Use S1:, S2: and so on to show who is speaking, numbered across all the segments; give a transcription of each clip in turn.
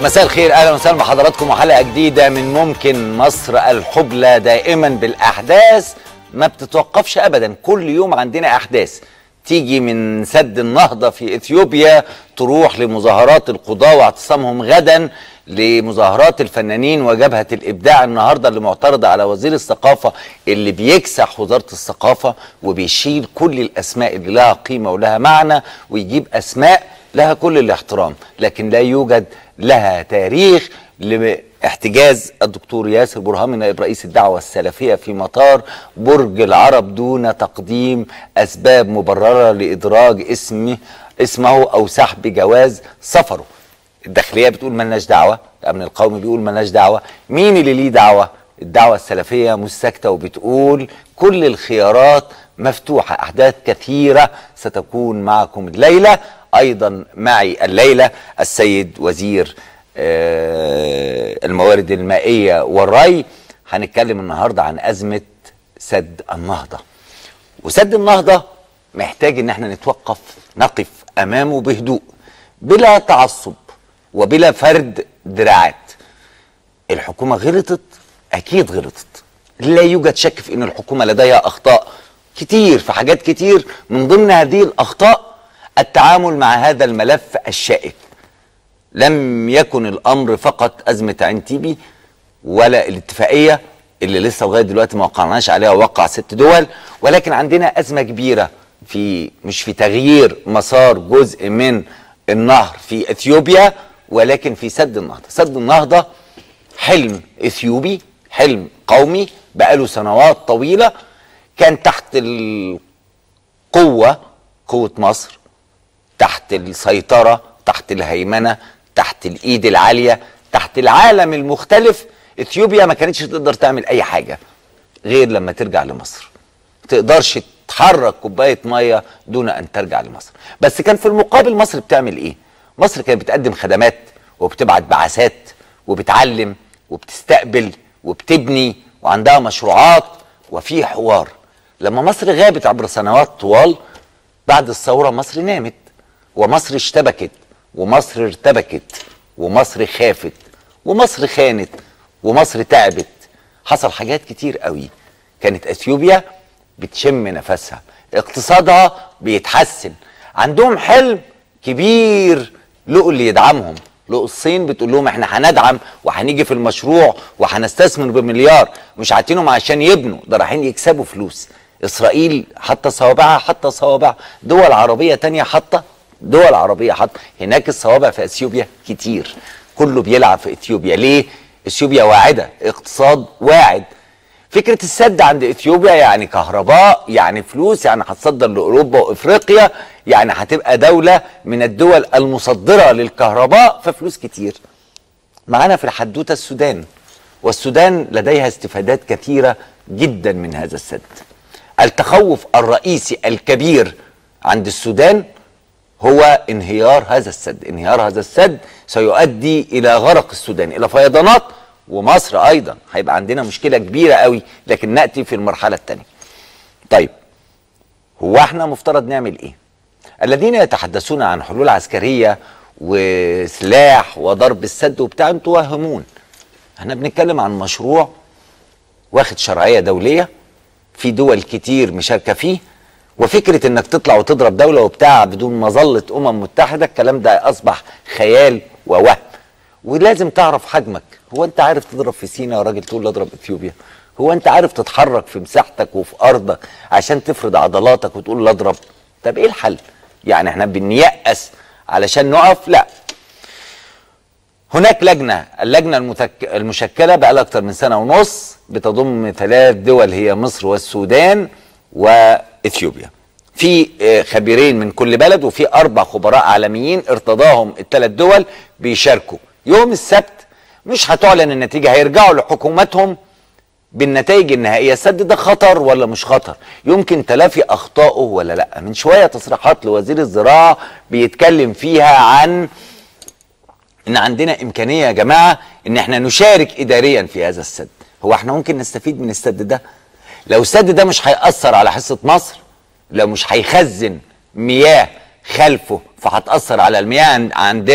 S1: مساء الخير اهلا وسهلا بحضراتكم وحلقه جديده من ممكن مصر الحبلى دائما بالاحداث ما بتتوقفش ابدا كل يوم عندنا احداث تيجي من سد النهضه في اثيوبيا تروح لمظاهرات القضاه واعتصامهم غدا لمظاهرات الفنانين وجبهه الابداع النهارده اللي معترضه على وزير الثقافه اللي بيكسح وزاره الثقافه وبيشيل كل الاسماء اللي لها قيمه ولها معنى ويجيب اسماء لها كل الاحترام لكن لا يوجد لها تاريخ لاحتجاز الدكتور ياسر برهامي نائب رئيس الدعوه السلفيه في مطار برج العرب دون تقديم اسباب مبرره لادراج اسمه اسمه او سحب جواز سفره. الداخليه بتقول ملناش دعوه، الامن القومي بيقول ملناش دعوه، مين اللي ليه دعوه؟ الدعوه السلفيه مش ساكته وبتقول كل الخيارات مفتوحه، احداث كثيره ستكون معكم الليله، ايضا معي الليله السيد وزير الموارد المائيه والري هنتكلم النهارده عن ازمه سد النهضه وسد النهضه محتاج ان احنا نتوقف نقف امامه بهدوء بلا تعصب وبلا فرد دراعات الحكومه غلطت اكيد غلطت لا يوجد شك في ان الحكومه لديها اخطاء كتير في حاجات كتير من ضمن هذه الاخطاء التعامل مع هذا الملف الشائك لم يكن الامر فقط ازمه عين تيبي ولا الاتفاقيه اللي لسه لغايه دلوقتي ما وقعناش عليها وقع ست دول ولكن عندنا ازمه كبيره في مش في تغيير مسار جزء من النهر في اثيوبيا ولكن في سد النهضه، سد النهضه حلم اثيوبي حلم قومي بقاله سنوات طويله كان تحت القوه قوه مصر تحت السيطره تحت الهيمنه تحت الايد العاليه تحت العالم المختلف اثيوبيا ما كانتش تقدر تعمل اي حاجه غير لما ترجع لمصر تقدرش تحرك كوبايه ميه دون ان ترجع لمصر بس كان في المقابل مصر بتعمل ايه مصر كانت بتقدم خدمات وبتبعت بعثات وبتعلم وبتستقبل وبتبني وعندها مشروعات وفي حوار لما مصر غابت عبر سنوات طوال بعد الثوره مصر نامت ومصر اشتبكت ومصر ارتبكت ومصر خافت ومصر خانت ومصر تعبت حصل حاجات كتير قوي كانت اثيوبيا بتشم نفسها اقتصادها بيتحسن عندهم حلم كبير لقوا اللي يدعمهم لقوا الصين بتقول لهم احنا هندعم وهنيجي في المشروع وهنستثمر بمليار مش عاطينهم عشان يبنوا ده رايحين يكسبوا فلوس اسرائيل حاطه صوابعها حاطه صوابعها دول عربيه تانية حاطه دول عربيه حاطه هناك الصوابع في اثيوبيا كتير كله بيلعب في اثيوبيا ليه اثيوبيا واعده اقتصاد واعد فكره السد عند اثيوبيا يعني كهرباء يعني فلوس يعني هتصدر لاوروبا وافريقيا يعني هتبقى دوله من الدول المصدره للكهرباء ففلوس كتير معانا في الحدوته السودان والسودان لديها استفادات كثيره جدا من هذا السد التخوف الرئيسي الكبير عند السودان هو انهيار هذا السد انهيار هذا السد سيؤدي الى غرق السودان الى فيضانات ومصر ايضا هيبقى عندنا مشكله كبيره قوي لكن ناتي في المرحله الثانيه طيب هو احنا مفترض نعمل ايه الذين يتحدثون عن حلول عسكريه وسلاح وضرب السد وبتاع انتوا واهمون احنا بنتكلم عن مشروع واخد شرعيه دوليه في دول كتير مشاركه فيه وفكره انك تطلع وتضرب دوله وبتاع بدون مظله امم متحده الكلام ده اصبح خيال ووهم ولازم تعرف حجمك هو انت عارف تضرب في سينا يا راجل تقول اضرب اثيوبيا هو انت عارف تتحرك في مساحتك وفي ارضك عشان تفرض عضلاتك وتقول اضرب طب ايه الحل يعني احنا بنيأس علشان نقف لا هناك لجنة اللجنة المتك... المشكلة بقى لها أكتر من سنة ونص بتضم ثلاث دول هي مصر والسودان وإثيوبيا في خبيرين من كل بلد وفي أربع خبراء عالميين ارتضاهم الثلاث دول بيشاركوا يوم السبت مش هتعلن النتيجة هيرجعوا لحكوماتهم بالنتائج النهائية السد ده خطر ولا مش خطر يمكن تلافي أخطائه ولا لا من شوية تصريحات لوزير الزراعة بيتكلم فيها عن ان عندنا امكانيه يا جماعه ان احنا نشارك اداريا في هذا السد هو احنا ممكن نستفيد من السد ده لو السد ده مش هيأثر على حصه مصر لو مش هيخزن مياه خلفه فهتأثر على المياه عن- عندنا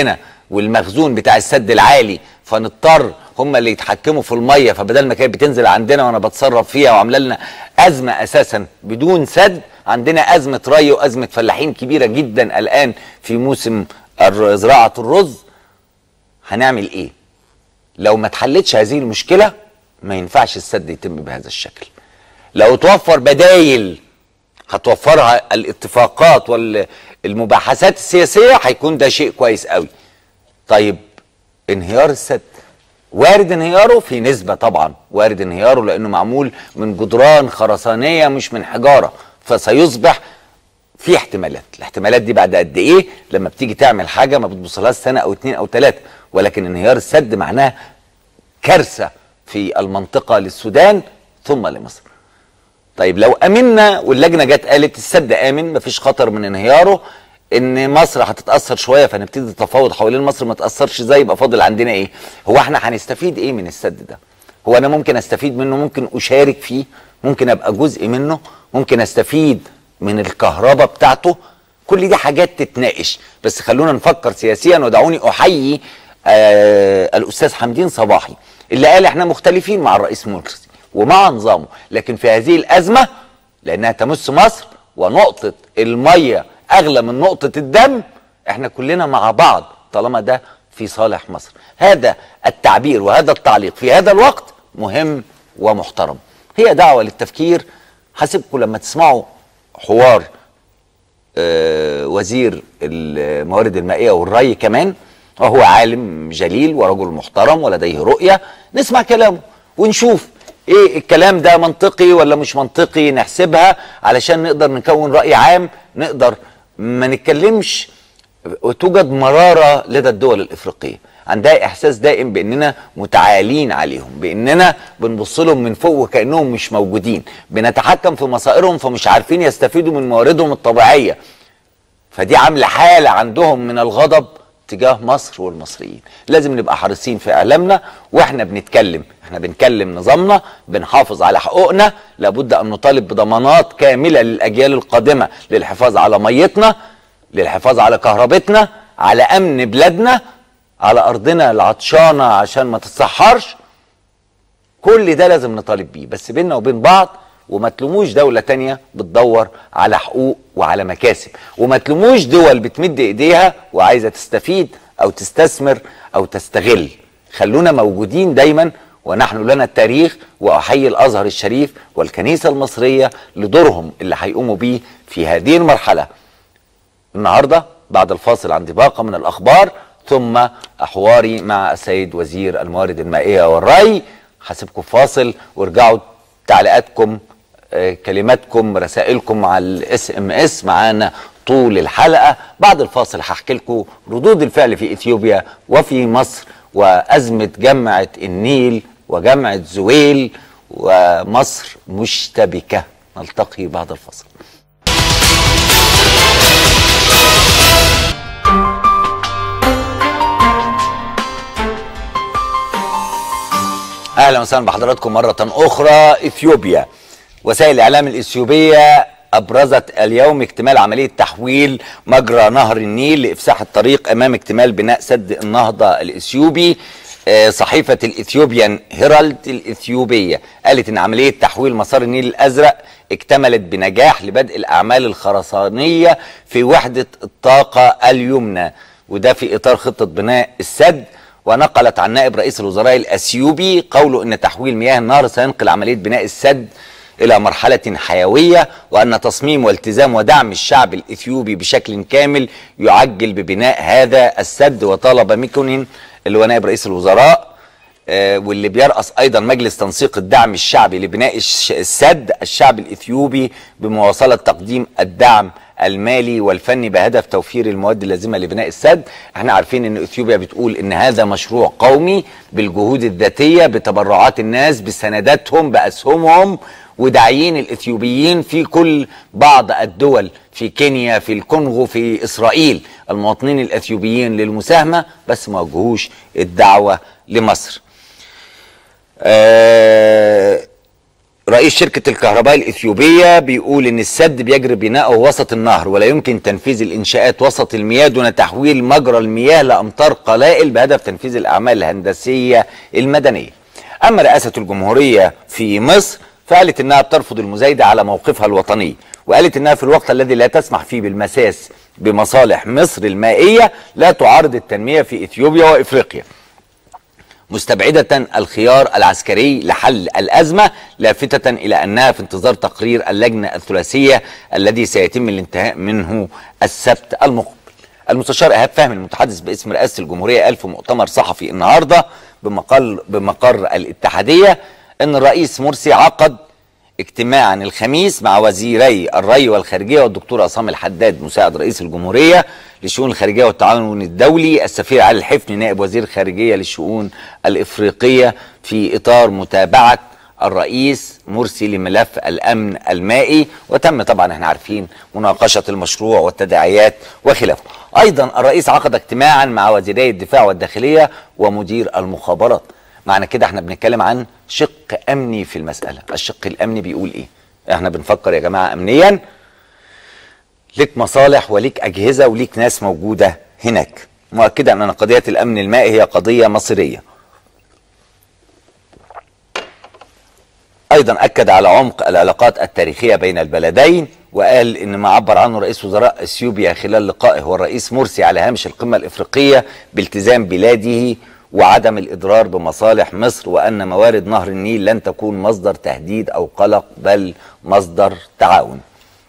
S1: والمخزون بتاع السد العالي فنضطر هم اللي يتحكموا في الميه فبدل ما كانت بتنزل عندنا وانا بتصرف فيها وعامله لنا ازمه اساسا بدون سد عندنا ازمه ري وازمه فلاحين كبيره جدا الان في موسم الر- زراعه الرز هنعمل ايه؟ لو ما اتحلتش هذه المشكله ما ينفعش السد يتم بهذا الشكل. لو توفر بدايل هتوفرها الاتفاقات والمباحثات السياسيه هيكون ده شيء كويس قوي. طيب انهيار السد وارد انهياره في نسبة طبعا وارد انهياره لأنه معمول من جدران خرسانية مش من حجارة فسيصبح في احتمالات الاحتمالات دي بعد قد ايه لما بتيجي تعمل حاجة ما بتبصلهاش سنة أو اتنين أو تلاتة ولكن انهيار السد معناه كارثة في المنطقة للسودان ثم لمصر طيب لو امنا واللجنه جت قالت السد امن مفيش خطر من انهياره ان مصر هتتاثر شويه فنبتدي تفاوض حوالين مصر ما تاثرش زي يبقى فاضل عندنا ايه هو احنا هنستفيد ايه من السد ده هو انا ممكن استفيد منه ممكن اشارك فيه ممكن ابقى جزء منه ممكن استفيد من الكهرباء بتاعته كل دي حاجات تتناقش بس خلونا نفكر سياسيا ودعوني احيي آه الاستاذ حمدين صباحي اللي قال احنا مختلفين مع الرئيس مرسي ومع نظامه لكن في هذه الازمه لانها تمس مصر ونقطه الميه اغلى من نقطه الدم احنا كلنا مع بعض طالما ده في صالح مصر هذا التعبير وهذا التعليق في هذا الوقت مهم ومحترم هي دعوه للتفكير حسبكم لما تسمعوا حوار آه، وزير الموارد المائيه والري كمان وهو عالم جليل ورجل محترم ولديه رؤيه نسمع كلامه ونشوف ايه الكلام ده منطقي ولا مش منطقي نحسبها علشان نقدر نكون راي عام نقدر ما نتكلمش وتوجد مراره لدى الدول الافريقيه عندها احساس دائم باننا متعالين عليهم باننا بنبص لهم من فوق وكانهم مش موجودين بنتحكم في مصائرهم فمش عارفين يستفيدوا من مواردهم الطبيعيه فدي عامله حاله عندهم من الغضب تجاه مصر والمصريين لازم نبقى حريصين في اعلامنا واحنا بنتكلم احنا بنكلم نظامنا بنحافظ على حقوقنا لابد ان نطالب بضمانات كامله للاجيال القادمه للحفاظ على ميتنا للحفاظ على كهربتنا على امن بلادنا على ارضنا العطشانه عشان ما تتصحرش كل ده لازم نطالب بيه بس بيننا وبين بعض وما تلوموش دولة تانية بتدور على حقوق وعلى مكاسب وما تلوموش دول بتمد ايديها وعايزة تستفيد او تستثمر او تستغل خلونا موجودين دايما ونحن لنا التاريخ واحيي الازهر الشريف والكنيسة المصرية لدورهم اللي هيقوموا بيه في هذه المرحلة النهارده بعد الفاصل عندي باقة من الأخبار ثم حواري مع السيد وزير الموارد المائية والري هسيبكم فاصل وارجعوا تعليقاتكم آه، كلماتكم رسائلكم على الاس ام اس معانا طول الحلقة بعد الفاصل هحكي لكم ردود الفعل في اثيوبيا وفي مصر وأزمة جامعة النيل وجامعة زويل ومصر مشتبكة نلتقي بعد الفاصل اهلا وسهلا بحضراتكم مره اخرى اثيوبيا وسائل الاعلام الاثيوبيه ابرزت اليوم اكتمال عمليه تحويل مجرى نهر النيل لافساح الطريق امام اكتمال بناء سد النهضه الاثيوبي آه، صحيفه الاثيوبيان هيرالد الاثيوبيه قالت ان عمليه تحويل مسار النيل الازرق اكتملت بنجاح لبدء الاعمال الخرسانيه في وحده الطاقه اليمنى وده في اطار خطه بناء السد ونقلت عن نائب رئيس الوزراء الاثيوبي قوله ان تحويل مياه النهر سينقل عمليه بناء السد الى مرحله حيويه وان تصميم والتزام ودعم الشعب الاثيوبي بشكل كامل يعجل ببناء هذا السد وطالب ميكونين اللي هو نائب رئيس الوزراء آه، واللي بيرأس ايضا مجلس تنسيق الدعم الشعبي لبناء الش- السد الشعب الاثيوبي بمواصله تقديم الدعم المالي والفني بهدف توفير المواد اللازمه لبناء السد احنا عارفين ان اثيوبيا بتقول ان هذا مشروع قومي بالجهود الذاتيه بتبرعات الناس بسنداتهم باسهمهم وداعيين الاثيوبيين في كل بعض الدول في كينيا في الكونغو في اسرائيل المواطنين الاثيوبيين للمساهمه بس ما وجهوش الدعوه لمصر آه رئيس شركة الكهرباء الإثيوبية بيقول إن السد بيجري بناؤه وسط النهر ولا يمكن تنفيذ الإنشاءات وسط المياه دون تحويل مجرى المياه لأمطار قلائل بهدف تنفيذ الأعمال الهندسية المدنية أما رئاسة الجمهورية في مصر فقالت إنها بترفض المزايدة على موقفها الوطني وقالت إنها في الوقت الذي لا تسمح فيه بالمساس بمصالح مصر المائية لا تعارض التنمية في إثيوبيا وإفريقيا مستبعدة الخيار العسكري لحل الأزمة لافتة إلى أنها في انتظار تقرير اللجنة الثلاثية الذي سيتم الانتهاء منه السبت المقبل المستشار إيهاب فهمي المتحدث باسم رئاسة الجمهورية قال في مؤتمر صحفي النهاردة بمقر, بمقر الاتحادية أن الرئيس مرسي عقد اجتماعا الخميس مع وزيري الري والخارجيه والدكتور عصام الحداد مساعد رئيس الجمهوريه للشؤون الخارجيه والتعاون الدولي السفير علي الحفني نائب وزير الخارجيه للشؤون الافريقيه في اطار متابعه الرئيس مرسي لملف الامن المائي وتم طبعا احنا عارفين مناقشه المشروع والتداعيات وخلافه. ايضا الرئيس عقد اجتماعا مع وزيري الدفاع والداخليه ومدير المخابرات. معنى كده احنا بنتكلم عن شق امني في المساله الشق الامني بيقول ايه احنا بنفكر يا جماعه امنيا ليك مصالح وليك اجهزه وليك ناس موجوده هناك مؤكدا ان قضيه الامن المائي هي قضيه مصيريه ايضا اكد على عمق العلاقات التاريخيه بين البلدين وقال ان ما عبر عنه رئيس وزراء اثيوبيا خلال لقائه والرئيس مرسي على هامش القمه الافريقيه بالتزام بلاده وعدم الإضرار بمصالح مصر وأن موارد نهر النيل لن تكون مصدر تهديد أو قلق بل مصدر تعاون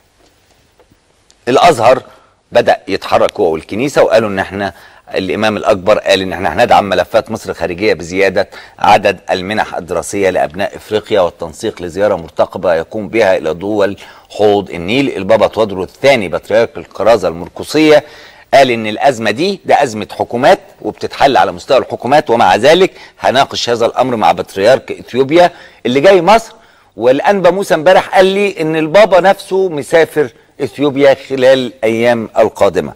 S1: الأزهر بدأ يتحرك هو والكنيسة وقالوا إن احنا الإمام الأكبر قال إن احنا هندعم ملفات مصر الخارجية بزيادة عدد المنح الدراسية لأبناء إفريقيا والتنسيق لزيارة مرتقبة يقوم بها إلى دول حوض النيل البابا تودرو الثاني بطريرك القرازة المرقسية قال ان الازمه دي ده ازمه حكومات وبتتحل على مستوى الحكومات ومع ذلك هناقش هذا الامر مع بطريرك اثيوبيا اللي جاي مصر والانبا موسى امبارح قال لي ان البابا نفسه مسافر اثيوبيا خلال الايام القادمه.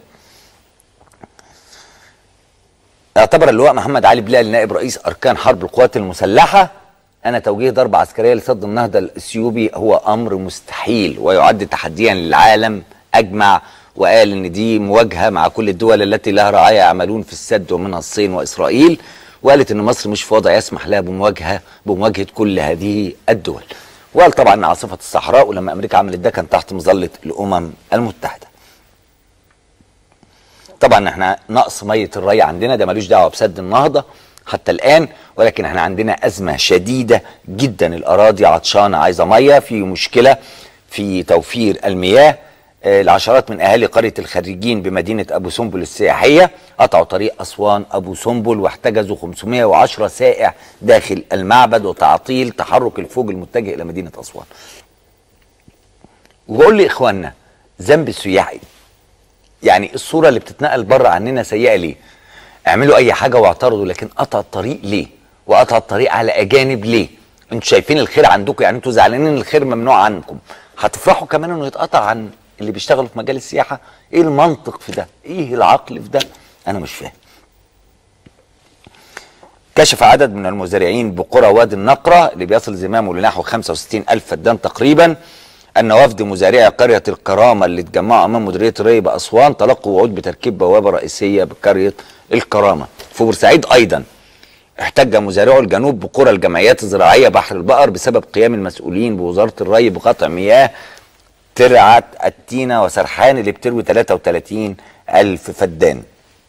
S1: اعتبر اللواء محمد علي بلال نائب رئيس اركان حرب القوات المسلحه ان توجيه ضربه عسكريه لصد النهضه الاثيوبي هو امر مستحيل ويعد تحديا للعالم اجمع وقال ان دي مواجهه مع كل الدول التي لها رعايا يعملون في السد ومنها الصين واسرائيل وقالت ان مصر مش في وضع يسمح لها بمواجهه بمواجهه كل هذه الدول وقال طبعا ان عاصفه الصحراء ولما امريكا عملت ده كان تحت مظله الامم المتحده طبعا احنا نقص ميه الري عندنا ده ملوش دعوه بسد النهضه حتى الان ولكن احنا عندنا ازمه شديده جدا الاراضي عطشانه عايزه ميه في مشكله في توفير المياه العشرات من اهالي قريه الخريجين بمدينه ابو سمبل السياحيه قطعوا طريق اسوان ابو سمبل واحتجزوا 510 سائح داخل المعبد وتعطيل تحرك الفوج المتجه الى مدينه اسوان. وبقول لاخواننا ذنب السياح ايه؟ يعني الصوره اللي بتتنقل بره عننا سيئه ليه؟ اعملوا اي حاجه واعترضوا لكن قطع الطريق ليه؟ وقطع الطريق على اجانب ليه؟ انتوا شايفين الخير عندكم يعني انتوا زعلانين ان الخير ممنوع عنكم هتفرحوا كمان انه يتقطع عن اللي بيشتغلوا في مجال السياحه ايه المنطق في ده ايه العقل في ده انا مش فاهم كشف عدد من المزارعين بقرى وادي النقرة اللي بيصل زمامه لنحو 65 ألف فدان تقريبا أن وفد مزارعي قرية الكرامة اللي اتجمعوا أمام مديرية الري بأسوان تلقوا وعود بتركيب بوابة رئيسية بقرية الكرامة في بورسعيد أيضا احتج مزارعو الجنوب بقرى الجمعيات الزراعية بحر البقر بسبب قيام المسؤولين بوزارة الري بقطع مياه ترعة التينة وسرحان اللي بتروي 33 ألف فدان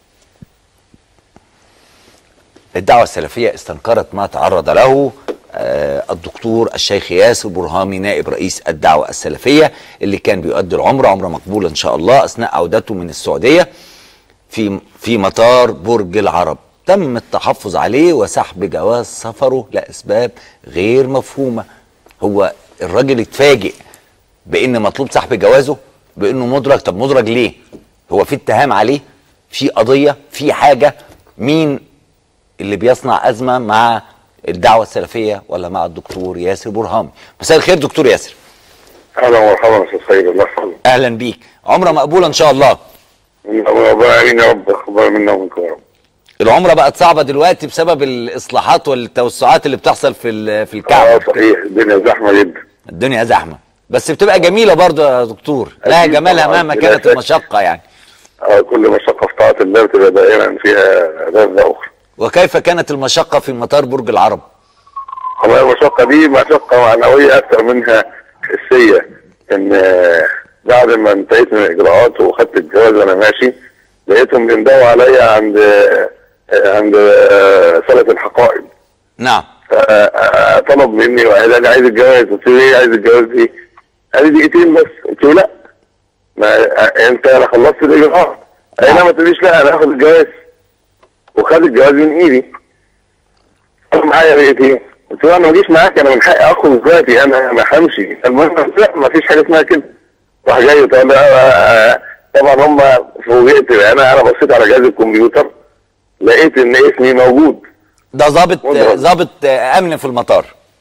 S1: الدعوة السلفية استنكرت ما تعرض له آه الدكتور الشيخ ياسر برهامي نائب رئيس الدعوة السلفية اللي كان بيؤدي العمرة عمرة مقبولة إن شاء الله أثناء عودته من السعودية في في مطار برج العرب تم التحفظ عليه وسحب جواز سفره لأسباب غير مفهومة هو الراجل اتفاجئ بان مطلوب سحب جوازه بانه مدرج طب مدرج ليه هو في اتهام عليه في قضيه في حاجه مين اللي بيصنع ازمه مع الدعوه السلفيه ولا مع الدكتور ياسر برهامي مساء الخير دكتور ياسر
S2: اهلا ومرحبا استاذ سيد الله يحفظك
S1: اهلا بيك عمره مقبوله ان شاء الله
S2: الله يعين يا رب اخبار منا ومنكم يا رب
S1: العمره بقت صعبه دلوقتي بسبب الاصلاحات والتوسعات اللي بتحصل في ال- في
S2: اه
S1: الكعبه
S2: صحيح الدنيا زحمه جدا
S1: الدنيا زحمه بس بتبقى جميله برضو يا دكتور لها
S2: أكيد
S1: جمالها
S2: طبعاً،
S1: مهما
S2: بلا
S1: كانت
S2: شك.
S1: المشقه يعني
S2: اه كل مشقه في طاعه الله بتبقى دائما فيها لذه اخرى
S1: وكيف كانت المشقه في مطار برج العرب
S2: والله المشقه دي مشقه معنويه اكثر منها حسيه ان آه، بعد ما انتهيت من الاجراءات وخدت الجواز وانا ماشي لقيتهم بيندهوا عليا عند آه، آه، عند آه، صلاه الحقائب
S1: نعم
S2: طلب مني وقال انا عايز الجواز قلت له ايه عايز الجواز دي؟ قال لي دقيقتين بس قلت له لا ما انت انا خلصت الاجراءات قال لا ما تقوليش لا انا هاخد الجواز وخد الجواز من ايدي قال معايا دقيقتين قلت له انا ما اجيش معاك انا من حقي اخد دلوقتي انا ما همشي المهم لا ما فيش حاجه اسمها كده راح جاي طبعا طبعا هم فوجئت انا انا بصيت على جهاز الكمبيوتر لقيت ان اسمي موجود
S1: ده ضابط
S2: مضرب.
S1: ضابط امن في المطار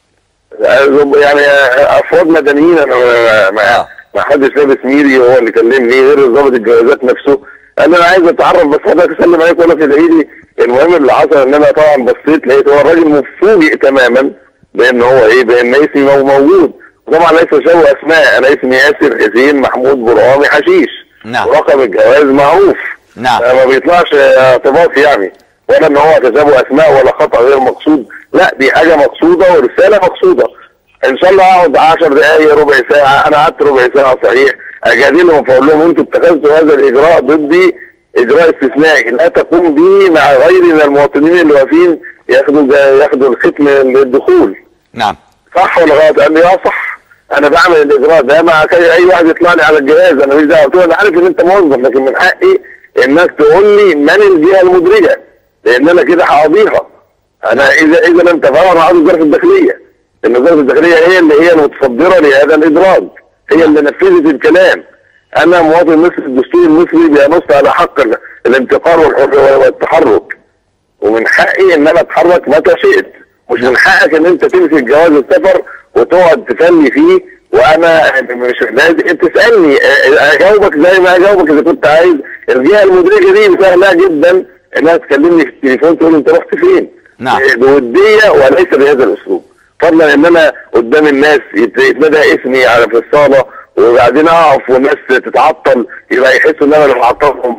S2: يعني افراد مدنيين انا ما- ما
S1: آه.
S2: ما حدش لابس ميري هو اللي كلمني غير ضابط الجوازات نفسه قال لي انا عايز اتعرف بس حضرتك اسلم عليك ولا تدعي لي المهم اللي حصل ان انا طبعا بصيت لقيت هو الراجل مفوجئ تماما بان هو ايه بان اسمي مو- موجود وطبعا ليس شو اسماء انا اسمي ياسر حسين محمود برهامي حشيش
S1: نعم.
S2: ورقم الجواز معروف
S1: نعم.
S2: ما بيطلعش ارتباط يعني ولا ان هو تشابه اسماء ولا خطا غير مقصود لا دي حاجه مقصوده ورساله مقصوده ان شاء الله اقعد 10 دقائق ربع ساعه انا قعدت ربع ساعه صحيح اجادلهم فاقول لهم انتوا اتخذتوا هذا الاجراء ضدي اجراء استثنائي لا تقوم به مع غيري من المواطنين اللي واقفين ياخدوا ياخدوا الختم للدخول
S1: نعم
S2: صح ولا غلط؟ قال لي اه صح انا بعمل الاجراء ده مع كي اي واحد يطلع لي على الجهاز انا مش دعوه قلت له انا عارف ان انت موظف لكن من حقي انك تقول لي من الجهه المدرجه لان انا كده هقاضيها انا اذا اذا لم تفعل انا عاوز وزاره الداخليه لان وزاره الداخليه هي اللي هي المتصدره لهذا الادراج هي اللي نفذت الكلام انا مواطن مصري الدستور المصري بينص على حق ال- الانتقال والحر والتحرك ومن حقي ان انا اتحرك متى شئت مش من حقك ان انت تمسك جواز السفر وتقعد تفلي فيه وانا مش لازم تسالني اه، اجاوبك زي ما اجاوبك اذا كنت عايز الجهه المدرجه دي سهله جدا انها تكلمني في التليفون تقول لي انت رحت فين
S1: نعم.
S2: اه، بوديه وليس بهذا الاسلوب فضلا ان انا قدام الناس يت- يتندى اسمي على في الصاله وبعدين اقف والناس تتعطل يبقى يحسوا ان انا اللي معطلهم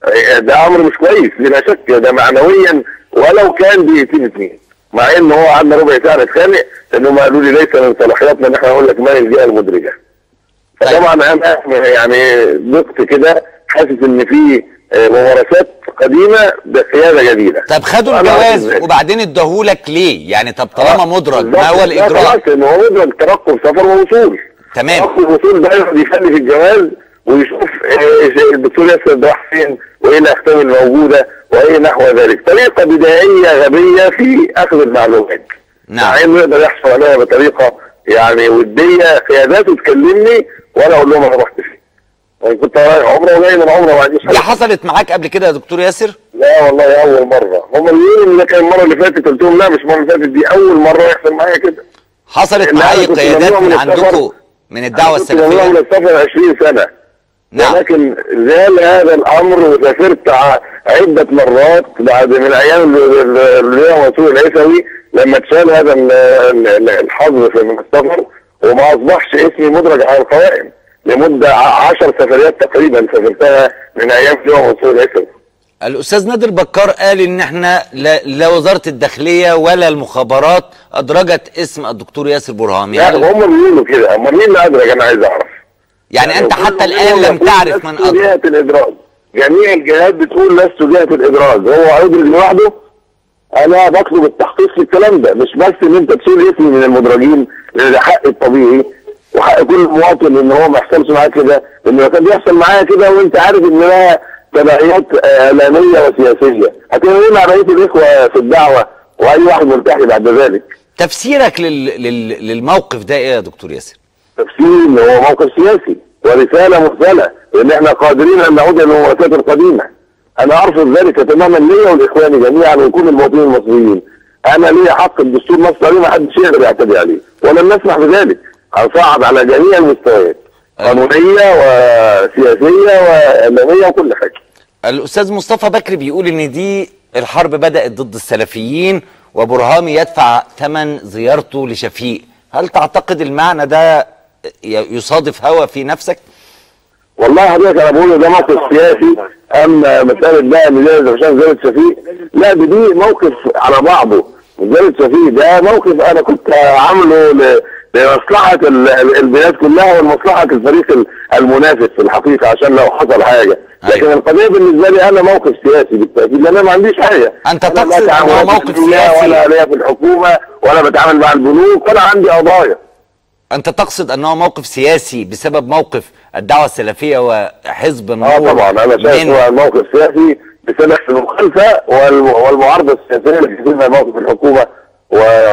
S2: ده امر مش كويس بلا شك ده معنويا ولو كان دقيقتين اتنين مع ان هو قعدنا ربع ساعه نتخانق انهم قالوا لي ليس من صلاحياتنا ان احنا نقول لك ما هي الجهه المدرجه فطبعا انا يعني ضغط كده حاسس ان في آه، ممارسات قديمه بقياده جديده
S1: طب خدوا
S2: وأنا عارف
S1: الجواز
S2: ذلك.
S1: وبعدين اداهولك ليه يعني طب طالما مدرج ما هو
S2: بالظبط. لا
S1: الاجراء
S2: خلاص ان هو مدرج ترقب سفر ووصول
S1: تمام.
S2: ترقب وصول ده يقعد يخلي في الجواز ويشوف آه، الدكتور ياسر ده راح فين وايه الاختام الموجوده وايه نحو ذلك طريقه بدائيه غبيه في اخذ المعلومات
S1: نعم.
S2: مع انه يقدر يحصل عليها بطريقه يعني وديه قياداته تكلمني وانا اقول لهم انا رحت فين يعني كنت رايح عمره وجاي من عمره وما عنديش
S1: دي
S2: حاجة.
S1: حصلت معاك قبل كده يا دكتور ياسر
S2: لا والله اول مره هم اللي يقولوا ان ده كان المره اللي فاتت قلت لهم لا مش المره اللي فاتت دي اول مره يحصل معايا كده
S1: حصلت
S2: لا،
S1: معايا
S2: أنا كنت
S1: قيادات
S2: ممنوع
S1: من
S2: من السفر.
S1: عندكم من الدعوه
S2: أنا كنت ممنوع من
S1: السلفيه
S2: السفر 20 سنه
S1: نعم
S2: ولكن زال هذا الامر وسافرت ع- عده مرات بعد من ايام ال- ال- اللي هو منصور العيسوي لما اتشال هذا ال- ال- الحظر في- من السفر وما اصبحش اسمي مدرج على القوائم لمده 10 سفريات تقريبا سافرتها من ايام اللي هو منصور العيسوي
S1: الاستاذ نادر بكار قال ان احنا لا, لا وزاره الداخليه ولا المخابرات ادرجت اسم الدكتور ياسر برهامي
S2: لا
S1: هل-
S2: هم بيقولوا كده امال مين اللي ادرج انا عايز اعرف
S1: يعني انت
S2: كل
S1: حتى
S2: منهم
S1: الان لم
S2: يقول
S1: تعرف من
S2: لست
S1: ادرج
S2: جهه الادراج جميع الجهات بتقول لست جهه الادراج هو هيدرج لوحده انا بطلب التحقيق في الكلام ده مش بس ان انت تشيل اسمي من المدرجين لان ده حق الطبيعي وحق كل مواطن ان هو ما يحصلش معاه كده لان لو كان بيحصل معايا كده وانت عارف ان لها تبعيات اعلاميه وسياسيه هتعمل ايه مع بقيه الاخوه في الدعوه واي واحد ملتحي بعد ذلك
S1: تفسيرك لل... لل... للموقف ده ايه يا دكتور ياسر
S2: تفسير ان هو موقف سياسي ورساله مرسله ان احنا قادرين ان نعود الى الممارسات القديمه انا ارفض ذلك تماما ليا ولاخواني جميعا وكل المواطنين المصريين انا ليا حق الدستور نص عليه ما حدش يقدر يعتدي عليه ولن نسمح بذلك هنصعد على جميع المستويات قانونيه وسياسيه واعلاميه وكل حاجه
S1: الاستاذ مصطفى بكري بيقول ان دي الحرب بدأت ضد السلفيين وبرهامي يدفع ثمن زيارته لشفيق هل تعتقد المعنى ده ي- يصادف هوى في نفسك؟
S2: والله حضرتك انا بقول ده موقف سياسي اما مساله بقى ان ده عشان زياد شفيق لا دي, دي موقف على بعضه زياد شفيق ده موقف انا كنت عامله ل- لمصلحه ال- ال- البلاد كلها ولمصلحه الفريق ال- المنافس في الحقيقه عشان لو حصل حاجه لكن
S1: أيوة.
S2: القضيه بالنسبه لي انا موقف سياسي بالتاكيد لان انا ما عنديش حاجه
S1: أنت
S2: أنا لا
S1: تقصد أنه
S2: تعاملات
S1: موقف
S2: دولية
S1: سياسي؟
S2: ولا ليا في الحكومه ولا بتعامل مع البنوك ولا عندي قضايا
S1: أنت تقصد أنه موقف سياسي بسبب موقف الدعوة السلفية وحزب النور
S2: اه طبعا انا شايف
S1: من-
S2: هو الموقف سياسي بسبب المخالفه والم- والمعارضه السياسيه اللي بتتم موقف الحكومه و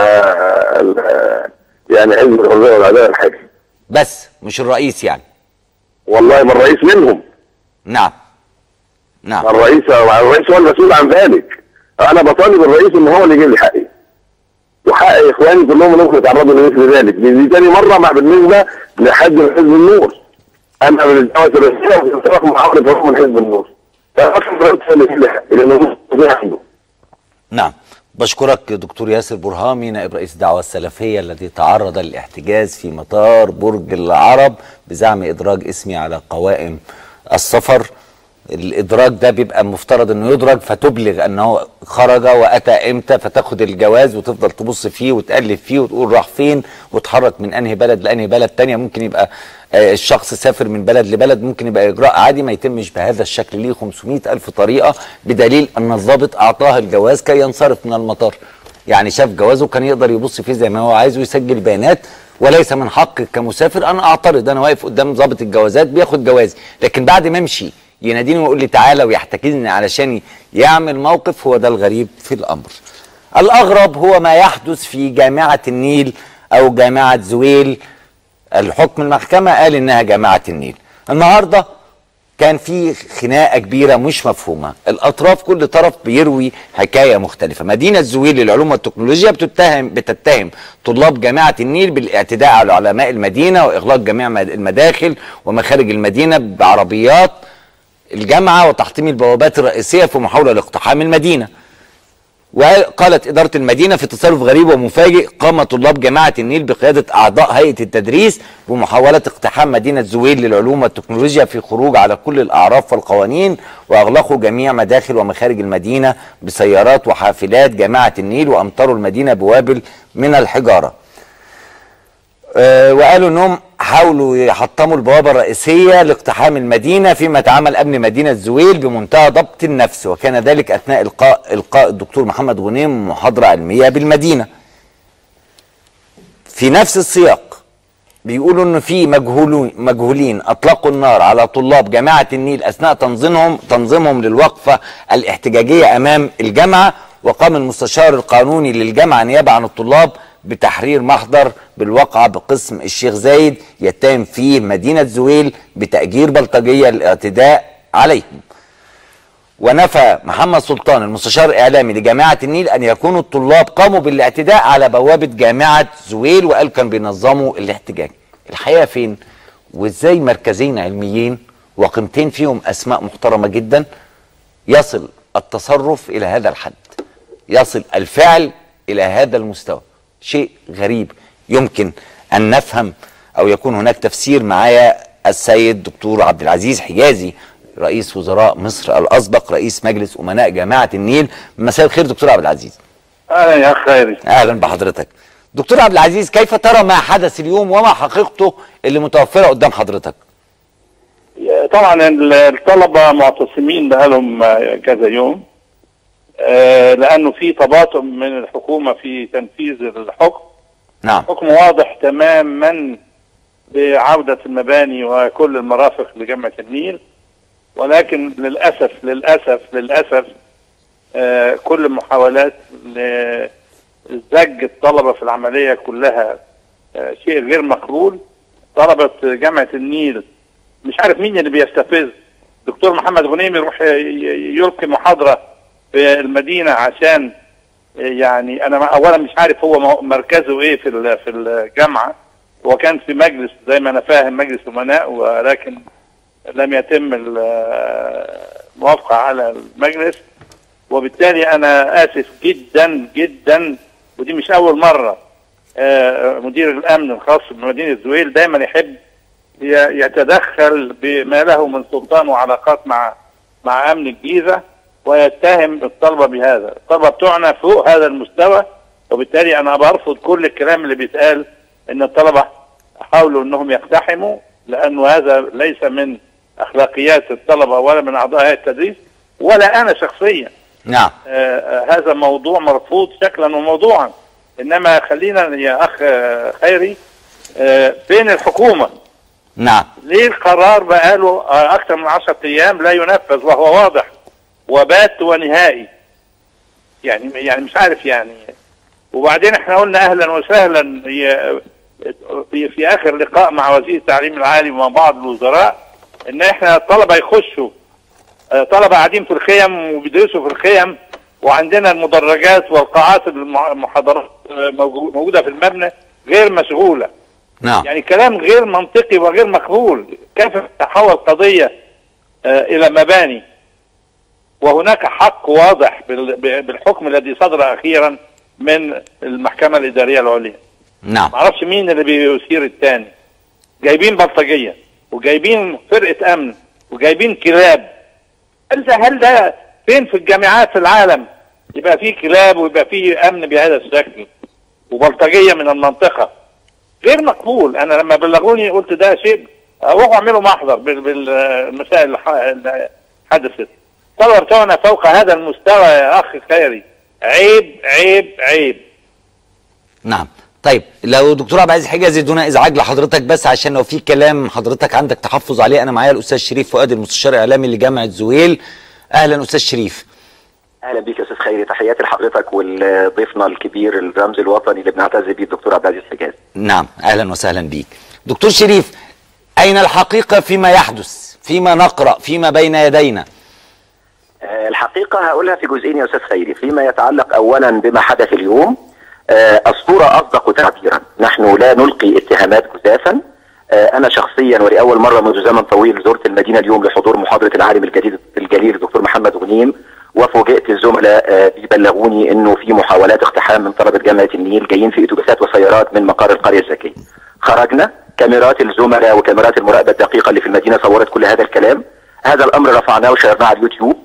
S2: ال- يعني حزب الحريه والعداله الحاكم
S1: بس مش الرئيس يعني
S2: والله ما الرئيس منهم
S1: نعم نعم
S2: الرئيس الرئيس هو المسؤول عن ذلك انا بطالب الرئيس ان هو اللي يجيب لي حقي وحق اخواني كلهم انهم يتعرضوا لمثل ذلك دي, دي تاني مره مع بالنسبه لحد من حزب النور انا من الدعوه الرئيسيه وانطلاق معارض فروق من حزب النور فاصلا الرئيس هو اللي يجيب لي حقي لانه هو عنده
S1: نعم بشكرك دكتور ياسر برهامي نائب رئيس الدعوة السلفية الذي تعرض للاحتجاز في مطار برج العرب بزعم إدراج اسمي على قوائم السفر الإدراج ده بيبقى مفترض أنه يدرج فتبلغ أنه خرج وأتى إمتى فتاخد الجواز وتفضل تبص فيه وتقلب فيه وتقول راح فين وتحرك من أنهي بلد لأنهي بلد تانية ممكن يبقى آه، الشخص سافر من بلد لبلد ممكن يبقى إجراء عادي ما يتمش بهذا الشكل ليه 500 ألف طريقة بدليل أن الضابط أعطاه الجواز كي ينصرف من المطار يعني شاف جوازه كان يقدر يبص فيه زي ما هو عايز ويسجل بيانات وليس من حقك كمسافر انا اعترض انا واقف قدام ضابط الجوازات بياخد جوازي لكن بعد ما امشي يناديني ويقول لي تعالى ويحتكزني علشان يعمل موقف هو ده الغريب في الامر الاغرب هو ما يحدث في جامعه النيل او جامعه زويل الحكم المحكمه قال انها جامعه النيل النهارده كان في خناقه كبيره مش مفهومه الاطراف كل طرف بيروي حكايه مختلفه مدينه زويل للعلوم والتكنولوجيا بتتهم بتتهم طلاب جامعه النيل بالاعتداء على علماء المدينه واغلاق جميع مد- المداخل ومخارج المدينه بعربيات الجامعه وتحطيم البوابات الرئيسيه في محاوله لاقتحام المدينه وقالت إدارة المدينة في تصرف غريب ومفاجئ قام طلاب جامعة النيل بقيادة أعضاء هيئة التدريس بمحاولة اقتحام مدينة زويل للعلوم والتكنولوجيا في خروج على كل الأعراف والقوانين وأغلقوا جميع مداخل ومخارج المدينة بسيارات وحافلات جامعة النيل وأمطروا المدينة بوابل من الحجارة آه، وقالوا انهم حاولوا يحطموا البوابه الرئيسيه لاقتحام المدينه فيما تعامل امن مدينه زويل بمنتهى ضبط النفس وكان ذلك اثناء القاء القاء الدكتور محمد غنيم محاضره علميه بالمدينه. في نفس السياق بيقولوا ان في مجهولون مجهولين اطلقوا النار على طلاب جامعه النيل اثناء تنظيمهم تنظيمهم للوقفه الاحتجاجيه امام الجامعه وقام المستشار القانوني للجامعه نيابه عن الطلاب بتحرير محضر بالواقعه بقسم الشيخ زايد يتهم فيه مدينه زويل بتاجير بلطجيه للاعتداء عليهم. ونفى محمد سلطان المستشار الاعلامي لجامعه النيل ان يكونوا الطلاب قاموا بالاعتداء على بوابه جامعه زويل وقال كان بينظموا الاحتجاج. الحقيقه فين؟ وازاي مركزين علميين وقيمتين فيهم اسماء محترمه جدا يصل التصرف الى هذا الحد. يصل الفعل الى هذا المستوى. شيء غريب يمكن ان نفهم او يكون هناك تفسير معايا السيد دكتور عبد العزيز حجازي رئيس وزراء مصر الاسبق رئيس مجلس امناء جامعه النيل مساء الخير دكتور عبد العزيز
S2: اهلا يا اخ خيري
S1: اهلا بحضرتك دكتور عبد العزيز كيف ترى ما حدث اليوم وما حقيقته اللي متوفره قدام حضرتك
S3: طبعا الطلبه معتصمين بقالهم كذا يوم آه، لانه في تباطؤ من الحكومه في تنفيذ الحكم
S1: نعم
S3: حكم واضح تماما بعوده المباني وكل المرافق لجامعه النيل ولكن للاسف للاسف للاسف آه، كل المحاولات لزج الطلبه في العمليه كلها آه، شيء غير مقبول طلبه جامعه النيل مش عارف مين اللي بيستفز دكتور محمد غنيم يروح ي- ي- يلقي محاضره في المدينه عشان يعني انا اولا مش عارف هو مو- مركزه ايه في ال- في الجامعه هو كان في مجلس زي ما انا فاهم مجلس امناء ولكن لم يتم ال- الموافقه على المجلس وبالتالي انا اسف جدا جدا ودي مش اول مره آه، مدير الامن الخاص بمدينه زويل دايما يحب ي- يتدخل بما له من سلطان وعلاقات مع مع امن الجيزه ويتهم الطلبه بهذا، الطلبه بتوعنا فوق هذا المستوى وبالتالي انا برفض كل الكلام اللي بيتقال ان الطلبه حاولوا انهم يقتحموا لانه هذا ليس من اخلاقيات الطلبه ولا من اعضاء هيئه التدريس ولا انا شخصيا
S1: نعم
S3: آه، آه، هذا موضوع مرفوض شكلا وموضوعا انما خلينا يا اخ آه، خيري آه، فين الحكومه
S1: نعم
S3: ليه القرار بقاله آه، اكثر من 10 ايام لا ينفذ وهو واضح وبات ونهائي يعني يعني مش عارف يعني وبعدين احنا قلنا اهلا وسهلا ي- في, في اخر لقاء مع وزير التعليم العالي ومع بعض الوزراء ان احنا الطلبه يخشوا آه، طلبه قاعدين في الخيم وبيدرسوا في الخيم وعندنا المدرجات والقاعات المع- المحاضرات آه، موجو- موجوده في المبنى غير مشغوله
S1: نعم
S3: يعني كلام غير منطقي وغير مقبول كيف تتحول قضية آه، إلى مباني وهناك حق واضح بال- ب- بالحكم الذي صدر أخيرا من المحكمة الإدارية العليا
S1: نعم
S3: معرفش مين اللي بيثير التاني جايبين بلطجية وجايبين فرقة أمن وجايبين كلاب هل ده هل ده فين في الجامعات في العالم يبقى فيه كلاب ويبقى فيه أمن بهذا الشكل وبلطجية من المنطقة غير مقبول انا لما بلغوني قلت ده شيء روحوا اعملوا محضر بال- بالمسائل اللي ح- اللي حدثت الطلبه بتوعنا فوق هذا المستوى يا اخ خيري عيب عيب عيب
S1: نعم طيب لو دكتور عبد العزيز حجازي دون ازعاج لحضرتك بس عشان لو في كلام حضرتك عندك تحفظ عليه انا معايا الاستاذ شريف فؤاد المستشار الاعلامي لجامعه زويل اهلا استاذ شريف
S4: اهلا بيك يا استاذ خيري تحياتي لحضرتك ولضيفنا الكبير الرمز الوطني اللي بنعتز بيه الدكتور عبد العزيز حجاز
S1: نعم اهلا وسهلا بيك دكتور شريف اين الحقيقه فيما يحدث فيما نقرا فيما بين يدينا
S4: آه، الحقيقه هقولها في جزئين يا استاذ خيري فيما يتعلق اولا بما حدث اليوم آه، الصوره اصدق تعبيرا نحن لا نلقي اتهامات جزافا آه، انا شخصيا ولاول مره منذ زمن طويل زرت المدينه اليوم لحضور محاضره العالم الجديد الجليل الدكتور محمد غنيم وفوجئت الزملاء آه، بيبلغوني انه في محاولات اقتحام من طلبه جامعه النيل جايين في اتوبيسات وسيارات من مقر القريه الذكيه خرجنا كاميرات الزملاء وكاميرات المراقبه الدقيقه اللي في المدينه صورت كل هذا الكلام هذا الامر رفعناه وشيرناه على اليوتيوب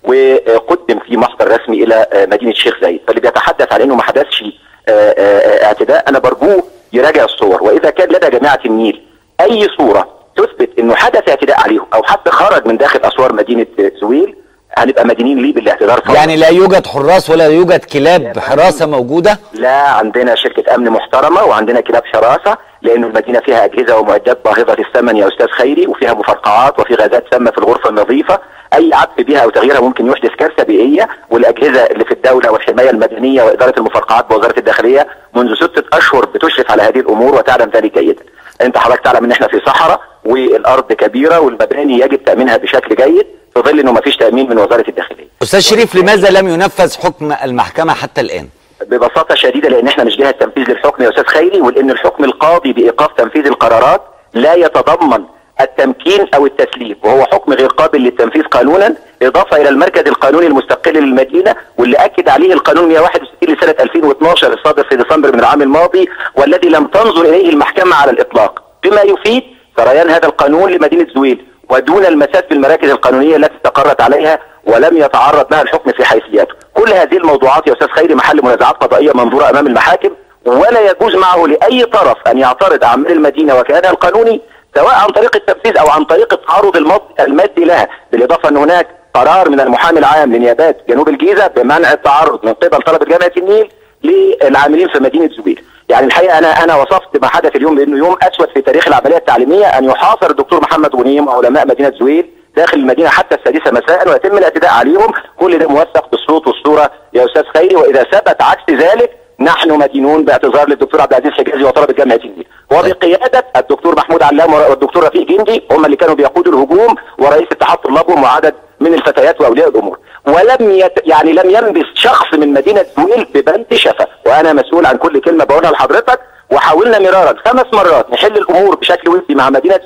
S4: وقدم في محضر رسمي الى آه، مدينه الشيخ زايد فاللي بيتحدث عن انه ما حدثش آه، آه، اعتداء انا برجوه يراجع الصور واذا كان لدى جامعه النيل اي صوره تثبت انه حدث اعتداء عليهم او حتى خرج من داخل اسوار مدينه آه، زويل هنبقى مدينين ليه بالاعتذار فورا.
S1: يعني لا يوجد حراس ولا يوجد كلاب حراسه موجوده
S4: لا عندنا شركة أمن محترمة وعندنا كلاب حراسة لأن المدينة فيها أجهزة ومعدات باهظة الثمن يا أستاذ خيري وفيها مفرقعات وفي غازات سامة في الغرفة النظيفة أي عطف بها أو تغييرها ممكن يحدث كارثة بيئية والأجهزة اللي في الدولة والحماية المدنية وإدارة المفرقعات بوزارة الداخلية منذ ستة أشهر بتشرف على هذه الأمور وتعلم ذلك جيدا أنت حضرتك تعلم إن إحنا في صحراء والأرض كبيرة والمباني يجب تأمينها بشكل جيد في ظل إنه ما فيش تأمين من وزارة الداخلية
S1: استاذ شريف لماذا لم ينفذ حكم المحكمه حتى الان
S4: ببساطة شديدة لأن احنا مش جهة تنفيذ للحكم يا أستاذ خيري ولأن الحكم القاضي بإيقاف تنفيذ القرارات لا يتضمن التمكين أو التسليم وهو حكم غير قابل للتنفيذ قانونا إضافة إلى المركز القانوني المستقل للمدينة واللي أكد عليه القانون 161 لسنة 2012 الصادر في ديسمبر من العام الماضي والذي لم تنظر إليه المحكمة على الإطلاق بما يفيد سريان هذا القانون لمدينة زويل ودون المساس بالمراكز القانونية التي استقرت عليها ولم يتعرض لها الحكم في حيثياته كل هذه الموضوعات يا أستاذ خيري محل منازعات قضائية منظورة أمام المحاكم ولا يجوز معه لأي طرف أن يعترض أعمال المدينة وكيانها القانوني سواء عن طريق التنفيذ أو عن طريق التعرض الماد- المادي لها بالإضافة أن هناك قرار من المحامي العام لنيابات جنوب الجيزة بمنع التعرض من قبل طلبة جامعة النيل للعاملين في مدينة زويل يعني الحقيقة أنا أنا وصفت ما حدث اليوم بأنه يوم أسود في تاريخ العملية التعليمية أن يحاصر الدكتور محمد غنيم وعلماء مدينة زويل داخل المدينة حتى السادسة مساء ويتم الاعتداء عليهم كل ده موثق بالصوت والصورة يا أستاذ خيري وإذا ثبت عكس ذلك نحن مدينون باعتذار للدكتور عبد العزيز حجازي وطلبة جامعة النيل وبقيادة الدكتور محمود علام والدكتور رفيق جندي هم اللي كانوا بيقودوا الهجوم ورئيس اتحاد طلابهم وعدد من الفتيات واولياء الامور ولم يت... يعني لم ينبس شخص من مدينه زويل ببند شفا وانا مسؤول عن كل كلمه بقولها لحضرتك وحاولنا مرارا خمس مرات نحل الامور بشكل ودي مع مدينه زويل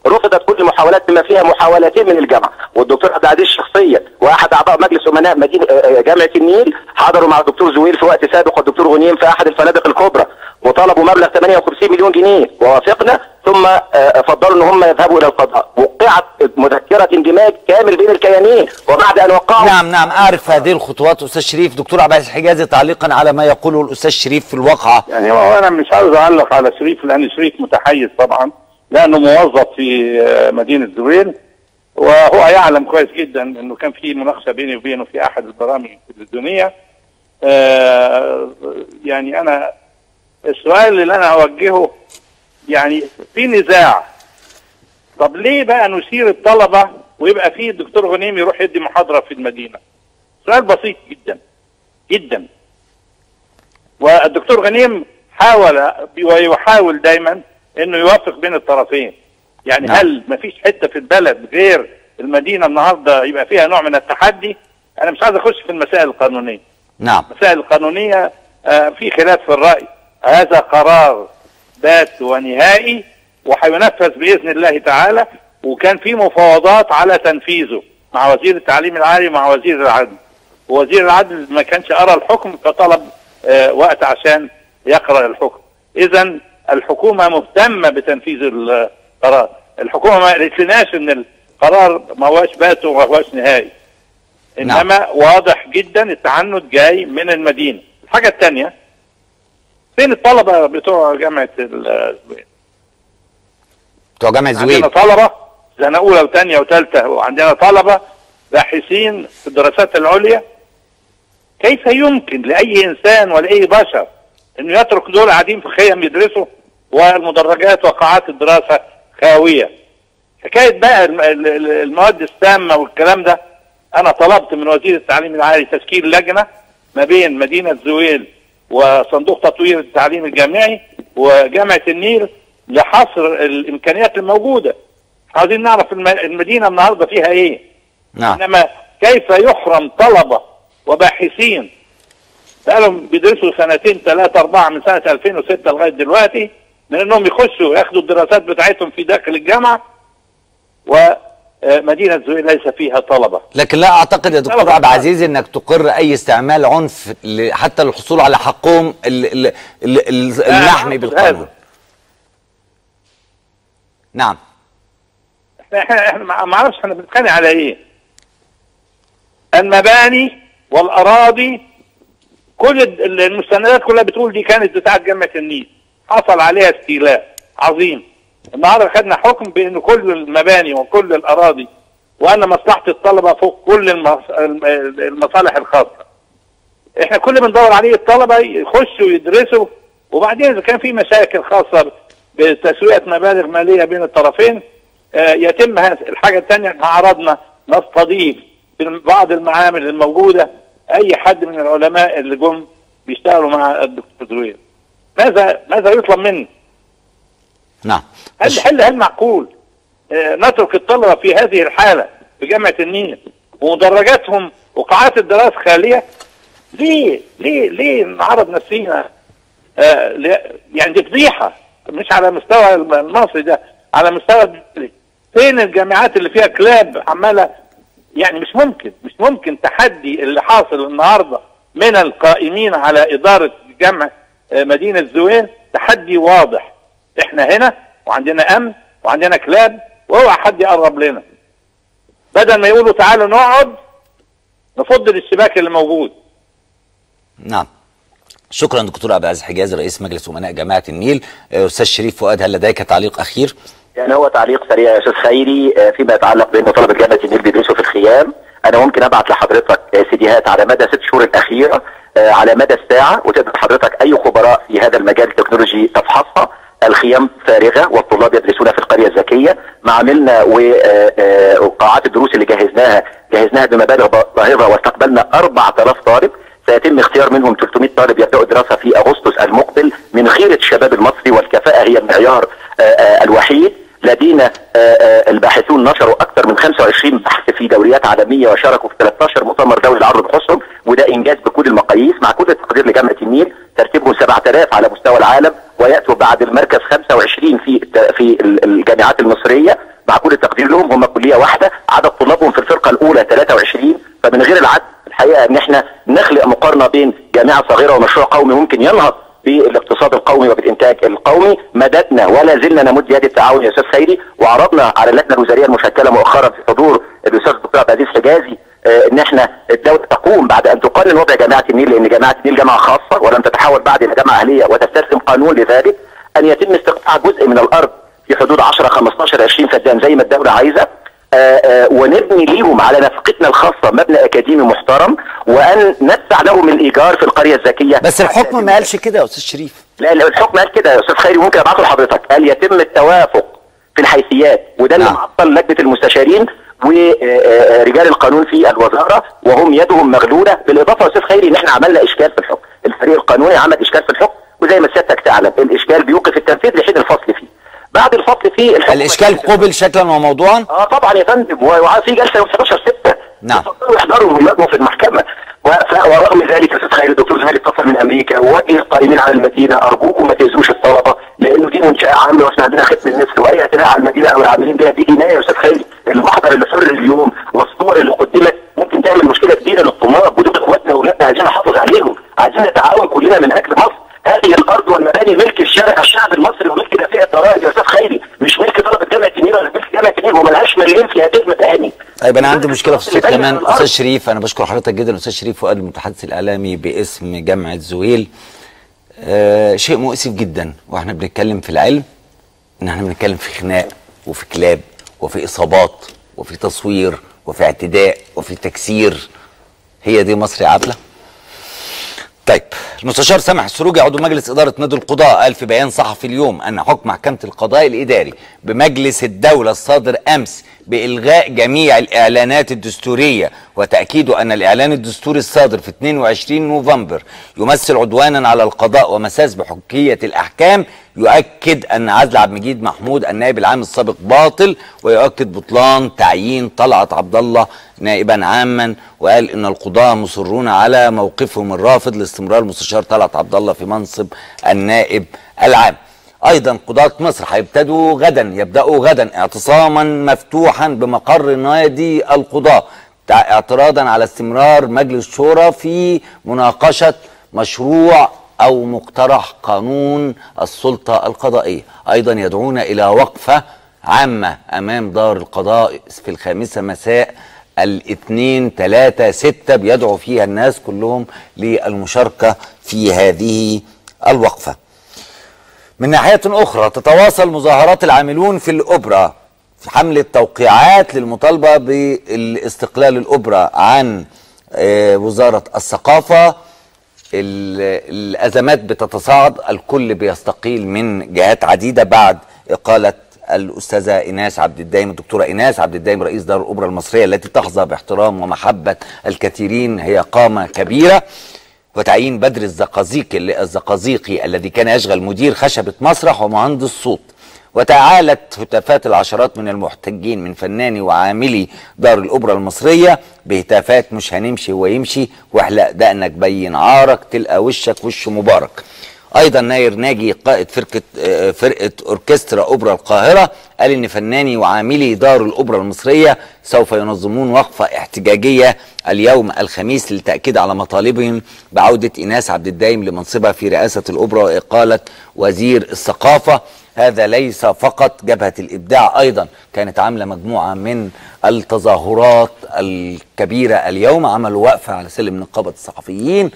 S4: رفضت كل المحاولات بما فيها محاولتين من الجامعه والدكتور عبد العزيز شخصيا واحد اعضاء مجلس امناء مدينه آه، آه، جامعه النيل حضروا مع الدكتور زويل في وقت سابق والدكتور غنيم في احد الفنادق الكبرى وطلبوا مبلغ 58 مليون جنيه ووافقنا ثم آه، فضلوا ان هم يذهبوا الى القضاء وقعت مذكره اندماج كامل بين الكيانين وبعد ان وقعوا
S1: نعم نعم اعرف هذه الخطوات استاذ شريف دكتور عبد العزيز حجازي تعليقا على ما يقوله الاستاذ شريف في الواقعه
S3: يعني هو انا مش عاوز اعلق على شريف لان شريف متحيز طبعا لانه موظف في آه، مدينه زويل وهو يعلم كويس جدا انه كان في مناقشه بيني وبينه في احد البرامج التلفزيونيه آه، يعني انا السؤال اللي انا اوجهه يعني في نزاع طب ليه بقى نثير الطلبه ويبقى في الدكتور غنيم يروح يدي محاضره في المدينه سؤال بسيط جدا جدا والدكتور غنيم حاول ويحاول دايما انه يوافق بين الطرفين يعني
S1: نعم.
S3: هل مفيش حته في البلد غير المدينه النهارده يبقى فيها نوع من التحدي انا مش عايز اخش في المسائل القانونيه
S1: نعم
S3: المسائل القانونيه آه، في خلاف في الراي هذا قرار بات ونهائي وهينفذ باذن الله تعالى وكان في مفاوضات على تنفيذه مع وزير التعليم العالي ومع وزير العدل ووزير العدل ما كانش ارى الحكم فطلب آه، وقت عشان يقرا الحكم اذا الحكومه مهتمه بتنفيذ القرار الحكومه ما قالتلناش ان القرار ما هوش بات وما هوش نهائي
S1: نعم.
S3: انما واضح جدا التعنت جاي من المدينه الحاجه الثانيه فين الطلبه بتوع جامعه ال-
S1: بتوع جامعه
S3: عندنا
S1: زويل
S3: طلبه سنه اولى وثانيه وثالثه وعندنا طلبه باحثين في الدراسات العليا كيف يمكن لاي انسان ولاي بشر انه يترك دول قاعدين في خيم يدرسوا والمدرجات وقاعات الدراسه خاويه حكايه بقى الم- ال- ال- المواد السامه والكلام ده انا طلبت من وزير التعليم العالي تشكيل لجنه ما بين مدينه زويل وصندوق تطوير التعليم الجامعي وجامعه النيل لحصر الامكانيات الموجوده عايزين نعرف الم- المدينه النهارده فيها ايه
S1: نعم
S3: انما كيف يحرم طلبه وباحثين بقالهم بيدرسوا سنتين ثلاثة أربعة من سنة 2006 لغاية دلوقتي من إنهم يخشوا ياخدوا الدراسات بتاعتهم في داخل الجامعة ومدينة زويل ليس فيها طلبة
S1: لكن لا اعتقد يا دكتور
S3: طبعاً.
S1: عبد العزيز انك تقر اي استعمال عنف ل- حتى للحصول على حقهم ال- ال- ال- ال- المحمي
S3: أعتقد
S1: بالقانون
S3: هذا.
S1: نعم
S3: احنا احنا احنا ما ما اعرفش احنا بنتخانق على ايه المباني والاراضي كل ال- ال- المستندات كلها بتقول دي كانت بتاعه جامعه النيل حصل عليها استيلاء عظيم النهارده خدنا حكم بان كل المباني وكل الاراضي وان مصلحه الطلبه فوق كل المص- الم- المصالح الخاصه احنا كل اللي بندور عليه الطلبه يخشوا يدرسوا وبعدين اذا كان في مشاكل خاصه بتسويه مبالغ ماليه بين الطرفين آه، يتم هذا الحاجه الثانيه احنا عرضنا نستضيف في بعض المعامل الموجوده اي حد من العلماء اللي جم بيشتغلوا مع الدكتور زويل ماذا ماذا يطلب منه؟
S1: نعم
S3: هل هل هل معقول آه، نترك الطلبه في هذه الحاله في جامعه النيل ومدرجاتهم وقاعات الدراسه خاليه ليه ليه ليه نعرض نفسينا آه ل- يعني دي فضيحه مش على مستوى الم- المصري ده على مستوى الدولي. فين الجامعات اللي فيها كلاب عماله يعني مش ممكن مش ممكن تحدي اللي حاصل النهارده من القائمين على اداره جامعه آه، مدينه زويل تحدي واضح احنا هنا وعندنا امن وعندنا كلاب واوعى حد يقرب لنا بدل ما يقولوا تعالوا نقعد نفض الشباك اللي موجود
S1: نعم شكرا دكتور عبد العزيز حجازي رئيس مجلس امناء جامعه النيل آه، استاذ شريف فؤاد هل لديك تعليق اخير
S4: يعني هو تعليق سريع يا استاذ خيري آه، فيما يتعلق بان طلبه جامعه النيل بيدرسوا في الخيام انا ممكن ابعت لحضرتك آه، سيديهات على مدى ست شهور الاخيره آه، على مدى الساعه وتقدر حضرتك اي خبراء في هذا المجال التكنولوجي تفحصها الخيام فارغه والطلاب يدرسون في القريه الذكيه ما عملنا وقاعات الدروس اللي جهزناها جهزناها بمبالغ باهظه واستقبلنا 4000 طالب سيتم اختيار منهم 300 طالب يبداوا الدراسه في اغسطس المقبل من خيره الشباب المصري والكفاءه هي المعيار آه، آه، الوحيد لدينا آه، آه، الباحثون نشروا اكثر من 25 بحث في دوريات عالميه وشاركوا في 13 مؤتمر دولي لعرض بحوثهم وده انجاز بكل المقاييس مع كل التقدير لجامعه النيل ترتيبهم 7000 على مستوى العالم وياتوا بعد المركز 25 في الت- في ال- الجامعات المصريه مع كل التقدير لهم هم كليه واحده عدد طلابهم في الفرقه الاولى 23 فمن غير العد الحقيقه ان احنا نخلق مقارنه بين جامعه صغيره ومشروع قومي ممكن ينهض بالاقتصاد القومي وبالانتاج القومي مددنا ولا زلنا نمد يد التعاون يا استاذ خيري وعرضنا على اللجنه الوزاريه المشكله مؤخرا في حضور الاستاذ الدكتور عبد العزيز حجازي آه، ان احنا الدوله تقوم بعد ان تقنن وضع جامعه النيل لان جامعه النيل جامعه خاصه ولم تتحول بعد الى جامعه اهليه وتستلزم قانون لذلك ان يتم استقطاع جزء من الارض في حدود 10 15 20 فدان زي ما الدوله عايزه آه، آه، ونبني ليهم على نفقتنا الخاصه مبنى اكاديمي محترم وان ندفع لهم الايجار في القريه الذكيه
S1: بس الحكم ما قالش كده يا استاذ شريف
S4: لا لا الحكم قال كده يا استاذ خيري ممكن ابعته لحضرتك قال يتم التوافق في الحيثيات وده اللي
S1: نعم.
S4: معطل لجنه المستشارين ورجال القانون في الوزاره وهم يدهم مغلوله بالاضافه يا استاذ خيري ان احنا عملنا اشكال في الحكم الفريق القانوني عمل اشكال في الحكم وزي ما سيادتك تعلم الاشكال بيوقف التنفيذ لحين الفصل فيه بعد الفصل فيه الحكم
S1: الاشكال قبل شكلا وموضوعا
S4: اه طبعا يا فندم و- وفي جلسه يوم 11 6
S1: نعم.
S4: يفضلوا يحضروا ويواجهوا في المحكمه و- ف- ورغم ذلك يا استاذ خالد الدكتور زميلي اتصل من امريكا ووجه القائمين على المدينه ارجوكم ما تاذوش الطلبه لانه دي منشاه عامه واحنا عندنا ختم النسل واي اعتداء على المدينه او العاملين بها دي جنايه يا استاذ خالد المحضر اللي حر اليوم والصور اللي قدمت ممكن تعمل مشكله كبيره للطلاب ودول اخواتنا واولادنا عايزين نحافظ عليهم عايزين نتعاون كلنا من اجل مصر هذه الارض والمباني ملك الشارع الشعب المصري وملك دافئ الضرائب يا استاذ خيري مش ملك طلبه جامعه النيل ولا ملك جامعه النيل وملهاش مليون في هذه المباني
S1: طيب انا عندي مشكله في الصوت
S4: اللي باينة
S1: كمان
S4: على الأرض.
S1: استاذ شريف انا بشكر حضرتك جدا استاذ شريف فؤاد المتحدث الاعلامي باسم جامعه زويل آه شيء مؤسف جدا واحنا بنتكلم في العلم ان احنا بنتكلم في خناق وفي كلاب وفي اصابات وفي تصوير وفي اعتداء وفي تكسير هي دي مصر يا عبله طيب المستشار سامح السروجي عضو مجلس إدارة نادي القضاء قال في بيان صحفي اليوم أن حكم محكمة القضاء الإداري بمجلس الدولة الصادر أمس بإلغاء جميع الإعلانات الدستورية وتأكيده أن الإعلان الدستوري الصادر في 22 نوفمبر يمثل عدوانا على القضاء ومساس بحقية الأحكام يؤكد أن عزل عبد المجيد محمود النائب العام السابق باطل ويؤكد بطلان تعيين طلعت عبد الله نائبا عاما وقال ان القضاة مصرون على موقفهم الرافض لاستمرار مستشار طلعت عبد الله في منصب النائب العام. ايضا قضاة مصر هيبتدوا غدا يبداوا غدا اعتصاما مفتوحا بمقر نادي القضاة تع- اعتراضا على استمرار مجلس الشورى في مناقشة مشروع او مقترح قانون السلطة القضائية ايضا يدعون الى وقفة عامة امام دار القضاء في الخامسة مساء الاثنين ثلاثة ستة بيدعو فيها الناس كلهم للمشاركة في هذه الوقفة من ناحية أخرى تتواصل مظاهرات العاملون في الأوبرا في حملة توقيعات للمطالبة بالاستقلال الأوبرا عن آه، وزارة الثقافة ال- الأزمات بتتصاعد الكل بيستقيل من جهات عديدة بعد إقالة الأستاذة إيناس عبد الدايم الدكتورة إيناس عبد الدايم رئيس دار الأوبرا المصرية التي تحظى باحترام ومحبة الكثيرين هي قامة كبيرة وتعيين بدر الزقازيقي الزقازيقي الذي كان يشغل مدير خشبة مسرح ومهندس صوت وتعالت هتافات العشرات من المحتجين من فناني وعاملي دار الأوبرا المصرية بهتافات مش هنمشي ويمشي واحلق دقنك بين عارك تلقى وشك وش مبارك ايضا ناير ناجي قائد فرقه آه، فرقه اوركسترا اوبرا القاهره قال ان فناني وعاملي دار الاوبرا المصريه سوف ينظمون وقفه احتجاجيه اليوم الخميس للتاكيد على مطالبهم بعوده ايناس عبد الدايم لمنصبها في رئاسه الاوبرا واقاله وزير الثقافه هذا ليس فقط جبهه الابداع ايضا كانت عامله مجموعه من التظاهرات الكبيره اليوم عملوا وقفه على سلم نقابه الصحفيين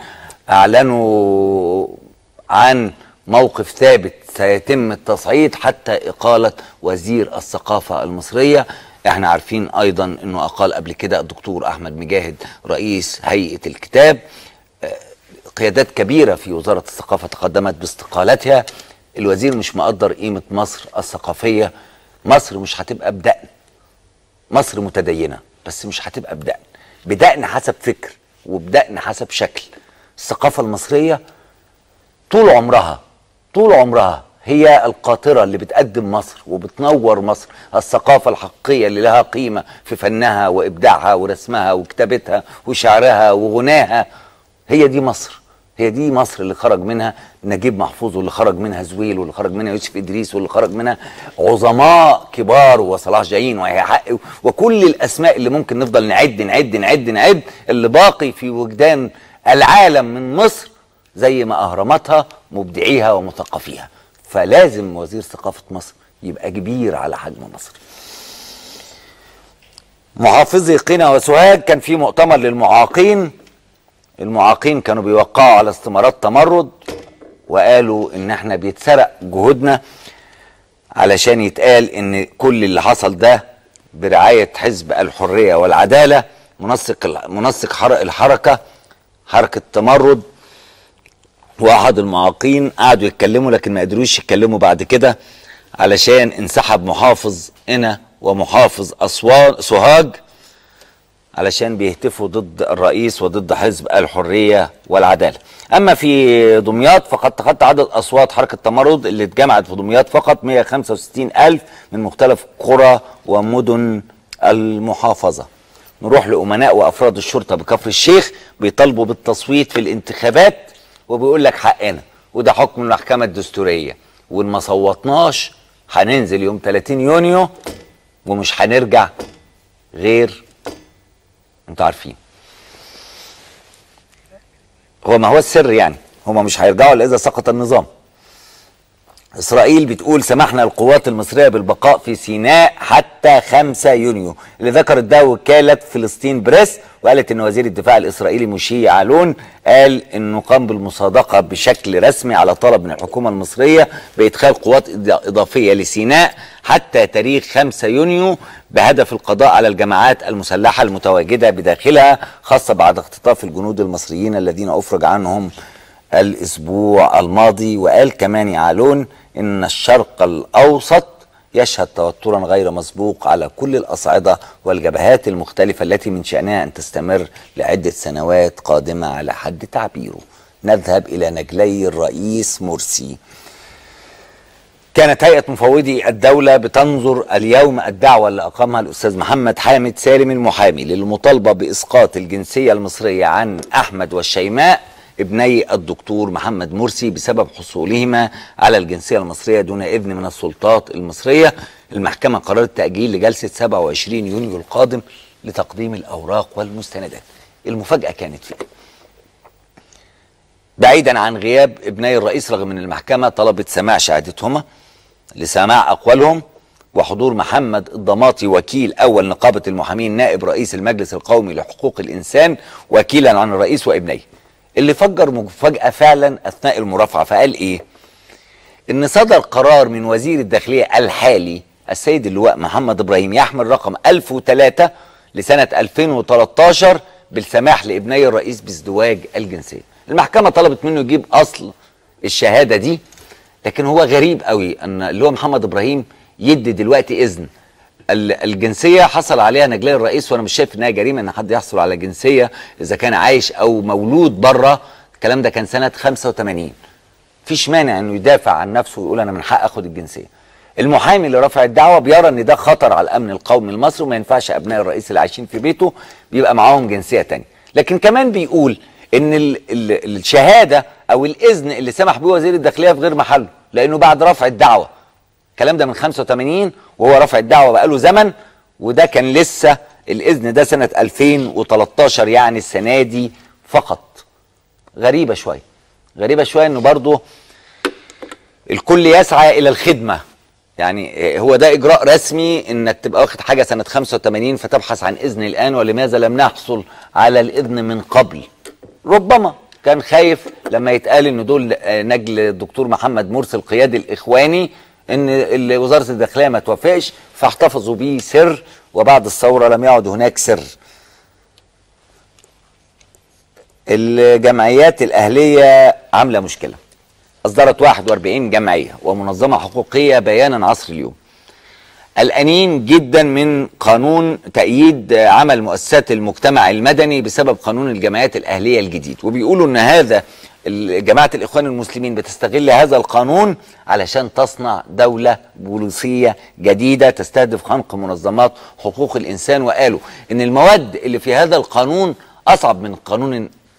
S1: اعلنوا عن موقف ثابت سيتم التصعيد حتى إقالة وزير الثقافة المصرية احنا عارفين ايضا انه اقال قبل كده الدكتور احمد مجاهد رئيس هيئة الكتاب آه، قيادات كبيرة في وزارة الثقافة تقدمت باستقالتها الوزير مش مقدر قيمة مصر الثقافية مصر مش هتبقى بدقن مصر متدينة بس مش هتبقى بدقن بدقن حسب فكر وبدقن حسب شكل الثقافة المصرية طول عمرها طول عمرها هي القاطرة اللي بتقدم مصر وبتنور مصر الثقافة الحقيقية اللي لها قيمة في فنها وإبداعها ورسمها وكتابتها وشعرها وغناها هي دي مصر هي دي مصر اللي خرج منها نجيب محفوظ واللي خرج منها زويل واللي خرج منها يوسف ادريس واللي خرج منها عظماء كبار وصلاح جايين وهي حق وكل الاسماء اللي ممكن نفضل نعد نعد نعد نعد اللي باقي في وجدان العالم من مصر زي ما اهرمتها مبدعيها ومثقفيها فلازم وزير ثقافه مصر يبقى كبير على حجم مصر محافظي قنا وسوهاج كان في مؤتمر للمعاقين المعاقين كانوا بيوقعوا على استمارات تمرد وقالوا ان احنا بيتسرق جهودنا علشان يتقال ان كل اللي حصل ده برعاية حزب الحرية والعدالة منسق منسق حر- الحركة حركة تمرد واحد المعاقين قعدوا يتكلموا لكن ما قدروش يتكلموا بعد كده علشان انسحب محافظ قنا ومحافظ اسوان سوهاج علشان بيهتفوا ضد الرئيس وضد حزب الحرية والعدالة أما في دمياط فقد تخطى عدد أصوات حركة تمرد اللي اتجمعت في دمياط فقط 165 ألف من مختلف قرى ومدن المحافظة نروح لأمناء وأفراد الشرطة بكفر الشيخ بيطالبوا بالتصويت في الانتخابات وبيقول لك حقنا وده حكم المحكمة الدستورية وإن ما صوتناش هننزل يوم 30 يونيو ومش هنرجع غير انتوا عارفين هو ما هو السر يعني هما مش هيرجعوا الا اذا سقط النظام اسرائيل بتقول سمحنا القوات المصريه بالبقاء في سيناء حتى 5 يونيو اللي ذكرت ده وكاله فلسطين بريس وقالت ان وزير الدفاع الاسرائيلي موشي علون قال انه قام بالمصادقه بشكل رسمي على طلب من الحكومه المصريه بادخال قوات إض- اضافيه لسيناء حتى تاريخ 5 يونيو بهدف القضاء على الجماعات المسلحه المتواجده بداخلها خاصه بعد اختطاف الجنود المصريين الذين افرج عنهم الاسبوع الماضي وقال كمان يعلون ان الشرق الاوسط يشهد توترا غير مسبوق على كل الاصعده والجبهات المختلفه التي من شانها ان تستمر لعده سنوات قادمه على حد تعبيره نذهب الى نجلي الرئيس مرسي كانت هيئة مفوضي الدولة بتنظر اليوم الدعوة اللي أقامها الأستاذ محمد حامد سالم المحامي للمطالبة بإسقاط الجنسية المصرية عن أحمد والشيماء ابني الدكتور محمد مرسي بسبب حصولهما على الجنسية المصرية دون إذن من السلطات المصرية المحكمة قررت تأجيل لجلسة 27 يونيو القادم لتقديم الأوراق والمستندات المفاجأة كانت فيه بعيدا عن غياب ابني الرئيس رغم ان المحكمه طلبت سماع شهادتهما لسماع اقوالهم وحضور محمد الضماطي وكيل اول نقابه المحامين نائب رئيس المجلس القومي لحقوق الانسان وكيلا عن الرئيس وابنيه اللي فجر مفاجاه فعلا اثناء المرافعه فقال ايه ان صدر قرار من وزير الداخليه الحالي السيد اللواء محمد ابراهيم يحمل رقم 1003 لسنه 2013 بالسماح لابني الرئيس بازدواج الجنسيه. المحكمه طلبت منه يجيب اصل الشهاده دي لكن هو غريب قوي ان اللواء محمد ابراهيم يدي دلوقتي اذن ال- الجنسيه حصل عليها نجلاء الرئيس وانا مش شايف انها جريمه ان حد يحصل على جنسيه اذا كان عايش او مولود بره الكلام ده كان سنه 85 فيش مانع انه يدافع عن نفسه ويقول انا من حق اخد الجنسيه المحامي اللي رفع الدعوه بيرى ان ده خطر على الامن القومي المصري وما ينفعش ابناء الرئيس اللي عايشين في بيته بيبقى معاهم جنسيه تانية لكن كمان بيقول ان ال ال الشهاده او الاذن اللي سمح بيه وزير الداخليه في غير محله لانه بعد رفع الدعوه الكلام ده من 85 وهو رفع الدعوه بقاله زمن وده كان لسه الاذن ده سنه 2013 يعني السنه دي فقط غريبه شويه غريبه شويه انه برضه الكل يسعى الى الخدمه يعني هو ده اجراء رسمي انك تبقى واخد حاجه سنه 85 فتبحث عن اذن الان ولماذا لم نحصل على الاذن من قبل ربما كان خايف لما يتقال ان دول آه، نجل الدكتور محمد مرسي القيادي الاخواني ان ال- وزاره الداخليه ما توافقش فاحتفظوا بيه سر وبعد الثوره لم يعد هناك سر الجمعيات الاهليه عامله مشكله اصدرت 41 جمعيه ومنظمه حقوقيه بيانا عصر اليوم قلقانين جدا من قانون تأييد عمل مؤسسات المجتمع المدني بسبب قانون الجمعيات الأهلية الجديد وبيقولوا أن هذا ال- جماعة الإخوان المسلمين بتستغل هذا القانون علشان تصنع دولة بوليسية جديدة تستهدف خنق منظمات حقوق الإنسان وقالوا أن المواد اللي في هذا القانون أصعب من القانون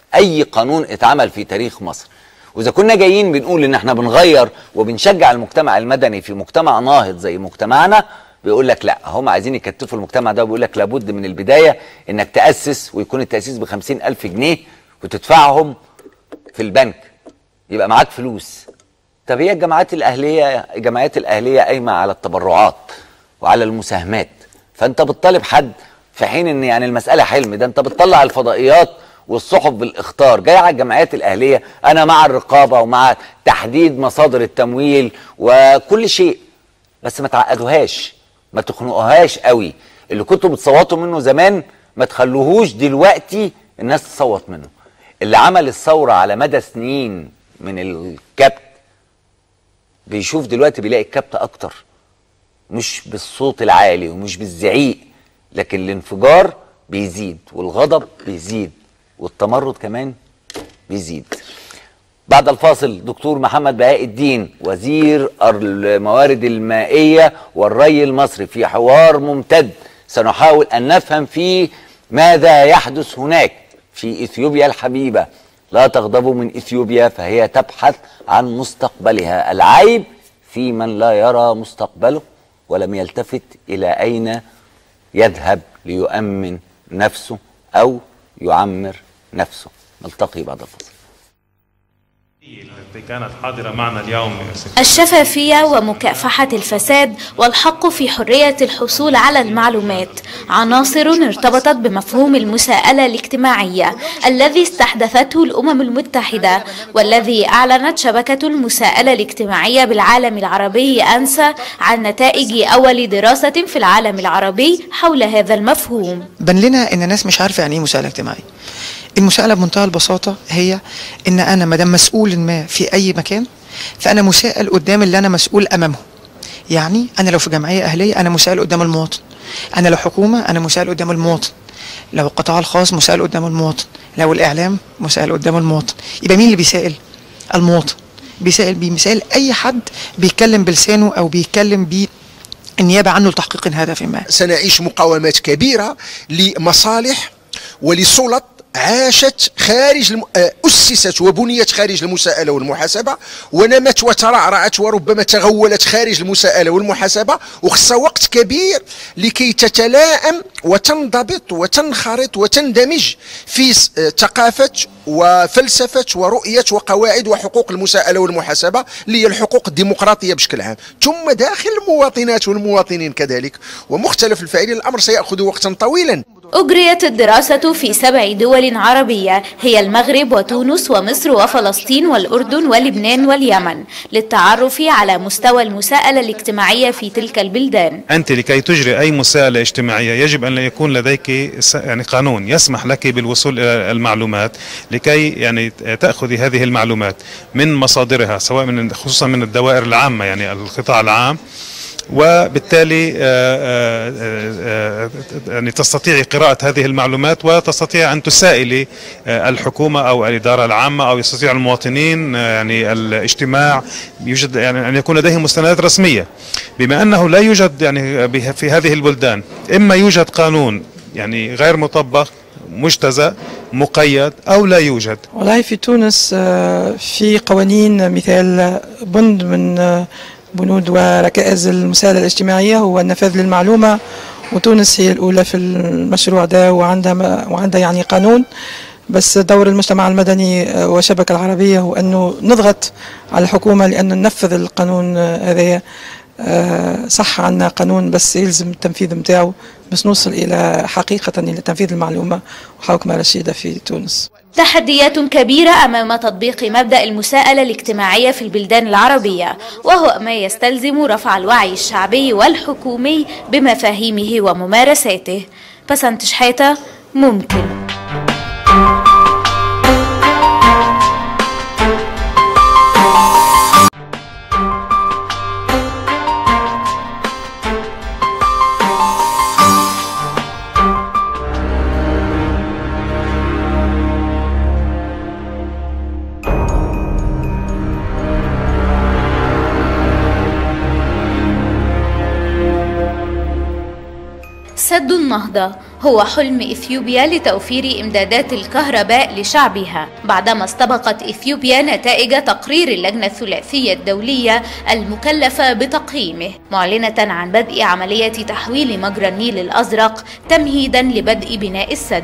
S1: اي قانون اتعمل في تاريخ مصر واذا كنا جايين بنقول ان احنا بنغير وبنشجع المجتمع المدني في مجتمع ناهض زي مجتمعنا بيقول لك لا هم عايزين يكتفوا المجتمع ده وبيقول لك لابد من البدايه انك تاسس ويكون التاسيس ب ألف جنيه وتدفعهم في البنك يبقى معاك فلوس طب هي الجماعات الاهليه الجمعيات الاهليه قايمه على التبرعات وعلى المساهمات فانت بتطالب حد في حين ان يعني المساله حلم ده انت بتطلع الفضائيات والصحف بالاخطار جاي على الجمعيات الاهليه انا مع الرقابه ومع تحديد مصادر التمويل وكل شيء بس ما تعقدوهاش ما تخنقوهاش قوي اللي كنتوا بتصوتوا منه زمان ما تخلوهوش دلوقتي الناس تصوت منه اللي عمل الثوره على مدى سنين من الكبت بيشوف دلوقتي بيلاقي الكبت اكتر مش بالصوت العالي ومش بالزعيق لكن الانفجار بيزيد والغضب بيزيد والتمرد كمان بيزيد بعد الفاصل دكتور محمد بهاء الدين وزير الموارد المائية والري المصري في حوار ممتد سنحاول أن نفهم فيه ماذا يحدث هناك في إثيوبيا الحبيبة لا تغضبوا من إثيوبيا فهي تبحث عن مستقبلها العيب في من لا يرى مستقبله ولم يلتفت إلى أين يذهب ليؤمن نفسه أو يعمر نفسه نلتقي بعد الفاصل
S5: التي كانت حاضرة معنا اليوم
S6: الشفافية ومكافحة الفساد والحق في حرية الحصول على المعلومات عناصر ارتبطت بمفهوم المساءلة الاجتماعية الذي استحدثته الأمم المتحدة والذي أعلنت شبكة المساءلة الاجتماعية بالعالم العربي أنسى عن نتائج أول دراسة في العالم العربي حول هذا المفهوم
S7: بان لنا ان الناس مش عارفه يعني ايه مساءله اجتماعيه المساءله بمنتهى البساطه هي ان انا ما دام مسؤول ما في اي مكان فانا مساءل قدام اللي انا مسؤول امامه يعني انا لو في جمعيه اهليه انا مساءل قدام المواطن انا لو حكومه انا مساءل قدام المواطن لو القطاع الخاص مساءل قدام المواطن لو الاعلام مساءل قدام المواطن يبقى مين اللي بيسائل المواطن بيسائل بيسائل اي حد بيتكلم بلسانه او بيتكلم بيه النيابه عنه لتحقيق هدف ما
S8: سنعيش مقاومات كبيرة لمصالح ولسلط عاشت خارج الم... آه، أسست وبنيت خارج المساءلة والمحاسبة ونمت وترعرعت وربما تغولت خارج المساءلة والمحاسبة وخصها وقت كبير لكي تتلائم وتنضبط وتنخرط وتندمج في س- آه، ثقافة وفلسفة ورؤية وقواعد وحقوق المساءلة والمحاسبة اللي هي الحقوق الديمقراطية بشكل عام ثم داخل المواطنات والمواطنين كذلك ومختلف الفاعلين الأمر سيأخذ وقتا طويلا
S6: أجريت الدراسة في سبع دول عربية هي المغرب وتونس ومصر وفلسطين والأردن ولبنان واليمن للتعرف على مستوى المساءلة الاجتماعية في تلك البلدان
S5: أنت لكي تجري أي مساءلة اجتماعية يجب أن يكون لديك س- يعني قانون يسمح لك بالوصول إلى المعلومات لكي يعني تأخذي هذه المعلومات من مصادرها سواء من خصوصا من الدوائر العامة يعني القطاع العام وبالتالي آه، آه، آه، آه، يعني تستطيعي قراءة هذه المعلومات وتستطيع أن تسائلي آه، الحكومة أو الإدارة العامة أو يستطيع المواطنين آه، يعني الاجتماع يوجد يعني أن يكون لديهم مستندات رسمية بما أنه لا يوجد يعني به- في هذه البلدان إما يوجد قانون يعني غير مطبق مجتزأ مقيد أو لا يوجد
S9: والله في تونس آه، في قوانين مثال بند من آه، بنود وركائز المساءلة الاجتماعية هو النفاذ للمعلومة وتونس هي الأولى في المشروع ده وعندها ما- وعندها يعني قانون بس دور المجتمع المدني آه، والشبكة العربية هو أنه نضغط على الحكومة لأن ننفذ القانون آه، هذا آه، صح عنا قانون بس يلزم التنفيذ متاعه بس نوصل إلى حقيقة إلى تنفيذ المعلومة وحوكمة رشيدة في تونس
S6: تحديات كبيرة أمام تطبيق مبدأ المساءلة الاجتماعية في البلدان العربية وهو ما يستلزم رفع الوعي الشعبي والحكومي بمفاهيمه وممارساته بسنت شحاتة ممكن سد النهضة هو حلم إثيوبيا لتوفير إمدادات الكهرباء لشعبها بعدما استبقت إثيوبيا نتائج تقرير اللجنة الثلاثية الدولية المكلفة بتقييمه معلنة عن بدء عملية تحويل مجرى النيل الأزرق تمهيدا لبدء بناء السد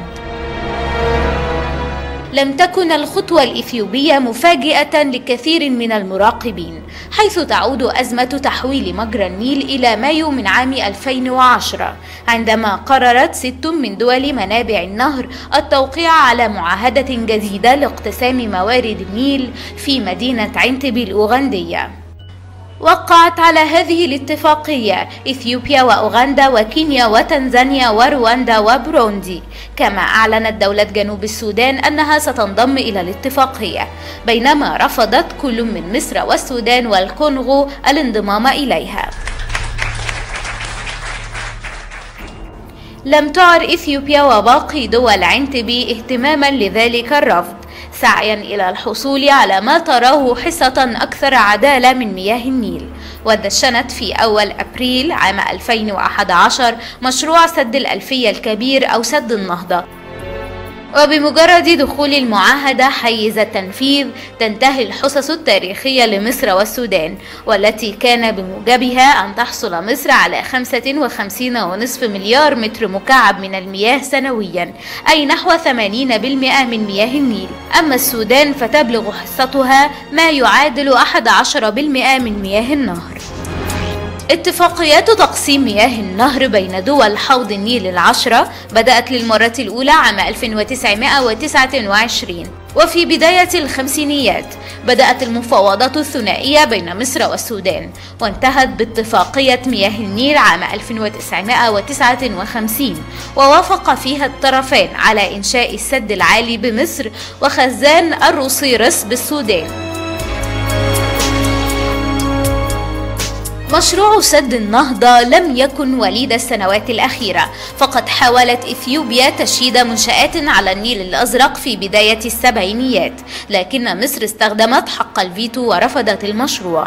S6: لم تكن الخطوة الإثيوبية مفاجئة لكثير من المراقبين حيث تعود أزمة تحويل مجرى النيل إلى مايو من عام 2010 عندما قررت ست من دول منابع النهر التوقيع على معاهدة جديدة لاقتسام موارد النيل في مدينة عنتبي الأوغندية وقعت على هذه الاتفاقية إثيوبيا وأوغندا وكينيا وتنزانيا ورواندا وبروندي كما أعلنت دولة جنوب السودان أنها ستنضم إلى الاتفاقية بينما رفضت كل من مصر والسودان والكونغو الانضمام إليها لم تعر إثيوبيا وباقي دول عنتبي اهتماما لذلك الرفض سعيا إلى الحصول على ما تراه حصة أكثر عدالة من مياه النيل ودشنت في أول أبريل عام 2011 مشروع سد الألفية الكبير أو سد النهضة وبمجرد دخول المعاهدة حيز التنفيذ تنتهي الحصص التاريخية لمصر والسودان والتي كان بموجبها أن تحصل مصر على 55.5 مليار متر مكعب من المياه سنويا أي نحو 80% من مياه النيل أما السودان فتبلغ حصتها ما يعادل 11% من مياه النهر اتفاقيات تقسيم مياه النهر بين دول حوض النيل العشرة بدأت للمرة الأولى عام 1929 وفي بداية الخمسينيات بدأت المفاوضات الثنائية بين مصر والسودان وانتهت باتفاقية مياه النيل عام 1959 ووافق فيها الطرفان على إنشاء السد العالي بمصر وخزان الروسيرس بالسودان مشروع سد النهضة لم يكن وليد السنوات الأخيرة فقد حاولت إثيوبيا تشييد منشآت على النيل الأزرق في بداية السبعينيات لكن مصر استخدمت حق الفيتو ورفضت المشروع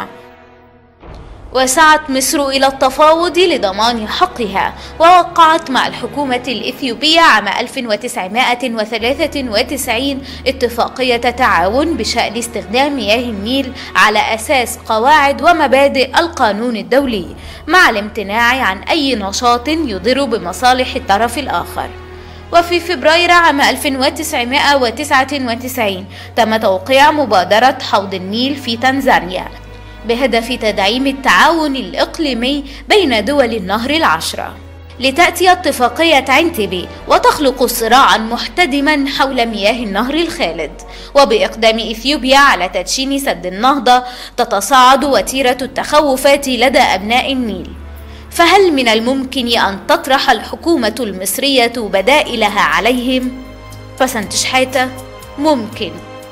S6: وسعت مصر إلى التفاوض لضمان حقها ووقعت مع الحكومة الإثيوبية عام 1993 اتفاقية تعاون بشأن استخدام مياه النيل على أساس قواعد ومبادئ القانون الدولي مع الامتناع عن أي نشاط يضر بمصالح الطرف الآخر وفي فبراير عام 1999 تم توقيع مبادرة حوض النيل في تنزانيا بهدف تدعيم التعاون الإقليمي بين دول النهر العشرة لتأتي اتفاقية عنتبي وتخلق صراعا محتدما حول مياه النهر الخالد وبإقدام إثيوبيا على تدشين سد النهضة تتصاعد وتيرة التخوفات لدى أبناء النيل فهل من الممكن أن تطرح الحكومة المصرية بدائلها عليهم؟ فسنت شحاتة ممكن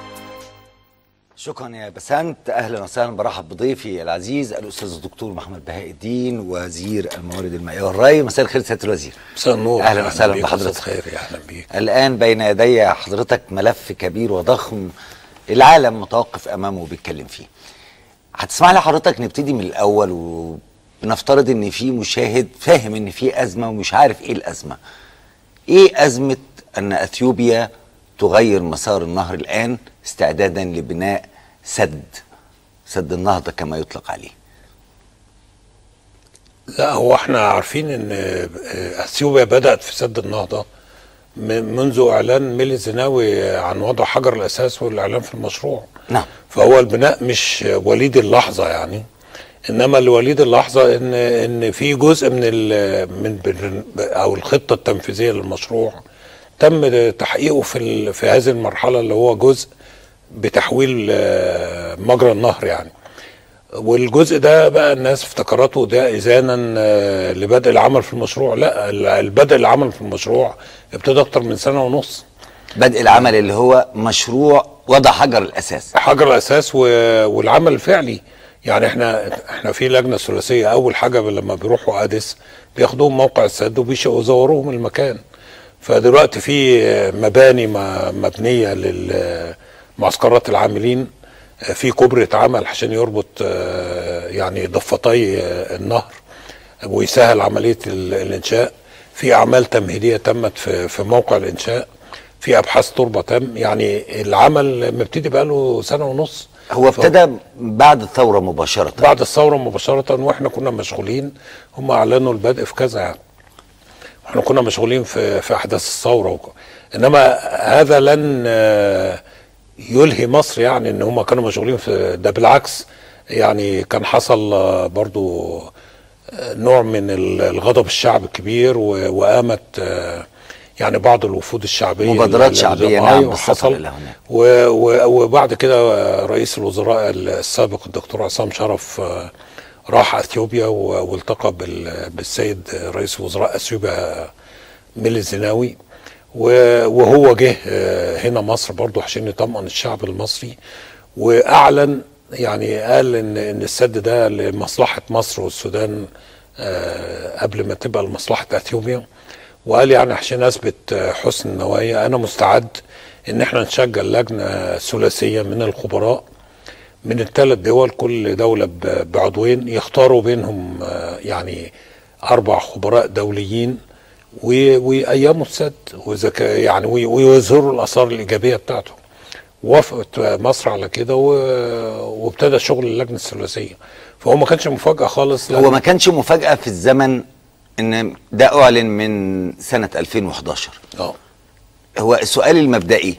S1: شكرا يا بسنت اهلا وسهلا برحب بضيفي العزيز الاستاذ الدكتور محمد بهاء الدين وزير الموارد المائيه والري مساء الخير سياده الوزير
S10: مساء النور
S1: اهلا وسهلا
S10: بيك،
S1: بحضرتك
S10: أستاذ خير يا اهلا بيك
S1: الان بين يدي حضرتك ملف كبير وضخم العالم متوقف امامه وبيتكلم فيه هتسمح لي حضرتك نبتدي من الاول ونفترض ان في مشاهد فاهم ان في ازمه ومش عارف ايه الازمه ايه ازمه ان اثيوبيا تغير مسار النهر الان استعدادا لبناء سد سد النهضه كما يطلق عليه
S10: لا هو احنا عارفين ان آه، اثيوبيا بدات في سد النهضه م- منذ اعلان ميلي زناوي عن وضع حجر الاساس والاعلان في المشروع
S1: نعم
S10: فهو البناء مش وليد اللحظه يعني انما الوليد اللحظه ان ان في جزء من ال من بر- او الخطه التنفيذيه للمشروع تم تحقيقه في ال- في هذه المرحله اللي هو جزء بتحويل آه، مجرى النهر يعني والجزء ده بقى الناس افتكرته ده اذانا آه، لبدء العمل في المشروع لا ال- البدء العمل في المشروع ابتدى اكتر من سنه ونص
S1: بدء العمل اللي هو مشروع وضع حجر الاساس
S10: حجر الاساس و... والعمل الفعلي يعني احنا احنا في لجنه ثلاثيه اول حاجه لما بيروحوا اديس بياخدوهم موقع السد وبيزوروهم المكان فدلوقتي في مباني ما- مبنيه للمعسكرات العاملين في كوبري اتعمل عشان يربط آه، يعني ضفتي آه، النهر ويسهل عمليه ال- الانشاء في اعمال تمهيديه تمت في في موقع الانشاء في ابحاث تربه تم يعني العمل مبتدي بقاله سنه ونص
S1: هو ابتدى بعد الثوره مباشره
S10: بعد الثوره مباشره واحنا كنا مشغولين هم اعلنوا البدء في كذا يعني احنا كنا مشغولين في في احداث الثوره وك... انما هذا لن آه، يلهي مصر يعني ان هم كانوا مشغولين في ده بالعكس يعني كان حصل آه، برضو آه، نوع من ال- الغضب الشعب الكبير و- وقامت آه، يعني بعض الوفود الشعبيه
S1: مبادرات
S10: اللي-
S1: شعبية،
S10: اللي-
S1: نعم،
S10: أيوة،
S1: بالسفر
S10: حصل
S1: إلى هناك.
S10: و- و- وبعد كده رئيس الوزراء السابق الدكتور عصام شرف آه، راح اثيوبيا و- والتقى بال- بالسيد رئيس وزراء اثيوبيا ميلي الزناوي و- وهو جه آه، هنا مصر برضو عشان يطمئن الشعب المصري واعلن يعني قال ان ان السد ده لمصلحه مصر والسودان آه، قبل ما تبقى لمصلحه اثيوبيا وقال يعني عشان اثبت آه، حسن النوايا انا مستعد ان احنا نشغل لجنه ثلاثيه من الخبراء من الثلاث دول كل دوله ب- بعضوين يختاروا بينهم آه، يعني اربع خبراء دوليين و- ويقيموا السد وذكا- يعني وي- ويظهروا الاثار الايجابيه بتاعته وافقت مصر على كده و- وابتدى شغل اللجنه الثلاثيه فهو ما كانش مفاجاه خالص
S1: هو ما كانش مفاجاه في الزمن ان ده اعلن من سنه 2011
S10: اه
S1: هو السؤال المبدئي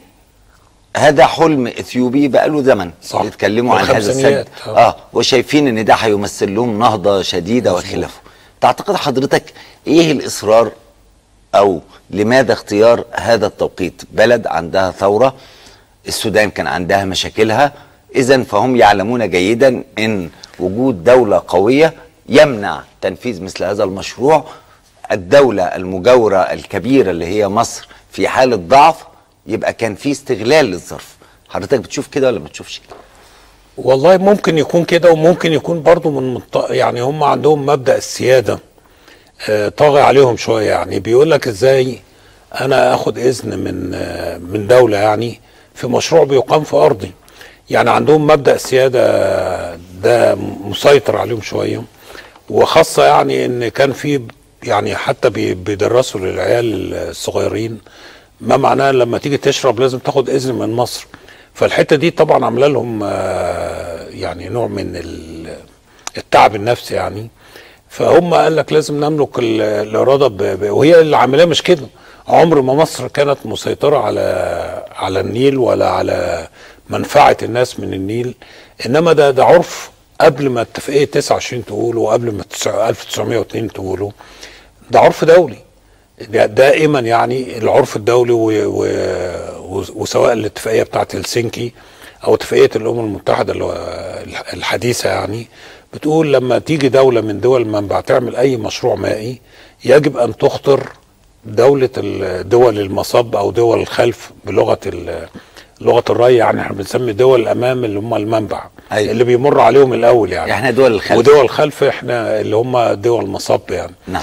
S1: هذا حلم اثيوبي بقاله زمن
S10: صح.
S1: بيتكلموا عن هذا السد
S10: والخمسينيات، آه.
S1: اه وشايفين ان ده هيمثل لهم نهضه شديده وخلافه تعتقد حضرتك ايه الاصرار او لماذا اختيار هذا التوقيت بلد عندها ثوره السودان كان عندها مشاكلها اذا فهم يعلمون جيدا ان وجود دوله قويه يمنع تنفيذ مثل هذا المشروع الدوله المجاوره الكبيره اللي هي مصر في حاله ضعف يبقى كان في استغلال للظرف حضرتك بتشوف كده ولا ما بتشوفش كده
S10: والله ممكن يكون كده وممكن يكون برضو من منط- يعني هم عندهم مبدأ السيادة آه، طاغي عليهم شوية يعني بيقول لك ازاي انا اخد اذن من آه، من دولة يعني في مشروع بيقام في ارضي يعني عندهم مبدأ السيادة ده مسيطر عليهم شوية وخاصة يعني ان كان في يعني حتى بي- بيدرسوا للعيال الصغيرين ما معناه لما تيجي تشرب لازم تاخد اذن من مصر فالحته دي طبعا عامله لهم آه، يعني نوع من ال- التعب النفسي يعني فهم قال لك لازم نملك ال- الاراده ب... ب... وهي العمليه مش كده عمر ما مصر كانت مسيطره على على النيل ولا على منفعه الناس من النيل انما ده ده عرف قبل ما اتفاقيه 29 تقول وقبل ما تسع- 1902 تقولوا ده عرف دولي دا- دائما يعني العرف الدولي و... و... و... وسواء الاتفاقيه بتاعت هلسنكي او اتفاقيه الامم المتحده اللي هو الح- الحديثه يعني بتقول لما تيجي دوله من دول المنبع تعمل اي مشروع مائي يجب ان تخطر دوله ال- دول المصب او دول الخلف بلغه ال- لغه الري يعني احنا بنسمي دول الامام اللي هم المنبع
S1: أيوة.
S10: اللي بيمر عليهم الاول يعني
S1: احنا دول الخلف
S10: ودول الخلف احنا اللي هم دول المصب يعني
S1: نعم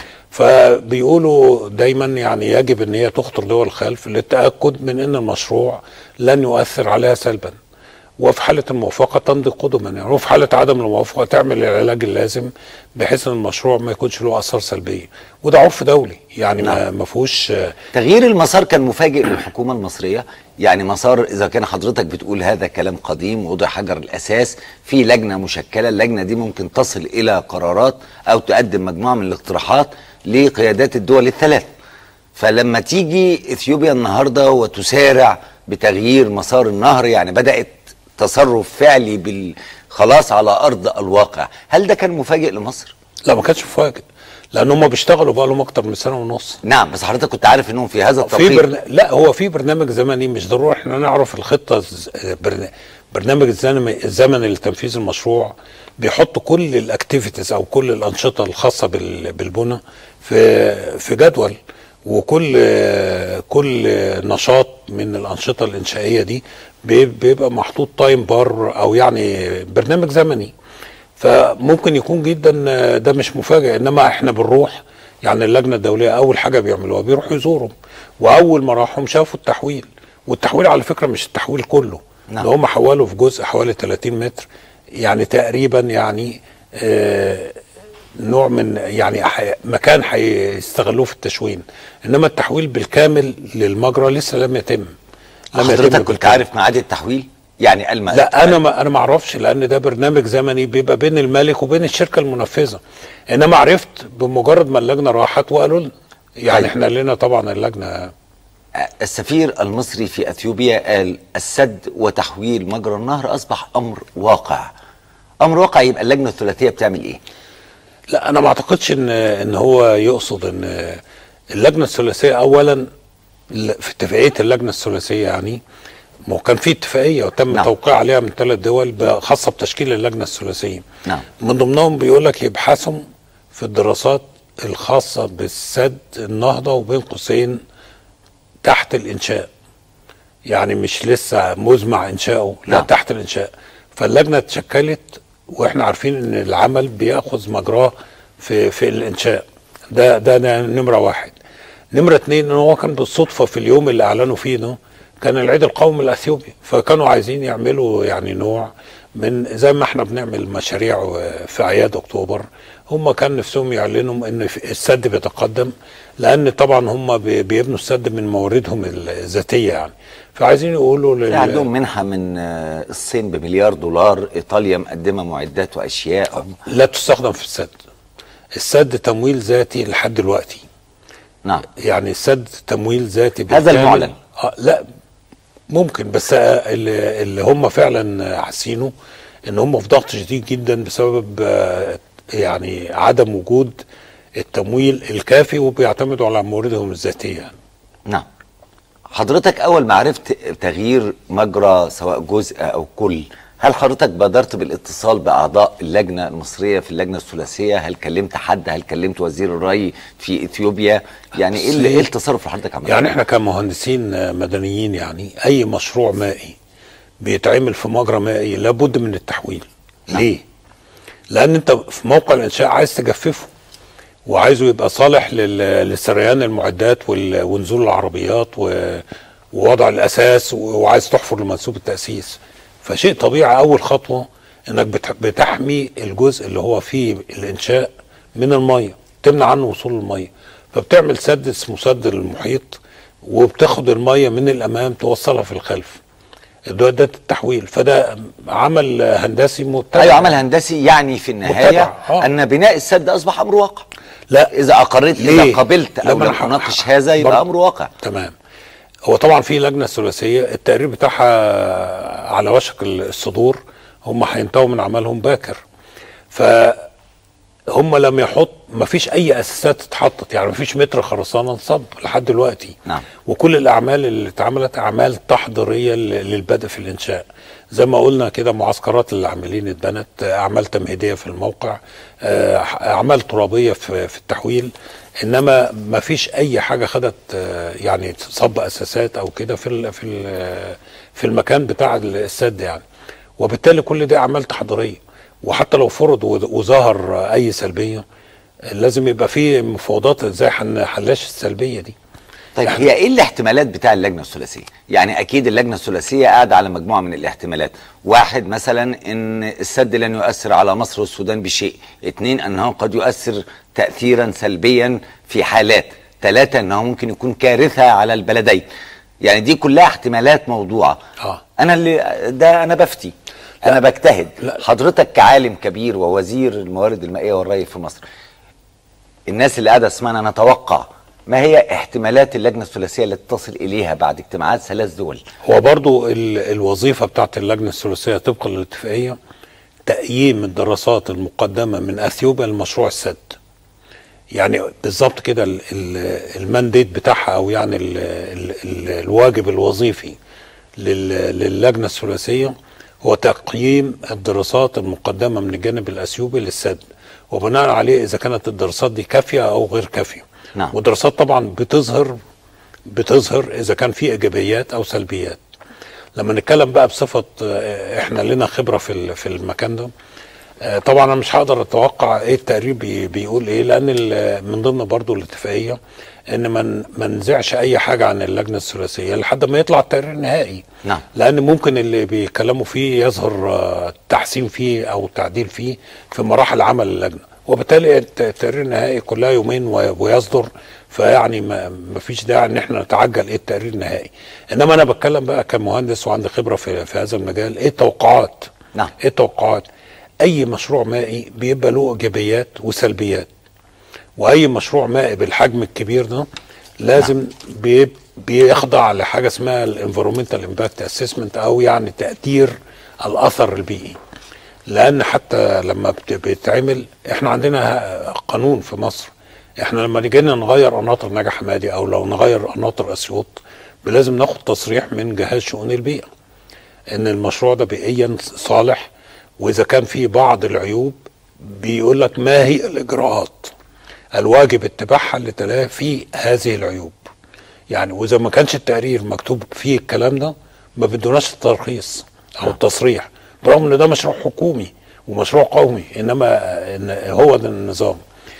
S10: فبيقولوا دايما يعني يجب ان هي تخطر دول الخلف للتاكد من ان المشروع لن يؤثر عليها سلبا وفي حاله الموافقه تمضي قدما يعني وفي حاله عدم الموافقه تعمل العلاج اللازم بحيث ان المشروع ما يكونش له اثار سلبيه وده عرف دولي يعني ما
S1: نعم.
S10: ما فيهوش آه،
S1: تغيير المسار كان مفاجئ للحكومة المصرية يعني مسار إذا كان حضرتك بتقول هذا كلام قديم وضع حجر الأساس في لجنة مشكلة اللجنة دي ممكن تصل إلى قرارات أو تقدم مجموعة من الاقتراحات لقيادات الدول الثلاث فلما تيجي إثيوبيا النهاردة وتسارع بتغيير مسار النهر يعني بدأت تصرف فعلي بال خلاص على أرض الواقع هل ده كان مفاجئ لمصر؟
S10: لا ما كانش مفاجئ لان هم بيشتغلوا بقى لهم اكتر من سنه ونص
S1: نعم بس حضرتك كنت عارف انهم في هذا
S10: في
S1: التوقيت
S10: برن... لا هو في برنامج زمني مش ضروري احنا نعرف الخطه الز- برن... برنامج الزمني الزمني لتنفيذ المشروع بيحط كل الاكتيفيتيز او كل الانشطه الخاصه بال... بالبنى في في جدول وكل كل نشاط من الانشطه الانشائيه دي بي- بيبقى محطوط تايم بار او يعني برنامج زمني فممكن يكون جدا ده مش مفاجئ انما احنا بنروح يعني اللجنه الدوليه اول حاجه بيعملوها بيروحوا يزوروا واول ما راحوا شافوا التحويل والتحويل على فكره مش التحويل كله
S1: نعم.
S10: ده هم حولوا في جزء حوالي 30 متر يعني تقريبا يعني آه نوع من يعني حي... مكان هيستغلوه في التشوين انما التحويل بالكامل للمجرى لسه لم يتم لم
S1: حضرتك كنت
S10: بالكامل.
S1: عارف ميعاد التحويل يعني الم...
S10: لا انا ما انا ما اعرفش لان ده برنامج زمني بيبقى بين المالك وبين الشركه المنفذه انما عرفت بمجرد ما اللجنه راحت وقالوا لنا يعني
S1: طيب.
S10: احنا لنا طبعا اللجنه
S1: السفير المصري في اثيوبيا قال السد وتحويل مجرى النهر اصبح امر واقع امر واقع يبقى اللجنه الثلاثيه بتعمل ايه
S10: لا انا ما اعتقدش ان ان هو يقصد ان اللجنه الثلاثيه اولا ل- في اتفاقيه اللجنه الثلاثيه يعني ما هو كان في اتفاقيه وتم
S1: نعم.
S10: نعم. توقيع عليها من ثلاث دول ب- خاصه بتشكيل اللجنه الثلاثيه
S1: نعم
S10: من ضمنهم بيقول لك يبحثوا في الدراسات الخاصه بالسد النهضه وبين قوسين تحت الانشاء يعني مش لسه مزمع انشاؤه لا
S1: نعم.
S10: تحت الانشاء فاللجنه اتشكلت واحنا عارفين ان العمل بياخذ مجراه في في الانشاء ده ده, ده نمره واحد نمره اتنين ان هو كان بالصدفه في اليوم اللي اعلنوا فيه ده كان العيد القومي الاثيوبي فكانوا عايزين يعملوا يعني نوع من زي ما احنا بنعمل مشاريع في اعياد اكتوبر هم كان نفسهم يعلنوا ان في- السد بيتقدم لان طبعا هم بي- بيبنوا السد من مواردهم الذاتيه يعني فعايزين يقولوا لل...
S1: عندهم منحه من آه، الصين بمليار دولار ايطاليا مقدمه معدات واشياء
S10: لا تستخدم في السد السد تمويل ذاتي لحد دلوقتي
S1: نعم
S10: يعني السد تمويل ذاتي
S1: هذا
S10: بالكامل.
S1: المعلن.
S10: آه لا ممكن بس آه، اللي, اللي هم فعلا حاسينه ان هم في ضغط شديد جدا بسبب آه، يعني عدم وجود التمويل الكافي وبيعتمدوا على مواردهم الذاتيه يعني.
S1: نعم حضرتك اول ما عرفت تغيير مجرى سواء جزء او كل هل حضرتك بادرت بالاتصال باعضاء اللجنه المصريه في اللجنه الثلاثيه هل كلمت حد هل كلمت وزير الري في اثيوبيا يعني ايه اللي- ايه التصرف اللي حضرتك عملته
S10: يعني احنا كمهندسين آه، مدنيين يعني اي مشروع مائي بيتعمل في مجرى مائي لابد من التحويل
S1: نعم.
S10: ليه لان انت في موقع الانشاء عايز تجففه وعايزه يبقى صالح لل- لسريان المعدات وال- ونزول العربيات و- ووضع الاساس و- وعايز تحفر لمنسوب التاسيس فشيء طبيعي اول خطوه انك بت- بتحمي الجزء اللي هو فيه الانشاء من الميه تمنع عنه وصول الميه فبتعمل سد اسمه سد المحيط وبتاخد الميه من الامام توصلها في الخلف ده ده التحويل فده عمل هندسي متبع
S1: ايوه عمل هندسي يعني في النهايه
S10: متبع، آه.
S1: ان بناء السد اصبح امر واقع
S10: لا
S1: اذا اقريت
S10: ليه؟
S1: اذا قبلت او
S10: لما
S1: لم
S10: أنا ح-
S1: تناقش هذا يبقى
S10: برضه.
S1: امر واقع
S10: تمام هو طبعا في لجنه ثلاثيه التقرير بتاعها على وشك الصدور هم هينتهوا من عملهم باكر فهم لم يحط ما فيش اي اساسات اتحطت يعني ما فيش متر خرسانه انصب لحد دلوقتي
S1: نعم.
S10: وكل الاعمال اللي اتعملت اعمال تحضيريه ل- للبدء في الانشاء زي ما قلنا كده معسكرات للعاملين اتبنت اعمال تمهيديه في الموقع آه، اعمال ترابيه في في التحويل انما ما فيش اي حاجه خدت آه، يعني صب اساسات او كده في ال- في ال- في المكان بتاع السد يعني وبالتالي كل دي اعمال تحضيريه وحتى لو فرض وظ- وظهر اي سلبيه لازم يبقى في مفاوضات ازاي هنحلاش السلبيه دي
S1: طيب هي ايه الاحتمالات بتاع اللجنه الثلاثيه؟ يعني اكيد اللجنه الثلاثيه قاعده على مجموعه من الاحتمالات، واحد مثلا ان السد لن يؤثر على مصر والسودان بشيء، اثنين انه قد يؤثر تاثيرا سلبيا في حالات، ثلاثه انه ممكن يكون كارثه على البلدين. يعني دي كلها احتمالات موضوعه.
S10: اه
S1: انا اللي ده انا بفتي انا بجتهد حضرتك كعالم كبير ووزير الموارد المائيه والري في مصر الناس اللي قاعده تسمعنا نتوقع ما هي احتمالات اللجنه الثلاثيه التي تصل اليها بعد اجتماعات ثلاث دول
S10: هو برضو ال- الوظيفة بتاعت اللجنة الثلاثية طبقا للاتفاقية تقييم الدراسات المقدمة من أثيوبيا لمشروع السد يعني بالظبط كده ال- ال- المانديت بتاعها أو يعني ال ال ال الواجب الوظيفي لل- للجنة الثلاثية هو تقييم الدراسات المقدمة من الجانب الأثيوبي للسد وبناء عليه إذا كانت الدراسات دي كافية أو غير كافية
S1: نعم.
S10: والدراسات طبعا بتظهر بتظهر اذا كان في ايجابيات او سلبيات لما نتكلم بقى بصفه آه، احنا لنا خبره في ال- في المكان ده آه، طبعا انا مش هقدر اتوقع ايه التقرير بي بيقول ايه لان ال- من ضمن برضو الاتفاقيه ان ما ن- ما نزعش اي حاجه عن اللجنه الثلاثيه لحد ما يطلع التقرير النهائي
S1: نعم
S10: لان ممكن اللي بيتكلموا فيه يظهر آه، تحسين فيه او تعديل فيه في مراحل عمل اللجنه وبالتالي الت- التقرير النهائي كلها يومين و- ويصدر فيعني ما ما فيش داعي ان احنا نتعجل ايه التقرير النهائي انما انا بتكلم بقى كمهندس وعندي خبره في, في هذا المجال ايه التوقعات
S1: نعم
S10: ايه التوقعات اي مشروع مائي بيبقى له ايجابيات وسلبيات واي مشروع مائي بالحجم الكبير ده لازم بي- بيخضع لحاجه اسمها الانفيرومنتال امباكت اسسمنت او يعني تقدير الاثر البيئي لان حتى لما بت- بيتعمل احنا عندنا قانون في مصر احنا لما جينا نغير قناطر نجا حمادي او لو نغير قناطر اسيوط لازم ناخد تصريح من جهاز شؤون البيئه ان المشروع ده بيئيا صالح واذا كان فيه بعض العيوب بيقول لك ما هي الاجراءات الواجب اتباعها لتلافي هذه العيوب يعني واذا ما كانش التقرير مكتوب فيه الكلام ده ما بدوناش الترخيص او التصريح برغم ان ده مشروع حكومي ومشروع قومي انما إن هو ده النظام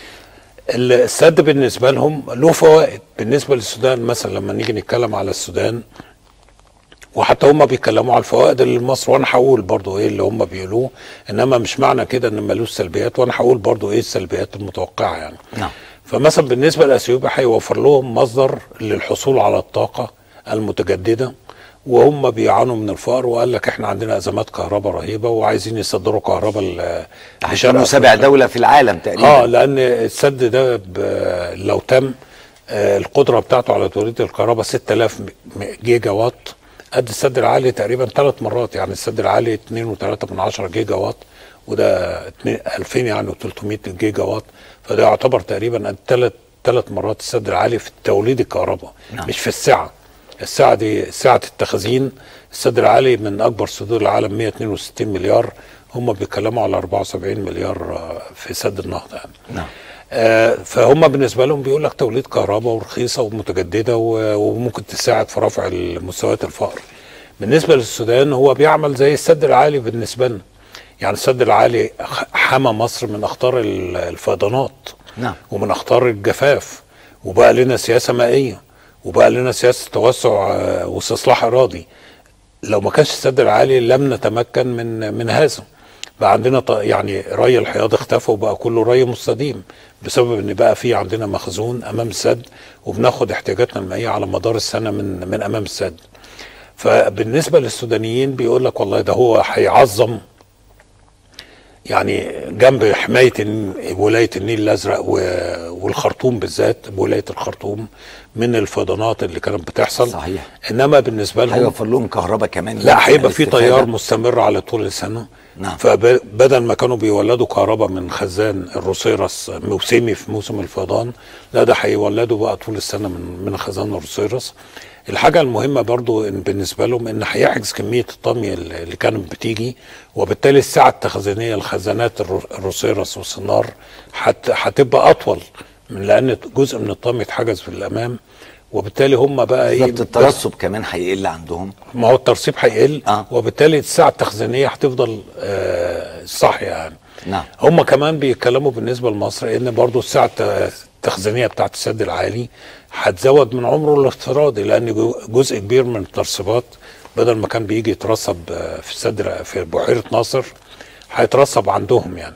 S10: السد بالنسبه لهم له فوائد بالنسبه للسودان مثلا لما نيجي نتكلم على السودان وحتى هم بيتكلموا على الفوائد اللي لمصر وانا هقول برضو ايه اللي هم بيقولوه انما مش معنى كده ان ملوش سلبيات وانا هقول برضو ايه السلبيات المتوقعه يعني
S1: نعم
S10: فمثلا بالنسبه لاثيوبيا هيوفر لهم مصدر للحصول على الطاقه المتجدده وهم بيعانوا من الفقر وقال لك احنا عندنا ازمات كهرباء رهيبه وعايزين يصدروا كهرباء ل- لشرق
S1: كانوا سابع
S10: أفريقيا.
S1: دولة في العالم تقريبا
S10: اه لان السد ده ب- لو تم آه، القدره بتاعته على توليد الكهرباء 6000 م- جيجا وات قد السد العالي تقريبا ثلاث مرات يعني السد العالي 2.3 من 10 جيجا وات وده 2000 يعني و300 جيجا وات فده يعتبر تقريبا قد ثلاث ثلاث مرات السد العالي في توليد الكهرباء
S1: نعم.
S10: مش في السعه السعه دي سعه التخزين السد العالي من اكبر سدود العالم 162 مليار هم بيتكلموا على 74 مليار آه، في سد النهضه يعني
S1: نعم
S10: آه، فهم بالنسبه لهم بيقول لك توليد كهرباء ورخيصه ومتجدده و- وممكن تساعد في رفع مستويات الفقر. بالنسبه للسودان هو بيعمل زي السد العالي بالنسبه لنا. يعني السد العالي خ- حمى مصر من اخطار ال- الفيضانات
S1: نعم
S10: ومن اخطار الجفاف وبقى لنا سياسه مائيه وبقى لنا سياسه توسع آه، واستصلاح ارادي. لو ما كانش السد العالي لم نتمكن من من هذا. بقى عندنا ط- يعني ري الحياض اختفى وبقى كله ري مستديم بسبب ان بقى في عندنا مخزون امام السد وبناخد احتياجاتنا المائيه على مدار السنه من من امام السد. فبالنسبه للسودانيين بيقول لك والله ده هو هيعظم يعني جنب حمايه الن- ولايه النيل الازرق و- والخرطوم بالذات ولايه الخرطوم من الفيضانات اللي كانت بتحصل
S1: صحيح
S10: انما بالنسبه لهم
S1: هيوفر لهم كهرباء كمان
S10: لا هيبقى في
S1: الاستفادة.
S10: تيار مستمر على طول السنه
S1: نعم.
S10: فبدل ما كانوا بيولدوا كهرباء من خزان الروسيرس موسمي في موسم الفيضان لا ده هيولدوا بقى طول السنه من من خزان الروسيرس الحاجة المهمة برضو إن بالنسبة لهم إن هيحجز كمية الطمي اللي اللي كانت بتيجي وبالتالي السعة التخزينية لخزانات الرو- الروسيرس والسنار هت- هتبقى أطول من لأن جزء من الطمي اتحجز في الأمام وبالتالي هم بقى إيه
S1: بالظبط الترسب كمان هيقل عندهم
S10: ما هو الترسيب هيقل
S1: آه.
S10: وبالتالي الساعه التخزينيه هتفضل آه صح يعني
S1: نعم
S10: هم كمان بيتكلموا بالنسبه لمصر ان برضو الساعه الت- التخزينيه بتاعت السد العالي هتزود من عمره الافتراضي لان جو- جزء كبير من الترسيبات بدل ما كان بيجي يترسب آه، في السد الع- في بحيره ناصر هيترسب عندهم يعني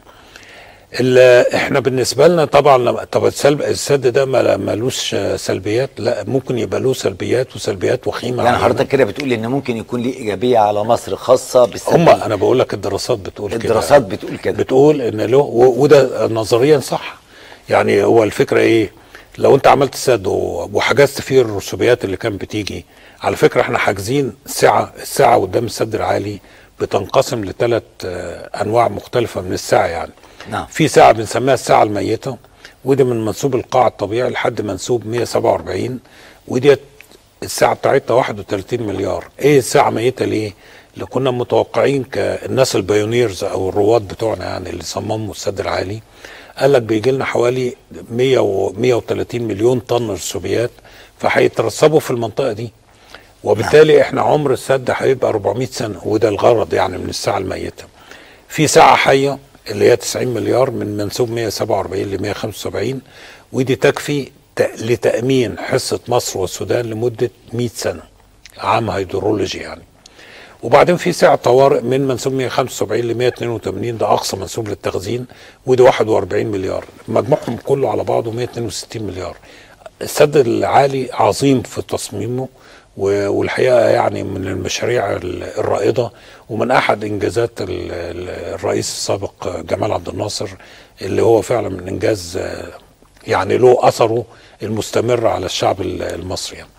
S10: ال- احنا بالنسبه لنا طبعا لما طب السلب السد ده ما- ملوش آه، سلبيات لا ممكن يبقى له سلبيات وسلبيات وخيمه
S1: يعني
S10: علينا.
S1: حضرتك كده بتقول ان ممكن يكون ليه ايجابيه على مصر خاصه بالسد
S10: هم انا بقول لك الدراسات بتقول كده
S1: الدراسات بتقول كده
S10: بتقول ان له و- وده نظريا صح يعني هو الفكره ايه لو انت عملت سد و- وحجزت فيه الرسوبيات اللي كانت بتيجي على فكره احنا حاجزين سعه السعه قدام السد العالي بتنقسم لثلاث انواع مختلفه من السعه يعني
S1: نعم
S10: في ساعة بنسميها الساعة الميتة ودي من منسوب القاع الطبيعي لحد منسوب 147 ودي الساعة بتاعتها 31 مليار ايه الساعة ميتة ليه؟ اللي كنا متوقعين كالناس البايونيرز او الرواد بتوعنا يعني اللي صمموا السد العالي قال لك بيجي لنا حوالي 100 و 130 مليون طن رسوبيات فهيترسبوا في المنطقة دي وبالتالي احنا عمر السد هيبقى 400 سنة وده الغرض يعني من الساعة الميتة في ساعة حية اللي هي 90 مليار من منسوب 147 ل 175 ودي تكفي ت- لتأمين حصة مصر والسودان لمدة 100 سنة عام هيدرولوجي يعني وبعدين في سعر طوارئ من منسوب 175 ل 182 ده اقصى منسوب للتخزين ودي 41 مليار مجموعهم كله على بعضه 162 مليار السد العالي عظيم في تصميمه و- والحقيقه يعني من المشاريع ال- الرائده ومن احد انجازات ال- ال- الرئيس السابق جمال عبد الناصر اللي هو فعلا من انجاز آه، يعني له اثره المستمر على الشعب ال- المصري يعني.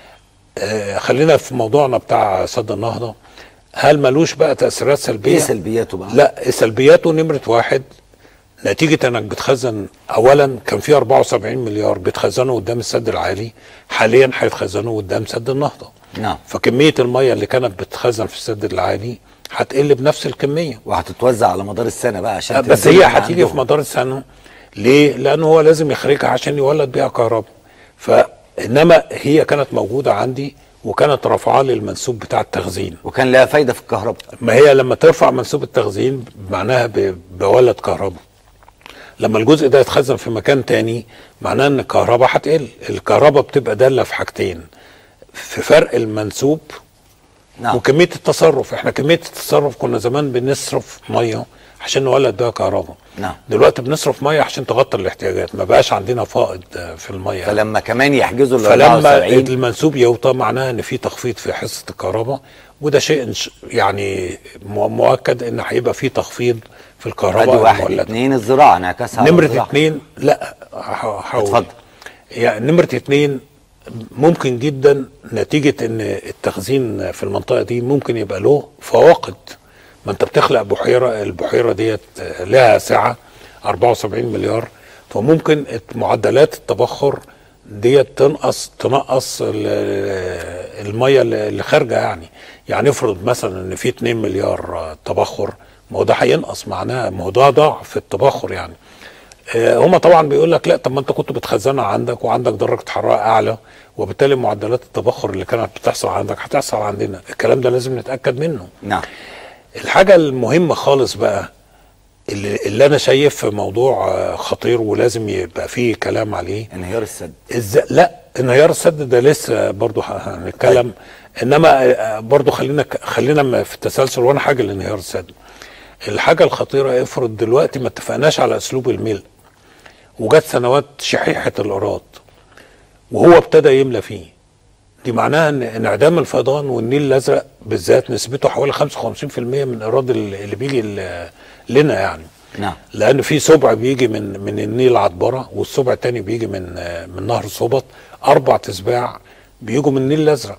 S10: آه، خلينا في موضوعنا بتاع سد النهضه هل ملوش بقى تاثيرات سلبيه؟
S1: ايه سلبياته بقى؟
S10: لا سلبياته نمره واحد نتيجة انك بتخزن اولا كان في 74 مليار بيتخزنوا قدام السد العالي حاليا هيتخزنوا قدام سد النهضة
S1: نعم
S10: فكمية المية اللي كانت بتتخزن في السد العالي هتقل بنفس الكمية
S1: وهتتوزع على مدار السنه بقى عشان
S10: بس
S1: تنزل
S10: هي
S1: من
S10: هتيجي في
S1: عندهم.
S10: مدار السنة ليه؟ لأنه هو لازم يخرجها عشان يولد بيها كهرباء فإنما هي كانت موجودة عندي وكانت رافعة لي المنسوب بتاع التخزين
S1: وكان لها فايده في الكهرباء
S10: ما هي لما ترفع منسوب التخزين معناها ب- بولد كهرباء لما الجزء ده يتخزن في مكان تاني معناه ان الكهرباء هتقل الكهرباء بتبقى دالة في حاجتين في فرق المنسوب
S1: نعم
S10: وكمية التصرف احنا كمية التصرف كنا زمان بنصرف مية عشان نولد بيها كهرباء
S1: نعم
S10: دلوقتي بنصرف مية عشان تغطي الاحتياجات ما بقاش عندنا فائض آه، في المية
S1: فلما كمان يحجزوا ال
S10: فلما
S1: 74
S10: المنسوب يوطى معناها ان في تخفيض في حصه الكهرباء وده شيء إنش- يعني مو- مؤكد ان هيبقى في تخفيض في
S1: ادي
S10: الكهرباء
S1: واحد
S10: المولده
S1: اثنين الزراعه انعكاسها على
S10: نمرة
S1: الزراعة.
S10: اتنين لا ه- هقول
S1: اتفضل.
S10: يعني نمرة اتنين ممكن جدا نتيجة ان التخزين في المنطقة دي ممكن يبقى له فواقد ما انت بتخلق بحيرة البحيرة ديت لها سعة 74 مليار فممكن معدلات التبخر ديت تنقص تنقص ال- المية اللي خارجة يعني يعني افرض مثلا ان في 2 مليار تبخر ما هو ده هينقص معناه ما هو ده ضعف في التبخر يعني آه، هما طبعا بيقول لك لا طب ما انت كنت بتخزنها عندك وعندك درجه حراره اعلى وبالتالي معدلات التبخر اللي كانت بتحصل عندك هتحصل عندنا الكلام ده لازم نتاكد منه
S1: نعم
S10: الحاجه المهمه خالص بقى اللي, اللي انا شايف في موضوع آه، خطير ولازم يبقى فيه كلام عليه
S1: انهيار السد
S10: ازاي لا انهيار السد ده لسه برضه ه- هنتكلم انما آه، برضه خلينا خلينا م- في التسلسل وانا حاجه لانهيار السد الحاجه الخطيره افرض دلوقتي ما اتفقناش على اسلوب الملء وجت سنوات شحيحه الاراض وهو ابتدى يملى فيه دي معناها ان انعدام الفيضان والنيل الازرق بالذات نسبته حوالي 55% من الايراد اللي اللي بيجي ل- لنا يعني
S1: نعم
S10: لان في سبع بيجي من من النيل عطبره والسبع التاني بيجي من آه، من نهر صوبط اربع تسباع بيجوا من النيل الازرق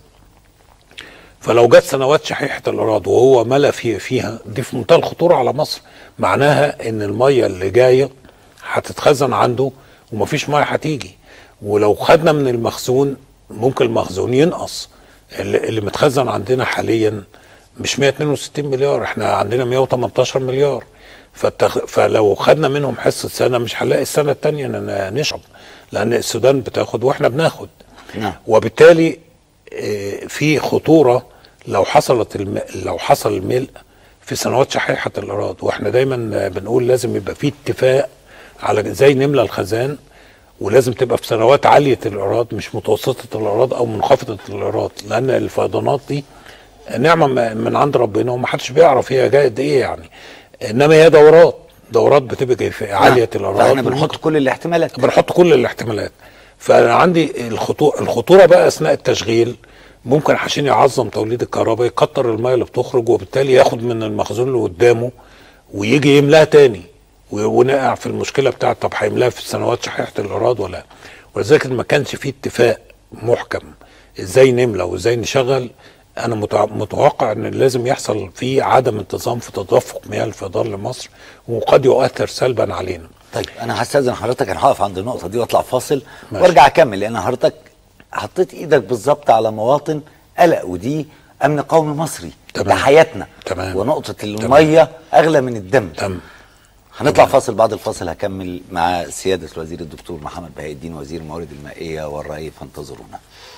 S10: فلو جت سنوات شحيحه الاراضي وهو ملا في فيها دي في منتهى الخطوره على مصر معناها ان الميه اللي جايه هتتخزن عنده ومفيش ميه هتيجي ولو خدنا من المخزون ممكن المخزون ينقص اللي, اللي متخزن عندنا حاليا مش 162 مليار احنا عندنا 118 مليار فالتخ... فلو خدنا منهم حصه سنه مش هنلاقي السنه الثانيه نشرب لان السودان بتاخد واحنا بناخد
S1: نعم
S10: وبالتالي آه، في خطوره لو حصلت الم... لو حصل الملء في سنوات شحيحه الاراضي واحنا دايما آه، بنقول لازم يبقى في اتفاق على ازاي نملى الخزان ولازم تبقى في سنوات عاليه الايراد مش متوسطه الايراد او منخفضه الايراد لان الفيضانات دي نعمه م- من عند ربنا ومحدش بيعرف هي جايه قد ايه يعني انما هي دورات دورات بتبقى في عاليه الايراد
S1: فاحنا بنحط كل الاحتمالات
S10: بنحط كل الاحتمالات فانا عندي الخطوره الخطوره بقى اثناء التشغيل ممكن عشان يعظم توليد الكهرباء يكتر الميه اللي بتخرج وبالتالي ياخد من المخزون اللي قدامه ويجي يملاها تاني و- ونقع في المشكله بتاعت طب هيملاها في السنوات شحيحه الايراد ولا لا ولذلك ما كانش فيه اتفاق محكم ازاي نملى وازاي نشغل انا متع- متوقع ان لازم يحصل فيه عدم انتظام في تدفق مياه الفيضان لمصر وقد يؤثر سلبا علينا
S1: طيب انا هستاذن حضرتك انا هقف عند النقطه دي واطلع فاصل
S10: ماشي.
S1: وارجع اكمل لان حضرتك حطيت ايدك بالظبط على مواطن قلق ودي امن قومي مصري
S10: تمام.
S1: ده حياتنا
S10: تمام.
S1: ونقطه الميه اغلى من الدم
S10: تمام
S1: هنطلع فاصل بعد الفاصل هكمل مع سياده الوزير الدكتور محمد بهاء الدين وزير الموارد المائيه والري فانتظرونا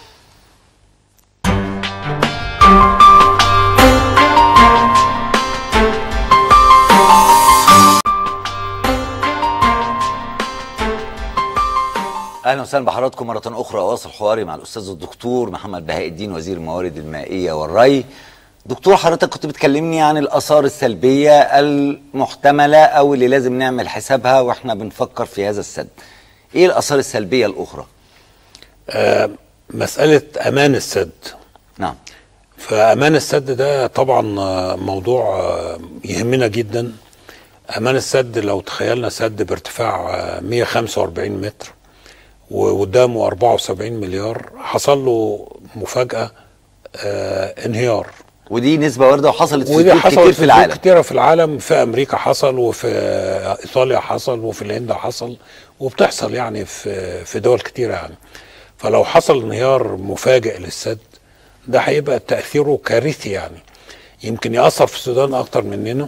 S1: اهلا وسهلا بحضراتكم مره اخرى اواصل حواري مع الاستاذ الدكتور محمد بهاء الدين وزير الموارد المائيه والري دكتور حضرتك كنت بتكلمني عن الآثار السلبية المحتملة أو اللي لازم نعمل حسابها وإحنا بنفكر في هذا السد إيه الآثار السلبية الأخرى؟
S10: آه مسألة أمان السد
S1: نعم
S10: فأمان السد ده طبعا آه، موضوع آه، يهمنا جدا أمان السد لو تخيلنا سد بارتفاع آه، 145 متر وقدامه 74 مليار حصل له مفاجأة آه انهيار
S1: ودي نسبة واردة وحصلت في
S10: ودي
S1: كتير
S10: حصلت
S1: كتير
S10: في
S1: في العالم
S10: كتيرة في العالم في امريكا حصل وفي ايطاليا حصل وفي الهند حصل وبتحصل يعني في في دول كتيرة يعني فلو حصل انهيار مفاجئ للسد ده هيبقى تأثيره كارثي يعني يمكن يأثر في السودان اكتر مننا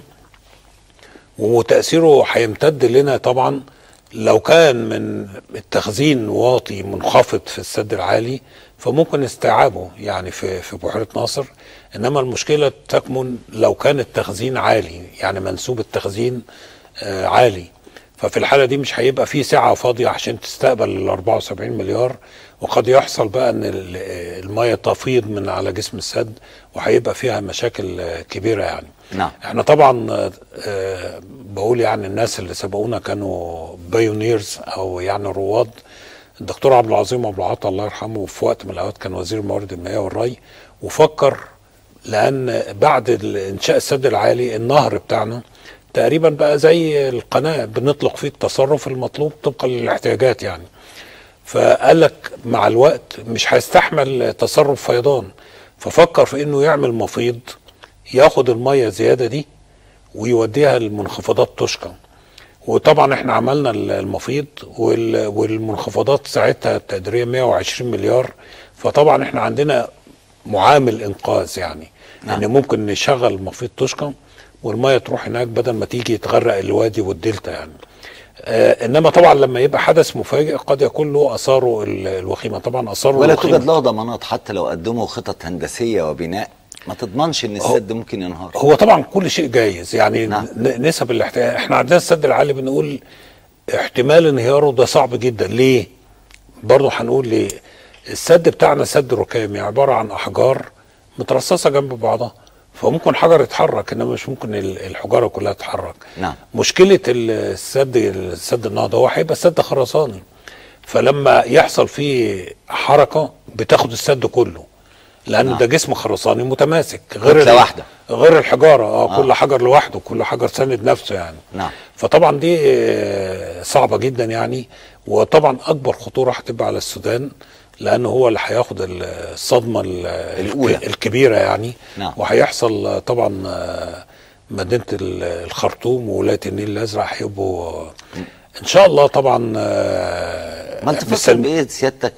S10: وتأثيره هيمتد لنا طبعا لو كان من التخزين واطي منخفض في السد العالي فممكن استيعابه يعني في في بحيره ناصر انما المشكله تكمن لو كان التخزين عالي يعني منسوب التخزين آه عالي ففي الحاله دي مش هيبقى في سعه فاضيه عشان تستقبل ال 74 مليار وقد يحصل بقى ان ال- الميه تفيض من على جسم السد وهيبقى فيها مشاكل آه، كبيره يعني
S1: نعم
S10: احنا طبعا آه، آه، بقول يعني الناس اللي سبقونا كانوا بايونيرز او يعني رواد الدكتور عبد العظيم ابو العطا الله يرحمه في وقت من الاوقات كان وزير الموارد المائيه والري وفكر لان بعد ال- انشاء السد العالي النهر بتاعنا تقريبا بقى زي القناه بنطلق فيه التصرف المطلوب طبقا للاحتياجات يعني فقال لك مع الوقت مش هيستحمل تصرف فيضان ففكر في انه يعمل مفيض ياخد الميه زياده دي ويوديها لمنخفضات تشكى وطبعا احنا عملنا المفيض وال- والمنخفضات ساعتها التقديريه 120 مليار فطبعا احنا عندنا معامل انقاذ يعني
S1: نعم.
S10: ان ممكن نشغل مفيض تشكى والميه تروح هناك بدل ما تيجي تغرق الوادي والدلتا يعني آه انما طبعا لما يبقى حدث مفاجئ قد يكون له اثاره ال- الوخيمه طبعا اثاره
S1: ولا
S10: الوخيمة
S1: توجد له ضمانات حتى لو قدموا خطط هندسية وبناء ما تضمنش إن السد ممكن ينهار
S10: هو طبعا كل شيء جايز يعني
S1: نعم.
S10: ن- نسب الاحتياج احنا عندنا السد العالي بنقول احتمال انهياره ده صعب جدا ليه برضه هنقول ليه السد بتاعنا سد ركامي عباره عن احجار مترصصه جنب بعضها فممكن حجر يتحرك انما مش ممكن ال- الحجاره كلها تتحرك
S1: نعم
S10: مشكله السد السد النهضه هو هيبقى سد خرساني فلما يحصل فيه حركه بتاخد السد كله لان
S1: نعم.
S10: ده جسم خرساني متماسك غير
S1: كتلة
S10: ال-
S1: واحدة.
S10: غير الحجاره اه,
S1: آه.
S10: كل حجر لوحده كل حجر ساند نفسه يعني
S1: نعم
S10: فطبعا دي آه، صعبه جدا يعني وطبعا اكبر خطوره هتبقى على السودان لان هو اللي هياخد ال- الصدمه ال-
S1: الأولى.
S10: الكبيره يعني
S1: نعم.
S10: وهيحصل آه، طبعا آه، مدينه ال- الخرطوم وولايه النيل الازرق هيبقوا آه، ان شاء الله طبعا آه،
S1: ما تفكر
S10: بالسلم-
S1: بايه سيادتك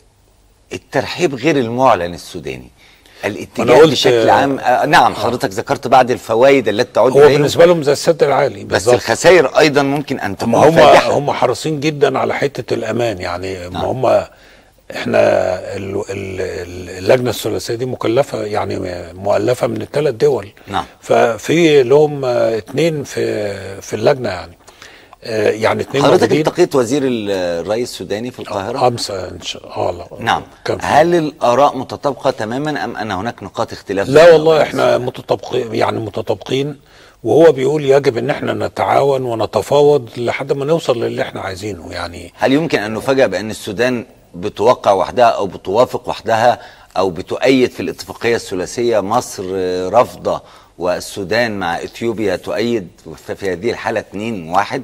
S1: الترحيب غير المعلن السوداني
S10: أنا
S1: الاتجاه
S10: قلت-
S1: بشكل عام آه نعم حضرتك ذكرت بعض الفوائد التي تعود
S10: هو
S1: إليهم.
S10: بالنسبه لهم زي السد العالي
S1: بس
S10: بالظبط.
S1: الخسائر ايضا ممكن ان تكون
S10: هم هم
S1: فادحة.
S10: هم حريصين جدا على حته الامان يعني ما هم احنا ال- ال- اللجنه الثلاثيه دي مكلفه يعني مؤلفه من الثلاث دول
S1: نعم
S10: ففي لهم آه، اتنين في في اللجنه يعني آه، يعني اتنين
S1: حضرتك
S10: موجودين
S1: التقيت وزير ال- الري السوداني في القاهره
S10: امس ان شاء الله
S1: نعم
S10: كان في-
S1: هل الاراء متطابقه تماما ام ان هناك نقاط اختلاف
S10: لا
S1: بين
S10: والله
S1: الرئيس؟
S10: احنا متطابقين يعني متطابقين وهو بيقول يجب ان احنا نتعاون ونتفاوض لحد ما نوصل للي احنا عايزينه يعني
S1: هل يمكن ان نفاجأ بان السودان بتوقع وحدها او بتوافق وحدها او بتؤيد في الاتفاقيه الثلاثيه مصر آه، رافضه والسودان مع اثيوبيا تؤيد ففي هذه الحاله 2 1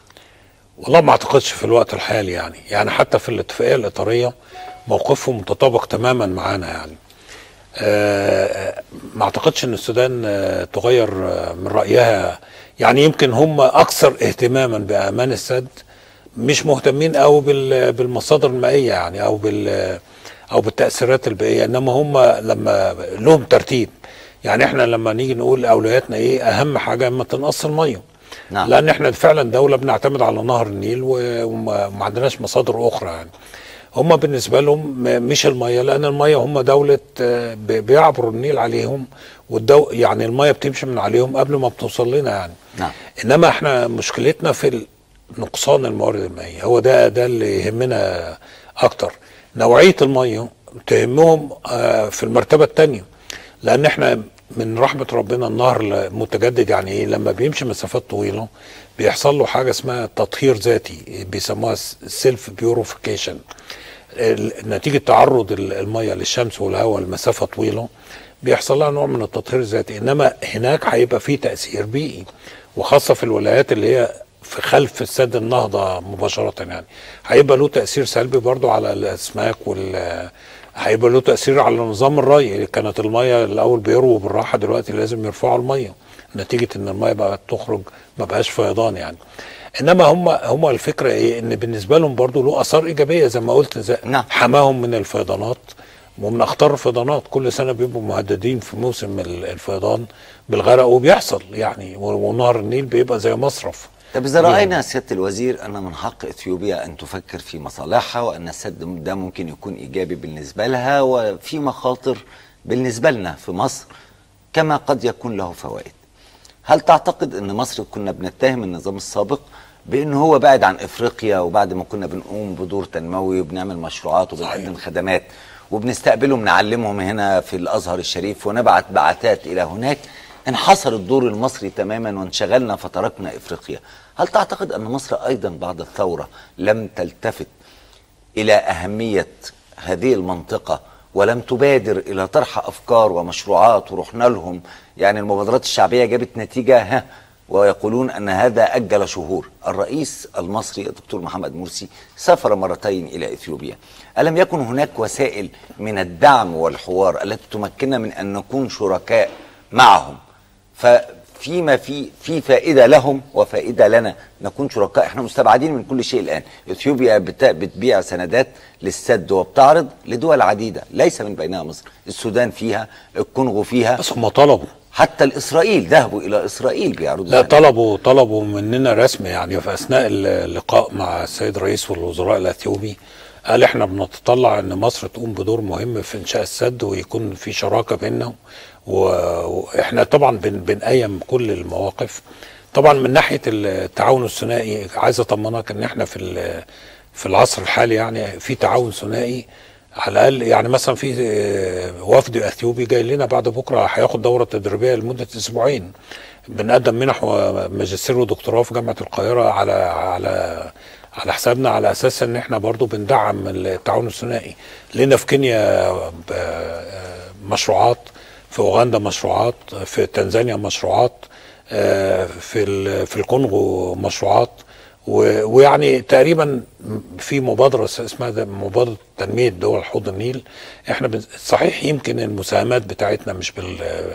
S10: والله ما اعتقدش في الوقت الحالي يعني يعني حتى في الاتفاقيه الاطاريه موقفهم متطابق تماما معانا يعني آه، ما اعتقدش ان السودان آه، تغير آه، من رايها يعني يمكن هم اكثر اهتماما بامان السد مش مهتمين قوي بال- بالمصادر المائيه يعني او بال او بالتاثيرات البيئيه انما هم لما لهم ترتيب يعني احنا لما نيجي نقول اولوياتنا ايه اهم حاجه ما تنقص الميه
S1: نعم.
S10: لان احنا فعلا دوله بنعتمد على نهر النيل و- وما وما عندناش مصادر اخرى يعني هم بالنسبه لهم م- مش الميه لان الميه هم دوله آه، ب- بيعبروا النيل عليهم والدو يعني الميه بتمشي من عليهم قبل ما بتوصل لنا يعني
S1: نعم
S10: انما احنا مشكلتنا في ال- نقصان الموارد المائيه هو ده ده اللي يهمنا اكتر نوعيه الميه تهمهم آه، في المرتبه الثانيه لان احنا من رحمه ربنا النهر متجدد يعني ايه لما بيمشي مسافات طويله بيحصل له حاجه اسمها تطهير ذاتي بيسموها سيلف بيوريفيكيشن نتيجه تعرض ال- الميه للشمس والهواء لمسافه طويله بيحصل لها نوع من التطهير الذاتي انما هناك هيبقى فيه تاثير بيئي وخاصه في الولايات اللي هي في خلف السد النهضه مباشره يعني هيبقى له تاثير سلبي برضو على الاسماك وال هيبقى له تاثير على نظام الري كانت الميه الاول بيرووا بالراحه دلوقتي لازم يرفعوا الميه نتيجه ان الميه بقت تخرج ما بقاش فيضان يعني انما هم هم الفكره ايه ان بالنسبه لهم برضو له اثار ايجابيه زي ما قلت زي
S1: نعم.
S10: حماهم من الفيضانات ومن اخطار الفيضانات كل سنه بيبقوا مهددين في موسم ال- الفيضان بالغرق وبيحصل يعني و- ونهر النيل بيبقى زي مصرف
S1: طب إذا رأينا سيادة الوزير أن من حق إثيوبيا أن تفكر في مصالحها وأن السد ده ممكن يكون إيجابي بالنسبة لها وفي مخاطر بالنسبة لنا في مصر كما قد يكون له فوائد هل تعتقد أن مصر كنا بنتهم النظام السابق بأنه هو بعد عن إفريقيا وبعد ما كنا بنقوم بدور تنموي وبنعمل مشروعات وبنقدم خدمات وبنستقبلهم نعلمهم هنا في الأزهر الشريف ونبعت بعثات إلى هناك انحصر الدور المصري تماما وانشغلنا فتركنا افريقيا هل تعتقد ان مصر ايضا بعد الثوره لم تلتفت الى اهميه هذه المنطقه ولم تبادر الى طرح افكار ومشروعات ورحنا لهم يعني المبادرات الشعبيه جابت نتيجه ها ويقولون ان هذا اجل شهور الرئيس المصري الدكتور محمد مرسي سافر مرتين الى اثيوبيا الم يكن هناك وسائل من الدعم والحوار التي تمكننا من ان نكون شركاء معهم ففيما في في فائده لهم وفائده لنا نكون شركاء احنا مستبعدين من كل شيء الان اثيوبيا بت- بتبيع سندات للسد وبتعرض لدول عديده ليس من بينها مصر السودان فيها الكونغو فيها
S10: بس هم طلبوا
S1: حتى الاسرائيل ذهبوا الى اسرائيل بيعرضوا
S10: لا
S1: سندات.
S10: طلبوا طلبوا مننا رسم يعني في اثناء اللقاء مع السيد رئيس الوزراء الاثيوبي قال احنا بنتطلع ان مصر تقوم بدور مهم في انشاء السد ويكون في شراكه بيننا و- واحنا طبعا بن بنقيم كل المواقف طبعا من ناحيه التعاون الثنائي عايز اطمنك ان احنا في ال- في العصر الحالي يعني في تعاون ثنائي على الاقل يعني مثلا في آه، وفد اثيوبي جاي لنا بعد بكره هياخد دوره تدريبيه لمده اسبوعين بنقدم منح وماجستير ودكتوراه في جامعه القاهره على على على حسابنا على اساس ان احنا برضو بندعم التعاون الثنائي لنا في كينيا ب- مشروعات في اوغندا مشروعات في تنزانيا مشروعات آه، في ال- في الكونغو مشروعات و- ويعني تقريبا في مبادره اسمها ده مبادره تنميه دول حوض النيل احنا بن- صحيح يمكن المساهمات بتاعتنا مش بال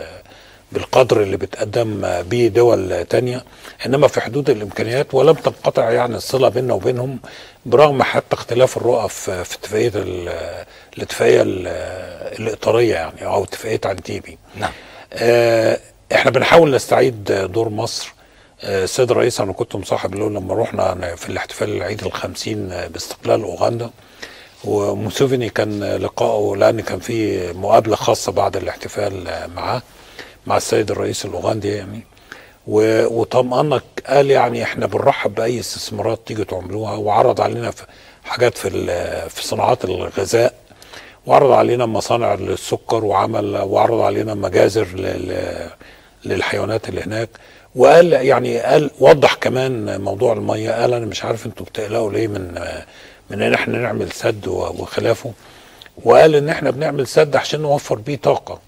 S10: بالقدر اللي بتقدم بيه دول تانية انما في حدود الامكانيات ولم تنقطع يعني الصله بيننا وبينهم برغم حتى اختلاف الرؤى في في اتفاقيه ال- الاتفاقيه ال- الاطاريه يعني او اتفاقيه انتيبي
S1: نعم
S10: آه، احنا بنحاول نستعيد دور مصر آه، السيد الرئيس انا كنت مصاحب له لما رحنا في الاحتفال العيد الخمسين باستقلال اوغندا وموسيفيني كان لقائه لان كان في مقابله خاصه بعد الاحتفال آه، معاه مع السيد الرئيس الاوغندي يعني و- وطمأنك قال يعني احنا بنرحب باي استثمارات تيجي تعملوها وعرض علينا في حاجات في ال- في صناعات الغذاء وعرض علينا مصانع للسكر وعمل وعرض علينا مجازر لل- للحيوانات اللي هناك وقال يعني قال وضح كمان موضوع الميه قال انا مش عارف انتوا بتقلقوا ليه من من ان احنا نعمل سد و- وخلافه وقال ان احنا بنعمل سد عشان نوفر بيه طاقه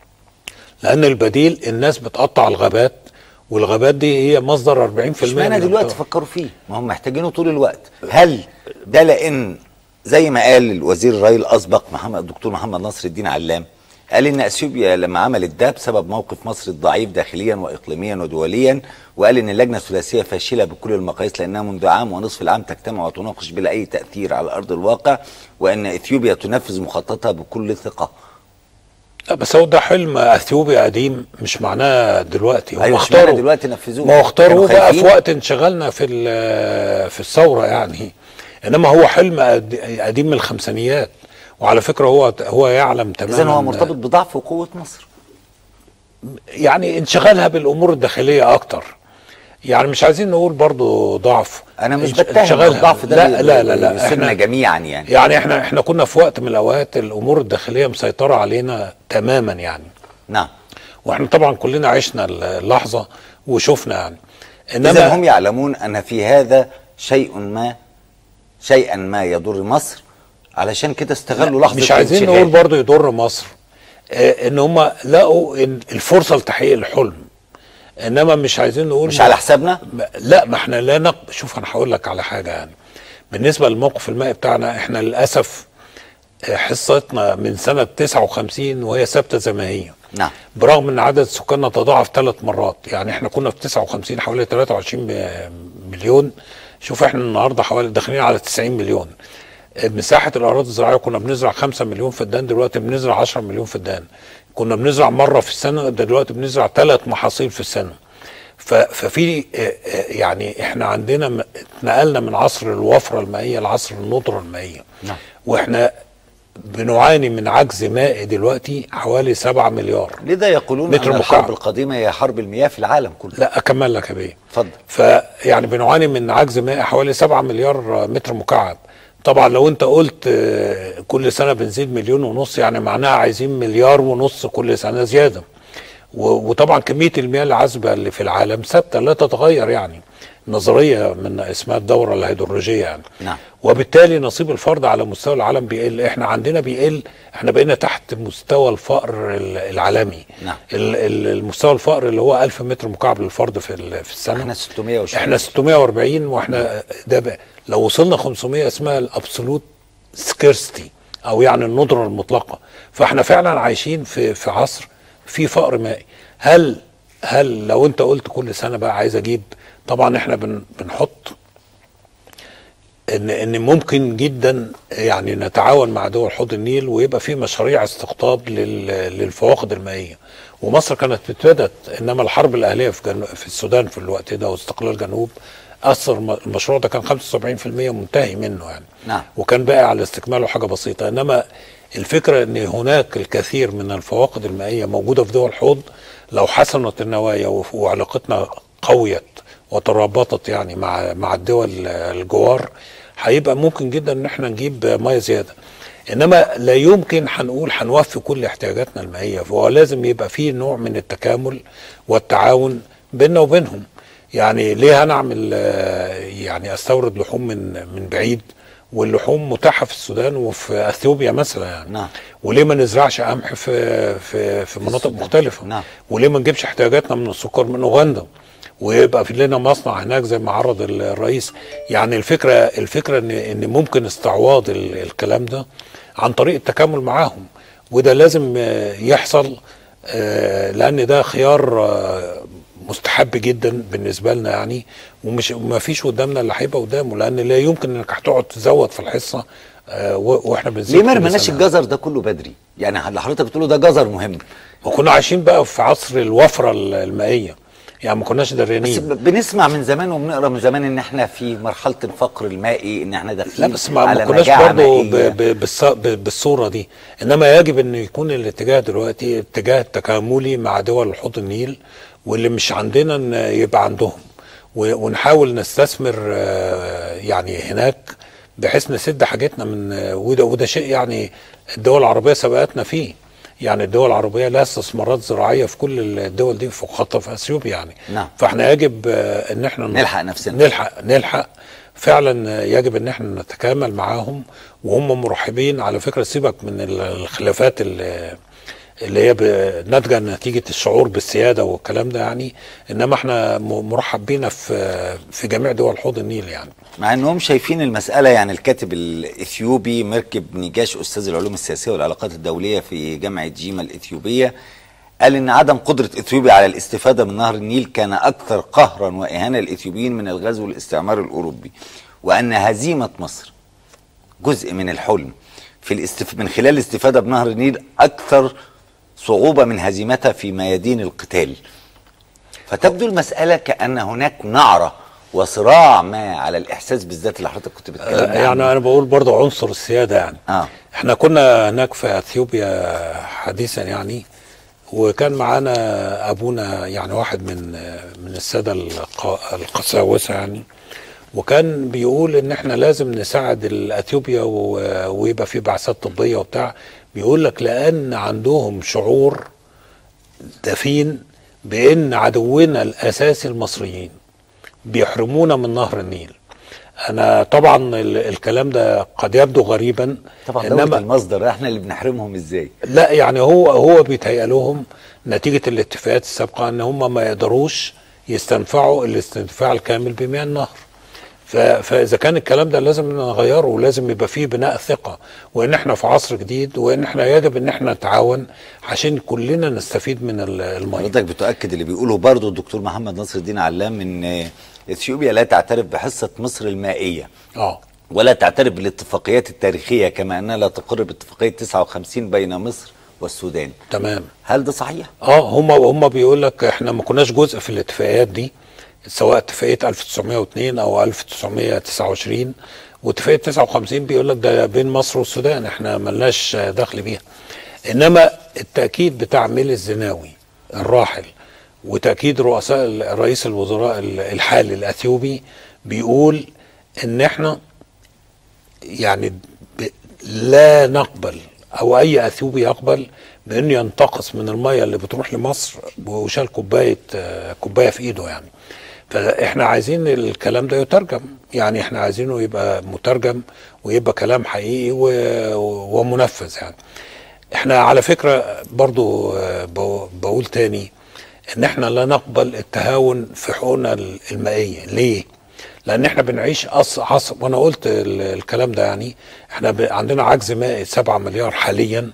S10: لان البديل الناس بتقطع الغابات والغابات دي هي مصدر 40%
S1: اشمعنى
S10: من
S1: دلوقتي
S10: الطاقة.
S1: فكروا فيه ما هم محتاجينه طول الوقت هل ده لان زي ما قال الوزير الري الاسبق محمد الدكتور محمد نصر الدين علام قال ان اثيوبيا لما عملت ده بسبب موقف مصر الضعيف داخليا واقليميا ودوليا وقال ان اللجنه الثلاثيه فاشله بكل المقاييس لانها منذ عام ونصف العام تجتمع وتناقش بلا اي تاثير على ارض الواقع وان اثيوبيا تنفذ مخططها بكل ثقه
S10: لا بس هو ده حلم اثيوبيا قديم مش معناه دلوقتي هم
S1: ايوه اشمعنى
S10: اختاروا
S1: دلوقتي نفذوه
S10: ما هو اختاروه
S1: كانوا
S10: بقى في
S1: خايفين؟
S10: وقت انشغلنا في ال- في الثوره يعني انما هو حلم قد- قديم من الخمسينيات وعلى فكره هو هو يعلم تماما
S1: اذا هو مرتبط بضعف وقوه مصر
S10: يعني انشغالها بالامور الداخليه اكتر يعني مش عايزين نقول برضو ضعف
S1: انا مش
S10: انش-
S1: بتهم
S10: انشغالها.
S1: الضعف ده
S10: لا لا لا, لا.
S1: يصيبنا
S10: احنا
S1: جميعا يعني
S10: يعني احنا احنا كنا في وقت من الاوقات الامور الداخليه مسيطره علينا تماما يعني
S1: نعم
S10: واحنا طبعا كلنا عشنا اللحظه وشفنا يعني
S1: اذا هم يعلمون ان في هذا شيء ما شيئا ما يضر مصر علشان كده استغلوا لحظه
S10: مش عايزين
S1: الانشغال.
S10: نقول برضو يضر مصر آه ان هم لقوا إن الفرصه لتحقيق الحلم انما مش عايزين نقول
S1: مش على حسابنا
S10: لا ما احنا لا نق... شوف انا هقول لك على حاجه يعني بالنسبه للموقف المائي بتاعنا احنا للاسف آه، حصتنا من سنه 59 وهي ثابته زي ما هي
S1: نعم
S10: برغم ان عدد سكاننا تضاعف ثلاث مرات يعني احنا كنا في 59 حوالي 23 ب- مليون شوف احنا النهارده حوالي داخلين على 90 مليون مساحه الاراضي الزراعيه كنا بنزرع 5 مليون فدان دلوقتي بنزرع 10 مليون فدان كنا بنزرع مره في السنه دلوقتي بنزرع ثلاث محاصيل في السنه ف- ففي آه، آه، يعني احنا عندنا م- اتنقلنا من عصر الوفره المائيه لعصر الندره المائيه
S1: نعم
S10: واحنا بنعاني من عجز مائي دلوقتي حوالي 7 مليار
S1: لذا يقولون
S10: متر
S1: ان الحرب
S10: مكعب.
S1: القديمه هي حرب المياه في العالم كله
S10: لا اكمل لك يا بيه
S1: اتفضل
S10: فيعني بنعاني من عجز مائي حوالي 7 مليار متر مكعب طبعا لو انت قلت آه، كل سنه بنزيد مليون ونص يعني معناها عايزين مليار ونص كل سنه زياده و- وطبعا كميه المياه العذبه اللي في العالم ثابته لا تتغير يعني نظريه من اسمها الدوره الهيدرولوجيه يعني
S1: نعم
S10: وبالتالي نصيب الفرد على مستوى العالم بيقل احنا عندنا بيقل احنا بقينا تحت مستوى الفقر ال- العالمي
S1: نعم
S10: ال- ال- المستوى الفقر اللي هو 1000 متر مكعب للفرد في ال- في السنه
S1: احنا 620
S10: احنا 640 واحنا ده بقى لو وصلنا 500 اسمها الابسولوت سكيرستي او يعني الندره المطلقه فاحنا فعلا عايشين في في عصر في فقر مائي هل هل لو انت قلت كل سنه بقى عايز اجيب طبعا احنا بن بنحط ان ان ممكن جدا يعني نتعاون مع دول حوض النيل ويبقى في مشاريع استقطاب لل- للفواقد المائيه ومصر كانت ابتدت انما الحرب الاهليه في جنو في السودان في الوقت ده واستقلال جنوب اثر م- المشروع ده كان 75% منتهي منه يعني
S1: نعم
S10: وكان باقي على استكماله حاجه بسيطه انما الفكره ان هناك الكثير من الفواقد المائيه موجوده في دول الحوض لو حسنت النوايا وف- وعلاقتنا قويت وترابطت يعني مع مع الدول الجوار هيبقى ممكن جدا ان احنا نجيب ميه زياده انما لا يمكن هنقول هنوفي كل احتياجاتنا المائيه فهو لازم يبقى فيه نوع من التكامل والتعاون بيننا وبينهم يعني ليه هنعمل آه، يعني استورد لحوم من من بعيد واللحوم متاحه في السودان وفي اثيوبيا مثلا يعني
S1: نعم
S10: وليه ما نزرعش قمح في في في مناطق مختلفه
S1: نعم
S10: وليه ما نجيبش احتياجاتنا من السكر من اوغندا ويبقى في لنا مصنع هناك زي ما عرض ال- الرئيس يعني الفكره الفكره ان ان ممكن استعواض ال- الكلام ده عن طريق التكامل معاهم وده لازم آه، يحصل آه، لان ده خيار آه، مستحب جدا بالنسبه لنا يعني ومش ما فيش قدامنا اللي هيبقى قدامه لان لا يمكن انك هتقعد تزود في الحصه آه، و- واحنا بنزيد
S1: ليه ما
S10: كل
S1: رمناش
S10: سنة.
S1: الجزر ده كله بدري يعني اللي حضرتك بتقوله ده جزر مهم
S10: وكنا عايشين بقى في عصر الوفره ال- المائيه يعني ما كناش
S1: بس
S10: دريانين
S1: ب- بنسمع من زمان وبنقرا من زمان ان احنا في مرحله الفقر المائي ان احنا داخلين
S10: لا بس ما, ما
S1: على
S10: كناش
S1: مجاعة
S10: برضه ب-
S1: مائية.
S10: ب- بالص- ب- بالصوره دي انما يجب ان يكون الاتجاه دلوقتي اتجاه تكاملي مع دول حوض النيل واللي مش عندنا ان يبقى عندهم و- ونحاول نستثمر آه، يعني هناك بحيث نسد حاجتنا من آه، وده وده شيء يعني الدول العربيه سبقتنا فيه يعني الدول العربيه لها استثمارات زراعيه في كل الدول دي في خاصه في اثيوبيا يعني
S1: نعم
S10: فاحنا يجب آه، ان احنا
S1: نلحق نفسنا.
S10: نلحق نلحق فعلا يجب ان احنا نتكامل معاهم وهم مرحبين على فكره سيبك من ال- الخلافات اللي اللي هي ب- ناتجه نتيجه الشعور بالسياده والكلام ده يعني انما احنا م- مرحب بينا في في جميع دول حوض النيل يعني
S1: مع انهم شايفين المساله يعني الكاتب الاثيوبي مركب نيجاش استاذ العلوم السياسيه والعلاقات الدوليه في جامعه جيما الاثيوبيه قال ان عدم قدره اثيوبيا على الاستفاده من نهر النيل كان اكثر قهرا واهانه للاثيوبيين من الغزو والاستعمار الاوروبي وان هزيمه مصر جزء من الحلم في الاستف... من خلال الاستفاده بنهر النيل اكثر صعوبه من هزيمتها في ميادين القتال فتبدو المساله كان هناك نعره وصراع ما على الاحساس بالذات اللي حضرتك كنت بتتكلم عنه.
S10: يعني انا بقول برضه عنصر السياده يعني
S1: اه
S10: احنا كنا هناك في اثيوبيا حديثا يعني وكان معانا ابونا يعني واحد من من الساده الق- القساوسه يعني وكان بيقول ان احنا لازم نساعد الاثيوبيا و- ويبقى في بعثات طبيه وبتاع بيقول لك لان عندهم شعور دفين بان عدونا الاساسي المصريين بيحرمونا من نهر النيل انا طبعا ال- الكلام ده قد يبدو غريبا
S1: طبعا دولة المصدر احنا اللي بنحرمهم ازاي
S10: لا يعني هو هو بيتهيأ لهم نتيجة الاتفاقات السابقة ان هم ما يقدروش يستنفعوا الاستنفاع الكامل بمياه النهر ف- فاذا كان الكلام ده لازم نغيره ولازم يبقى فيه بناء ثقة وان احنا في عصر جديد وان احنا يجب ان احنا نتعاون عشان كلنا نستفيد من ال- المياه
S1: حضرتك بتؤكد اللي بيقوله برضه الدكتور محمد نصر الدين علام ان اثيوبيا لا تعترف بحصة مصر المائية
S10: اه
S1: ولا تعترف بالاتفاقيات التاريخية كما انها لا تقر باتفاقية 59 بين مصر والسودان
S10: تمام
S1: هل ده صحيح؟
S10: اه هم هم بيقول لك احنا ما كناش جزء في الاتفاقيات دي سواء اتفاقيه 1902 او 1929 واتفاقيه 59 بيقول لك ده بين مصر والسودان احنا ملناش دخل بيها انما التاكيد بتاع ميلي الزناوي الراحل وتاكيد رؤساء رئيس الوزراء الحالي الاثيوبي بيقول ان احنا يعني ب... لا نقبل او اي اثيوبي يقبل بانه ينتقص من الميه اللي بتروح لمصر وشال كوبايه آه، كوبايه في ايده يعني فاحنا عايزين الكلام ده يترجم يعني احنا عايزينه يبقى مترجم ويبقى كلام حقيقي و- ومنفذ يعني احنا على فكره برضو آه، بقو- بقول تاني ان احنا لا نقبل التهاون في حقوقنا المائيه ليه لان احنا بنعيش أص... عصر وانا قلت ال- الكلام ده يعني احنا ب... عندنا عجز مائي 7 مليار حاليا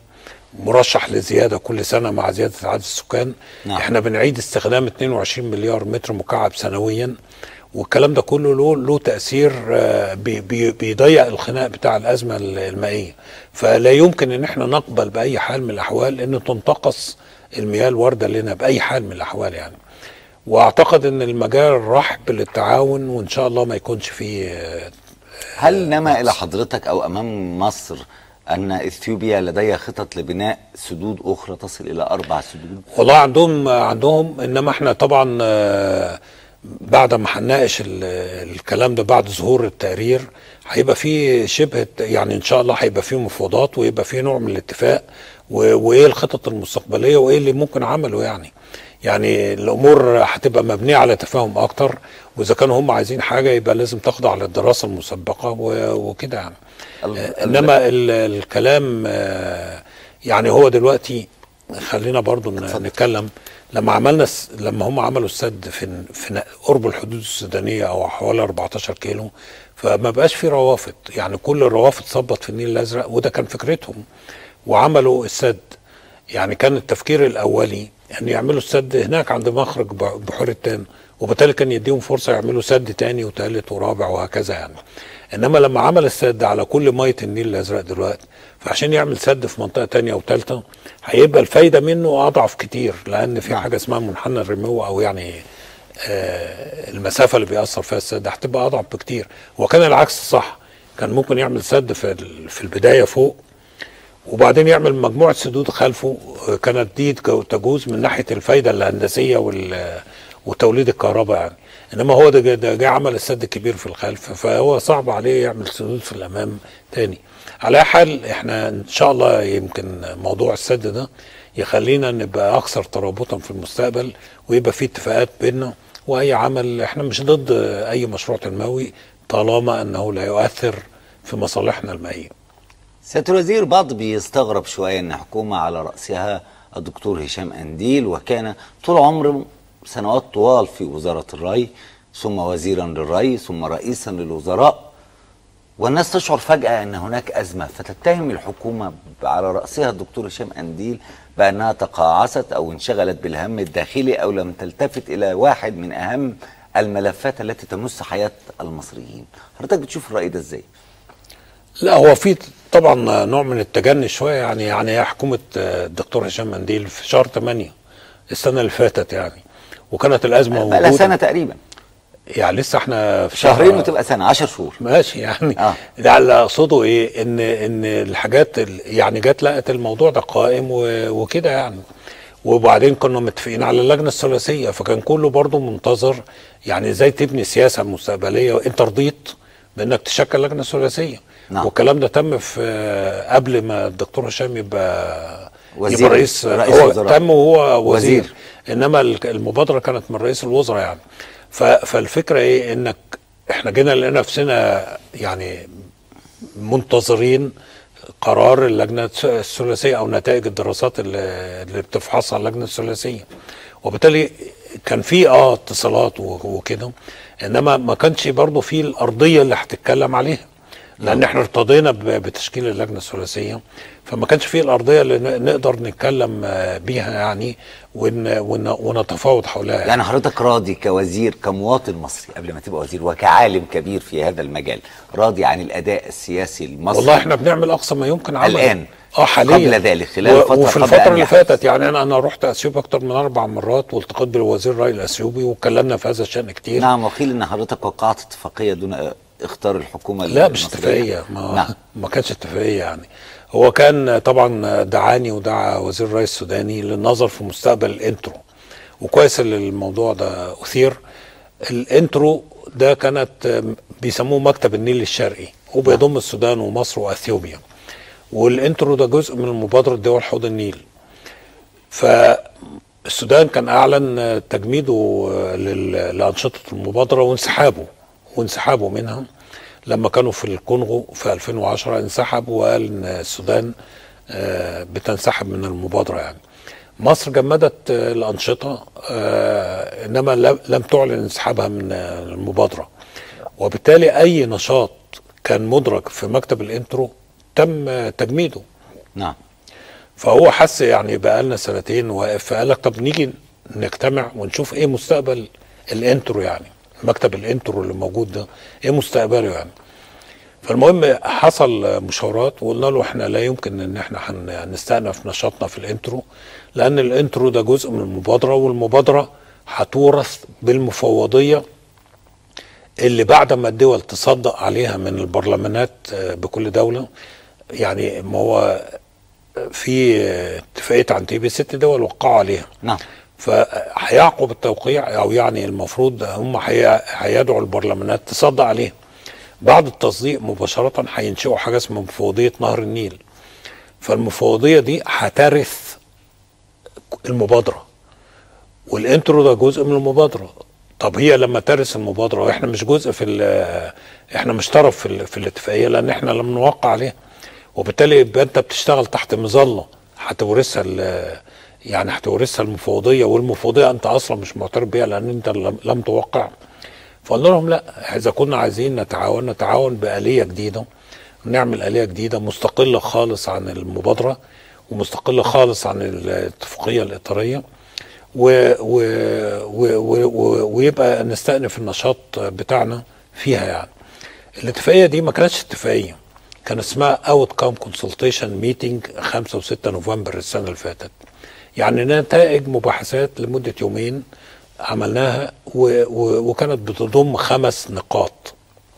S10: مرشح لزياده كل سنه مع زياده عدد السكان
S1: نعم.
S10: احنا بنعيد استخدام 22 مليار متر مكعب سنويا والكلام ده كله له له تاثير آه، بي- بي- بيضيق الخناق بتاع الازمه المائيه فلا يمكن ان احنا نقبل باي حال من الاحوال ان تنتقص المياه الوارده لنا باي حال من الاحوال يعني واعتقد ان المجال رحب للتعاون وان شاء الله ما يكونش فيه آه،
S1: هل نما الى حضرتك او امام مصر ان اثيوبيا لديها خطط لبناء سدود اخرى تصل الى اربع سدود
S10: والله عندهم عندهم انما احنا طبعا آه، بعد ما هنناقش ال- الكلام ده بعد ظهور التقرير هيبقى في شبه يعني ان شاء الله هيبقى في مفاوضات ويبقى في نوع من الاتفاق و- وايه الخطط المستقبليه وايه اللي ممكن عمله يعني يعني الامور هتبقى مبنيه على تفاهم اكتر واذا كانوا هم عايزين حاجه يبقى لازم تخضع للدراسه المسبقه و- وكده يعني
S1: ال-
S10: آه، انما ال- الكلام آه، يعني هو دلوقتي خلينا برضو ن- نتكلم لما عملنا الس- لما هم عملوا السد في في ن- قرب الحدود السودانيه او حوالي 14 كيلو فما بقاش في روافد يعني كل الروافد صبت في النيل الازرق وده كان فكرتهم وعملوا السد يعني كان التفكير الاولي ان يعملوا السد هناك عند مخرج ب- بحور التان وبالتالي كان يديهم فرصه يعملوا سد تاني وتالت ورابع وهكذا يعني انما لما عمل السد على كل ميه النيل الازرق دلوقتي فعشان يعمل سد في منطقه تانية وثالثه هيبقى الفايده منه اضعف كتير لان في حاجه اسمها منحنى الرمو او يعني آه المسافه اللي بيأثر فيها السد هتبقى اضعف بكتير وكان العكس صح كان ممكن يعمل سد في ال- في البدايه فوق وبعدين يعمل مجموعه سدود خلفه آه، كانت دي تجو- تجوز من ناحيه الفايده الهندسيه وال وتوليد الكهرباء يعني انما هو ده جا- ده جه عمل السد الكبير في الخلف فهو صعب عليه يعمل سدود في الامام تاني على أي حال احنا ان شاء الله يمكن موضوع السد ده يخلينا نبقى اكثر ترابطا في المستقبل ويبقى في اتفاقات بيننا واي عمل احنا مش ضد اي مشروع تنموي طالما انه لا يؤثر في مصالحنا المائيه
S1: سياده الوزير بعض بيستغرب شويه ان حكومه على راسها الدكتور هشام انديل وكان طول عمره سنوات طوال في وزاره الري ثم وزيرا للري ثم رئيسا للوزراء والناس تشعر فجاه ان هناك ازمه فتتهم الحكومه على راسها الدكتور هشام انديل بانها تقاعست او انشغلت بالهم الداخلي او لم تلتفت الى واحد من اهم الملفات التي تمس حياه المصريين حضرتك بتشوف الراي ده ازاي
S10: لا هو في طبعا نوع من التجني شويه يعني يعني هي حكومه آه، الدكتور هشام منديل في شهر 8 السنه اللي فاتت يعني وكانت الازمه
S1: بقى
S10: موجوده
S1: لها سنه تقريبا
S10: يعني لسه احنا في شهر-
S1: شهرين وتبقى سنه 10 شهور
S10: ماشي يعني
S1: آه.
S10: ده اللي اقصده ايه ان ان الحاجات ال- يعني جت لقت الموضوع ده قائم و- وكده يعني وبعدين كنا متفقين على اللجنه الثلاثيه فكان كله برضه منتظر يعني ازاي تبني سياسه مستقبليه وانت رضيت بانك تشكل لجنه ثلاثيه
S1: نعم.
S10: والكلام ده تم في قبل ما الدكتور هشام يبقى
S1: وزير-
S10: يبقى رئيس,
S1: رئيس
S10: هو
S1: وزراء.
S10: تم وهو وزير,
S1: وزير.
S10: انما ال- المبادره كانت من رئيس الوزراء يعني ف- فالفكره ايه انك احنا جينا لقينا نفسنا يعني منتظرين قرار اللجنه الثلاثيه او نتائج الدراسات اللي, اللي بتفحصها اللجنه الثلاثيه وبالتالي كان في اه اتصالات و- وكده انما ما كانش برضه في الارضيه اللي هتتكلم عليها لان احنا ارتضينا ب- بتشكيل اللجنه الثلاثيه فما كانش فيه الارضيه اللي ن- نقدر نتكلم آه، بيها يعني ون ون ونتفاوض حولها
S1: يعني حضرتك راضي كوزير كمواطن مصري قبل ما تبقى وزير وكعالم كبير في هذا المجال راضي عن الاداء السياسي المصري
S10: والله احنا بنعمل اقصى ما يمكن عمله
S1: الآن.
S10: اه حاليا
S1: قبل ذلك، خلال
S10: و-
S1: الفترة
S10: وفي
S1: قبل
S10: الفتره
S1: أن
S10: اللي
S1: يحدث.
S10: فاتت يعني انا انا رحت اثيوبيا اكتر من اربع مرات والتقيت بالوزير الراي الاثيوبي واتكلمنا في هذا الشان كتير
S1: نعم وقيل ان حضرتك وقعت اتفاقيه دون اختار الحكومه
S10: لا مش
S1: المصرية.
S10: اتفاقيه ما,
S1: نعم
S10: ما كانتش اتفاقيه يعني هو كان طبعا دعاني ودعا وزير الري السوداني للنظر في مستقبل الانترو وكويس ان الموضوع ده اثير الانترو ده كانت بيسموه مكتب النيل الشرقي وبيضم السودان ومصر واثيوبيا والانترو ده جزء من مبادره دول حوض النيل فالسودان كان اعلن تجميده لل- لانشطه المبادره وانسحابه وانسحابه منها لما كانوا في الكونغو في 2010 انسحب وقال ان السودان آه، بتنسحب من المبادره يعني مصر جمدت آه، الانشطه آه، انما لم لم تعلن انسحابها من آه، المبادره وبالتالي اي نشاط كان مدرج في مكتب الانترو تم آه، تجميده
S1: نعم
S10: فهو حس يعني بقى لنا سنتين واقف فقال لك طب نيجي نجتمع ونشوف ايه مستقبل الانترو يعني مكتب الانترو اللي موجود ده ايه مستقبله يعني فالمهم حصل مشاورات وقلنا له احنا لا يمكن ان احنا هن- هنستأنف نشاطنا في الانترو لان الانترو ده جزء من المبادره والمبادره هتورث بالمفوضيه اللي بعد ما الدول تصدق عليها من البرلمانات آه، بكل دوله يعني ما هو في اتفاقيه عنتيبي ست دول وقعوا عليها
S1: نعم
S10: فهيعقب التوقيع او يعني المفروض هم هي- هيدعوا البرلمانات تصدق عليه بعد التصديق مباشره هينشئوا حاجه اسمها مفوضيه نهر النيل فالمفوضيه دي هترث المبادره والانترو ده جزء من المبادره طب هي لما ترث المبادره واحنا مش جزء في ال- احنا مش طرف في, ال- في الاتفاقيه لان احنا لم نوقع عليها وبالتالي يبقى انت بتشتغل تحت مظله هتورثها ال- يعني هتورثها المفوضيه والمفوضيه انت اصلا مش معترف بيها لان انت لم, لم توقع فقلنا لهم لا اذا كنا عايزين نتعاون نتعاون باليه جديده نعمل اليه جديده مستقله خالص عن المبادره ومستقله خالص عن الاتفاقيه الاطاريه و و و و و ويبقى نستأنف النشاط بتاعنا فيها يعني الاتفاقيه دي ما كانتش اتفاقيه كان اسمها اوت كام كونسلتيشن ميتنج 5 و6 نوفمبر السنه اللي فاتت يعني نتائج مباحثات لمده يومين عملناها و و وكانت بتضم خمس نقاط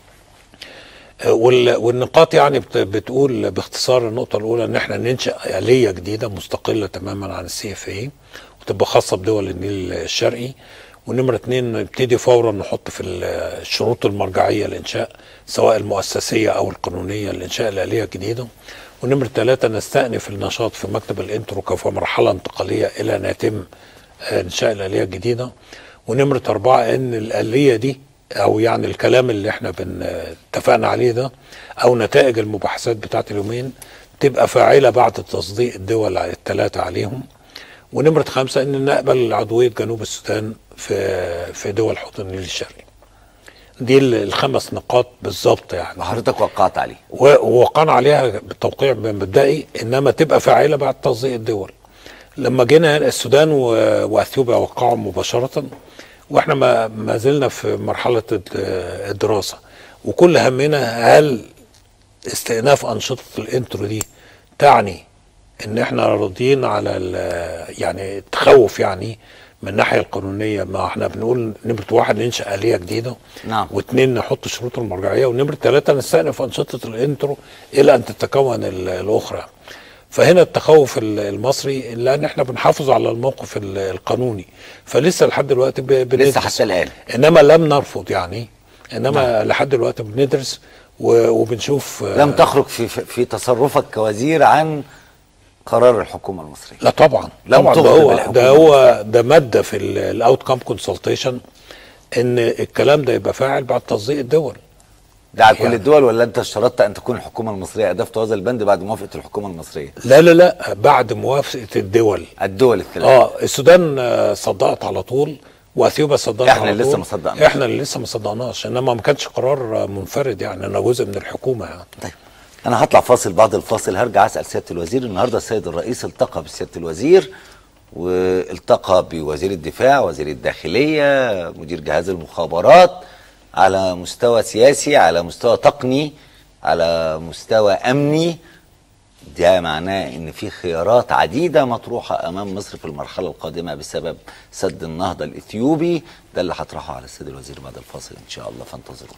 S10: آه، وال- والنقاط يعني بت- بتقول باختصار النقطه الاولى ان احنا ننشا اليه جديده مستقله تماما عن السي اف اي وتبقى خاصه بدول النيل الشرقي ونمرة اتنين نبتدي فورا نحط في ال- الشروط المرجعية لإنشاء سواء المؤسسية أو القانونية لإنشاء الآلية الجديدة ونمرة ثلاثة نستأنف النشاط في مكتب الانترو كمرحلة انتقالية إلى أن يتم آه، إنشاء الآلية الجديدة ونمرة أربعة إن الآلية دي أو يعني الكلام اللي احنا بن اتفقنا عليه ده أو نتائج المباحثات بتاعت اليومين تبقى فاعلة بعد تصديق الدول الثلاثة عليهم ونمرة خمسة إن نقبل عضوية جنوب السودان في في دول حوض النيل الشرقي. دي ال- الخمس نقاط بالظبط يعني
S1: وحضرتك وقعت عليه
S10: و- ووقعنا عليها بالتوقيع مبدئي انما تبقى فاعله بعد تصديق الدول. لما جينا هنا السودان و- واثيوبيا وقعوا مباشره واحنا ما ما زلنا في مرحله الد- الدراسه وكل همنا هل استئناف انشطه الانترو دي تعني ان احنا راضيين على ال- يعني التخوف يعني من الناحيه القانونيه ما احنا بنقول نمره واحد ننشا اليه جديده
S1: نعم
S10: واثنين نحط شروط المرجعيه ونمره ثلاثه نستأنف انشطه الانترو الى ان تتكون ال- الاخرى. فهنا التخوف ال- المصري لان احنا بنحافظ على الموقف ال- القانوني فلسه لحد دلوقتي ب- بندرس
S1: لسه حتى الآن
S10: انما لم نرفض يعني انما نعم. لحد دلوقتي بندرس و- وبنشوف
S1: لم تخرج في في تصرفك كوزير عن قرار الحكومه المصريه
S10: لا طبعا
S1: لم
S10: طبعا ده
S1: تغضب
S10: هو
S1: الحكومة
S10: ده هو ده ماده في الاوت كام كونسلتيشن ان الكلام ده يبقى فاعل بعد تصديق الدول
S1: ده على كل
S10: يعني-
S1: الدول ولا انت اشترطت ان تكون الحكومه المصريه اضفت هذا البند بعد موافقه الحكومه المصريه
S10: لا لا لا بعد موافقه الدول
S1: الدول الثلاث
S10: اه السودان آه، صدقت على طول واثيوبيا صدقت
S1: إحنا
S10: على
S1: اللي لسه
S10: طول.
S1: ما صدقناش.
S10: احنا اللي لسه ما صدقناش انما ما كانش قرار آه، منفرد يعني انا جزء من الحكومه يعني
S1: طيب انا هطلع فاصل بعد الفاصل هرجع اسال سياده الوزير النهارده السيد الرئيس التقى بسياده الوزير والتقى بوزير الدفاع وزير الداخليه مدير جهاز المخابرات على مستوى سياسي على مستوى تقني على مستوى امني ده معناه ان في خيارات عديده مطروحه امام مصر في المرحله القادمه بسبب سد النهضه الاثيوبي ده اللي هطرحه على السيد الوزير بعد الفاصل ان شاء الله فانتظرونا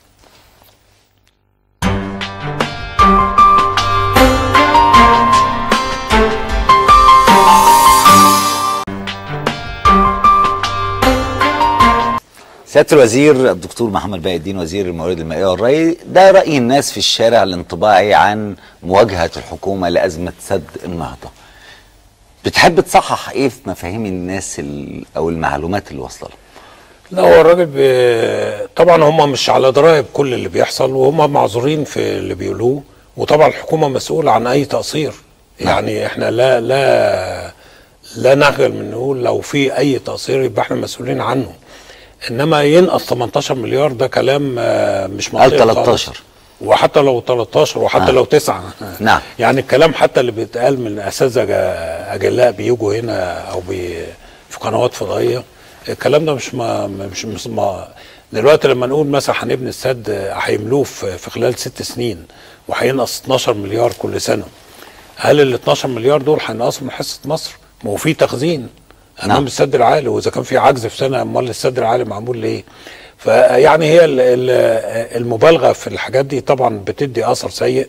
S1: سياده الوزير الدكتور محمد باقي الدين وزير الموارد المائيه والري ده راي الناس في الشارع الانطباعي عن مواجهه الحكومه لازمه سد النهضه بتحب تصحح ايه في مفاهيم الناس ال- او المعلومات اللي واصله لهم
S10: لا هو الراجل بي... طبعا هم مش على درايه بكل اللي بيحصل وهم معذورين في اللي بيقولوه وطبعا الحكومه مسؤوله عن اي تقصير يعني احنا لا لا لا نخجل من نقول لو في اي تقصير يبقى احنا مسؤولين عنه انما ينقص 18 مليار ده كلام آه، مش
S1: قال
S10: منطقي خالص.
S1: 13
S10: وحتى لو 13 وحتى
S1: آه.
S10: لو 9
S1: نعم.
S10: يعني الكلام حتى اللي بيتقال من اساتذه اجلاء بيجوا هنا او بي في قنوات فضائيه الكلام ده مش ما مش, مش ما دلوقتي لما نقول مثلا هنبني السد هيملوه في في خلال ست سنين وهينقص 12 مليار كل سنه هل ال 12 مليار دول هينقصوا من حصه مصر؟ ما هو في تخزين امام
S1: نعم.
S10: السد العالي واذا كان في عجز في سنه امال السد العالي معمول ليه؟ فيعني هي ال- ال- المبالغه في الحاجات دي طبعا بتدي اثر سيء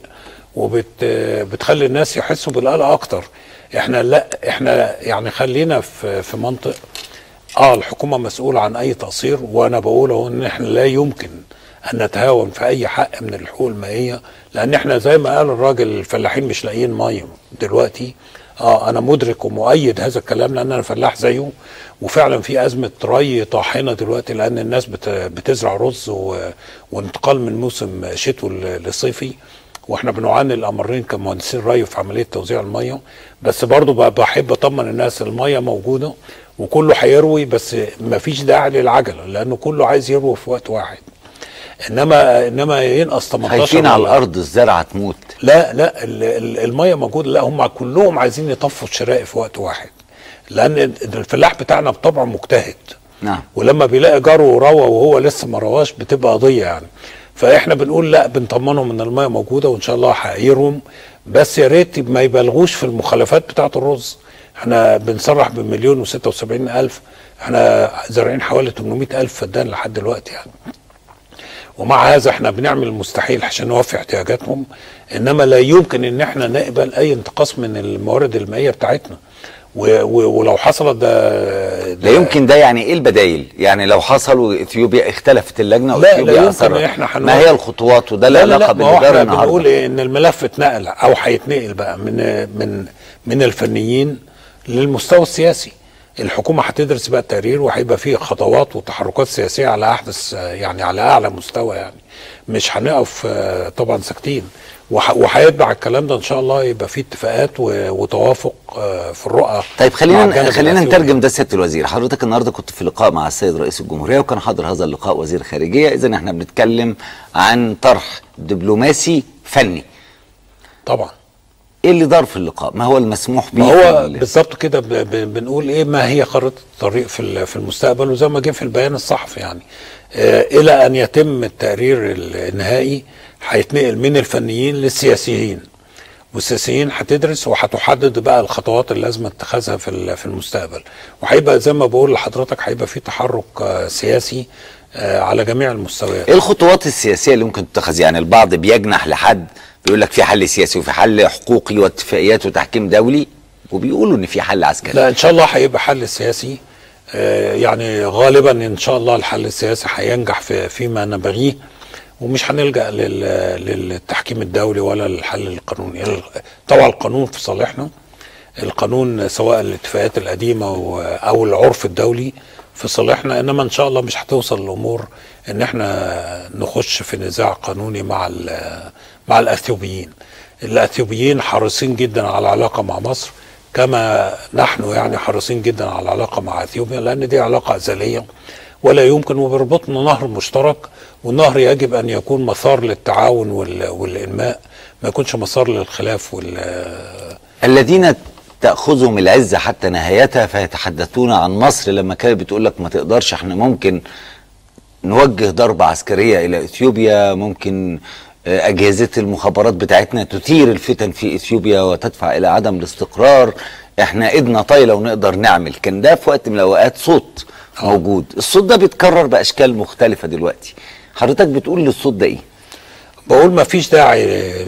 S10: وبتخلي الناس يحسوا بالقلق اكتر احنا لا احنا يعني خلينا في في منطق اه الحكومه مسؤوله عن اي تقصير وانا بقول اهو ان احنا لا يمكن ان نتهاون في اي حق من الحقوق المائيه لان احنا زي ما قال الراجل الفلاحين مش لاقيين ميه دلوقتي اه انا مدرك ومؤيد هذا الكلام لان انا فلاح زيه وفعلا في ازمه ري طاحنه دلوقتي لان الناس بت- بتزرع رز و- وانتقال من موسم شتوي ل- لصيفي واحنا بنعاني الامرين كمهندسين ري في عمليه توزيع الميه بس برضو ب- بحب اطمن الناس الميه موجوده وكله هيروي بس مفيش داعي للعجله لانه كله عايز يروي في وقت واحد انما انما ينقص 18
S1: خايفين على
S10: مليار.
S1: الارض الزرعه تموت
S10: لا لا ال- ال- الميه موجوده لا هم كلهم عايزين يطفوا الشرائي في وقت واحد لان الفلاح بتاعنا بطبعه مجتهد
S1: نعم
S10: ولما بيلاقي جاره روى وهو لسه ما رواش بتبقى قضيه يعني فاحنا بنقول لا بنطمنهم ان الميه موجوده وان شاء الله هقيرهم بس يا ريت ما يبالغوش في المخالفات بتاعه الرز احنا بنصرح بمليون وستة وسبعين الف احنا زارعين حوالي 800 الف فدان لحد دلوقتي يعني ومع هذا احنا بنعمل المستحيل عشان نوفي احتياجاتهم انما لا يمكن ان احنا نقبل اي انتقاص من الموارد المائيه بتاعتنا و و ولو حصلت ده, ده
S1: لا يمكن ده يعني ايه البدايل يعني لو حصل واثيوبيا اختلفت اللجنه
S10: لا، لا
S1: واثيوبيا
S10: يمكن
S1: اثرت
S10: احنا هنقول-
S1: ما هي الخطوات وده له
S10: لا لا
S1: علاقه
S10: لا ما هو
S1: بالاداره
S10: احنا بنقول
S1: النهارده
S10: ايه ان الملف اتنقل او هيتنقل بقى من من من الفنيين للمستوى السياسي الحكومه هتدرس بقى التقرير وهيبقى فيه خطوات وتحركات سياسيه على احدث آه، يعني على اعلى مستوى يعني مش هنقف آه، طبعا ساكتين وح- وهيتبع الكلام ده ان شاء الله يبقى فيه اتفاقات و- وتوافق آه، في الرؤى
S1: طيب
S10: مع
S1: خلينا
S10: الجانب
S1: خلينا
S10: الأثيوبي.
S1: نترجم ده سياده الوزير حضرتك النهارده كنت في لقاء مع السيد رئيس الجمهوريه وكان حاضر هذا اللقاء وزير خارجيه اذا احنا بنتكلم عن طرح دبلوماسي فني
S10: طبعا
S1: ايه اللي دار في اللقاء ما هو المسموح به
S10: ما
S1: في
S10: هو
S1: ال-
S10: بالظبط كده ب- ب- بنقول ايه ما هي خريطه الطريق في ال- في المستقبل وزي ما جه في البيان الصحفي يعني آه الى ان يتم التقرير النهائي هيتنقل من الفنيين للسياسيين والسياسيين هتدرس وهتحدد بقى الخطوات اللي لازم اتخاذها في ال- في المستقبل وهيبقى زي ما بقول لحضرتك هيبقى في تحرك آه سياسي آه على جميع المستويات
S1: ايه الخطوات السياسيه اللي ممكن تتخذ يعني البعض بيجنح لحد بيقول لك في حل سياسي وفي حل حقوقي واتفاقيات وتحكيم دولي وبيقولوا ان في حل عسكري
S10: لا ان شاء الله هيبقى حل سياسي آه، يعني غالبا ان شاء الله الحل السياسي هينجح في فيما نبغيه ومش هنلجا لل- للتحكيم الدولي ولا للحل القانوني ال- طبعا القانون في صالحنا القانون سواء الاتفاقات القديمه و- او العرف الدولي في صالحنا انما ان شاء الله مش هتوصل الامور ان احنا نخش في نزاع قانوني مع ال- مع الاثيوبيين الاثيوبيين حريصين جدا على العلاقه مع مصر كما نحن يعني حريصين جدا على العلاقه مع اثيوبيا لان دي علاقه ازليه ولا يمكن وبيربطنا نهر مشترك والنهر يجب ان يكون مسار للتعاون وال- والانماء ما يكونش مسار للخلاف وال
S1: الذين تأخذهم العزة حتى نهايتها فيتحدثون عن مصر لما كانت بتقول لك ما تقدرش احنا ممكن نوجه ضربة عسكرية إلى إثيوبيا ممكن آه، أجهزة المخابرات بتاعتنا تثير الفتن في إثيوبيا وتدفع إلى عدم الاستقرار احنا إيدنا طايلة ونقدر نعمل كان ده في وقت من الأوقات صوت موجود الصوت ده بيتكرر بأشكال مختلفة دلوقتي حضرتك بتقول للصوت ده إيه؟
S10: بقول ما فيش داعي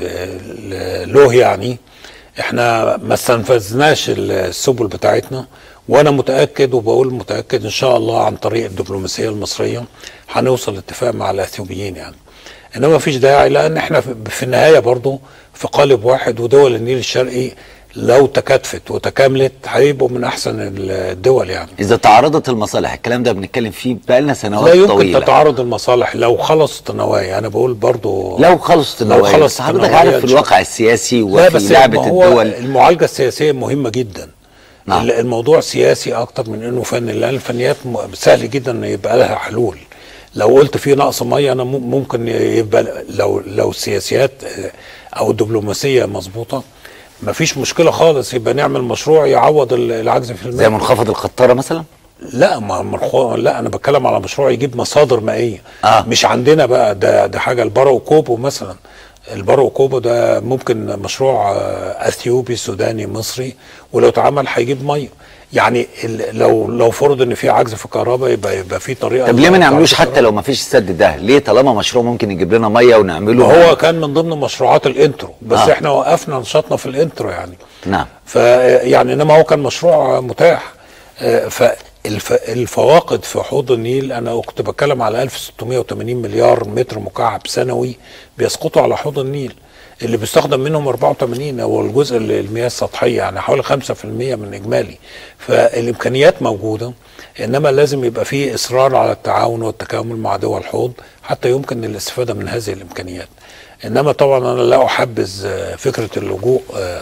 S10: ل- له يعني احنا ما استنفذناش السبل بتاعتنا وانا متاكد وبقول متاكد ان شاء الله عن طريق الدبلوماسيه المصريه هنوصل لاتفاق مع الاثيوبيين يعني انما ما فيش داعي لان احنا في- في النهايه برضو في قالب واحد ودول النيل الشرقي لو تكاتفت وتكاملت هيبقوا من احسن الدول يعني
S1: إذا تعارضت المصالح الكلام ده بنتكلم فيه بقالنا سنوات
S10: لا يمكن
S1: طويلة
S10: تتعارض المصالح لو خلصت النوايا انا بقول برضو
S1: لو خلصت
S10: لو
S1: النوايا
S10: خلصت
S1: بس حضرتك
S10: النوايا
S1: عارف
S10: إن
S1: في
S10: شاء
S1: الواقع السياسي
S10: لا
S1: وفي
S10: بس
S1: لعبة
S10: ما هو
S1: الدول
S10: المعالجه السياسيه مهمه جدا
S1: نعم.
S10: نعم. الموضوع سياسي اكتر من انه فني لان الفنيات م- سهل جدا ان يبقى لها حلول لو قلت في نقص ميه انا مم- ممكن يبقى لو لو السياسيات آه، او الدبلوماسيه مظبوطه ما فيش مشكله خالص يبقى نعمل مشروع يعوض ال- العجز في الماء
S1: زي منخفض القطارة مثلا
S10: لا ما مرخو... لا انا بتكلم على مشروع يجيب مصادر مائيه
S1: آه.
S10: مش عندنا بقى ده ده حاجه البرا وكوبو مثلا البرا وكوبو ده ممكن مشروع آه، اثيوبي سوداني مصري ولو اتعمل هيجيب ميه يعني ال... لو لو فرض ان في عجز في الكهرباء يبقى يبقى في طريقه
S1: طب ليه ما نعملوش
S10: تعرف
S1: حتى لو ما فيش السد ده ليه طالما مشروع ممكن يجيب لنا ميه ونعمله
S10: هو كان من ضمن مشروعات الانترو بس
S1: آه.
S10: آه. احنا وقفنا نشاطنا في الانترو يعني
S1: نعم
S10: فيعني انما هو كان مشروع متاح فالفواقد في حوض النيل انا كنت بتكلم على 1680 مليار متر مكعب سنوي بيسقطوا على حوض النيل اللي بيستخدم منهم 84 هو الجزء اللي المياه السطحيه يعني حوالي 5% من اجمالي فالامكانيات موجوده انما لازم يبقى فيه اصرار على التعاون والتكامل مع دول الحوض حتى يمكن الاستفاده من هذه الامكانيات انما طبعا انا لا احبذ آه، فكره اللجوء آه،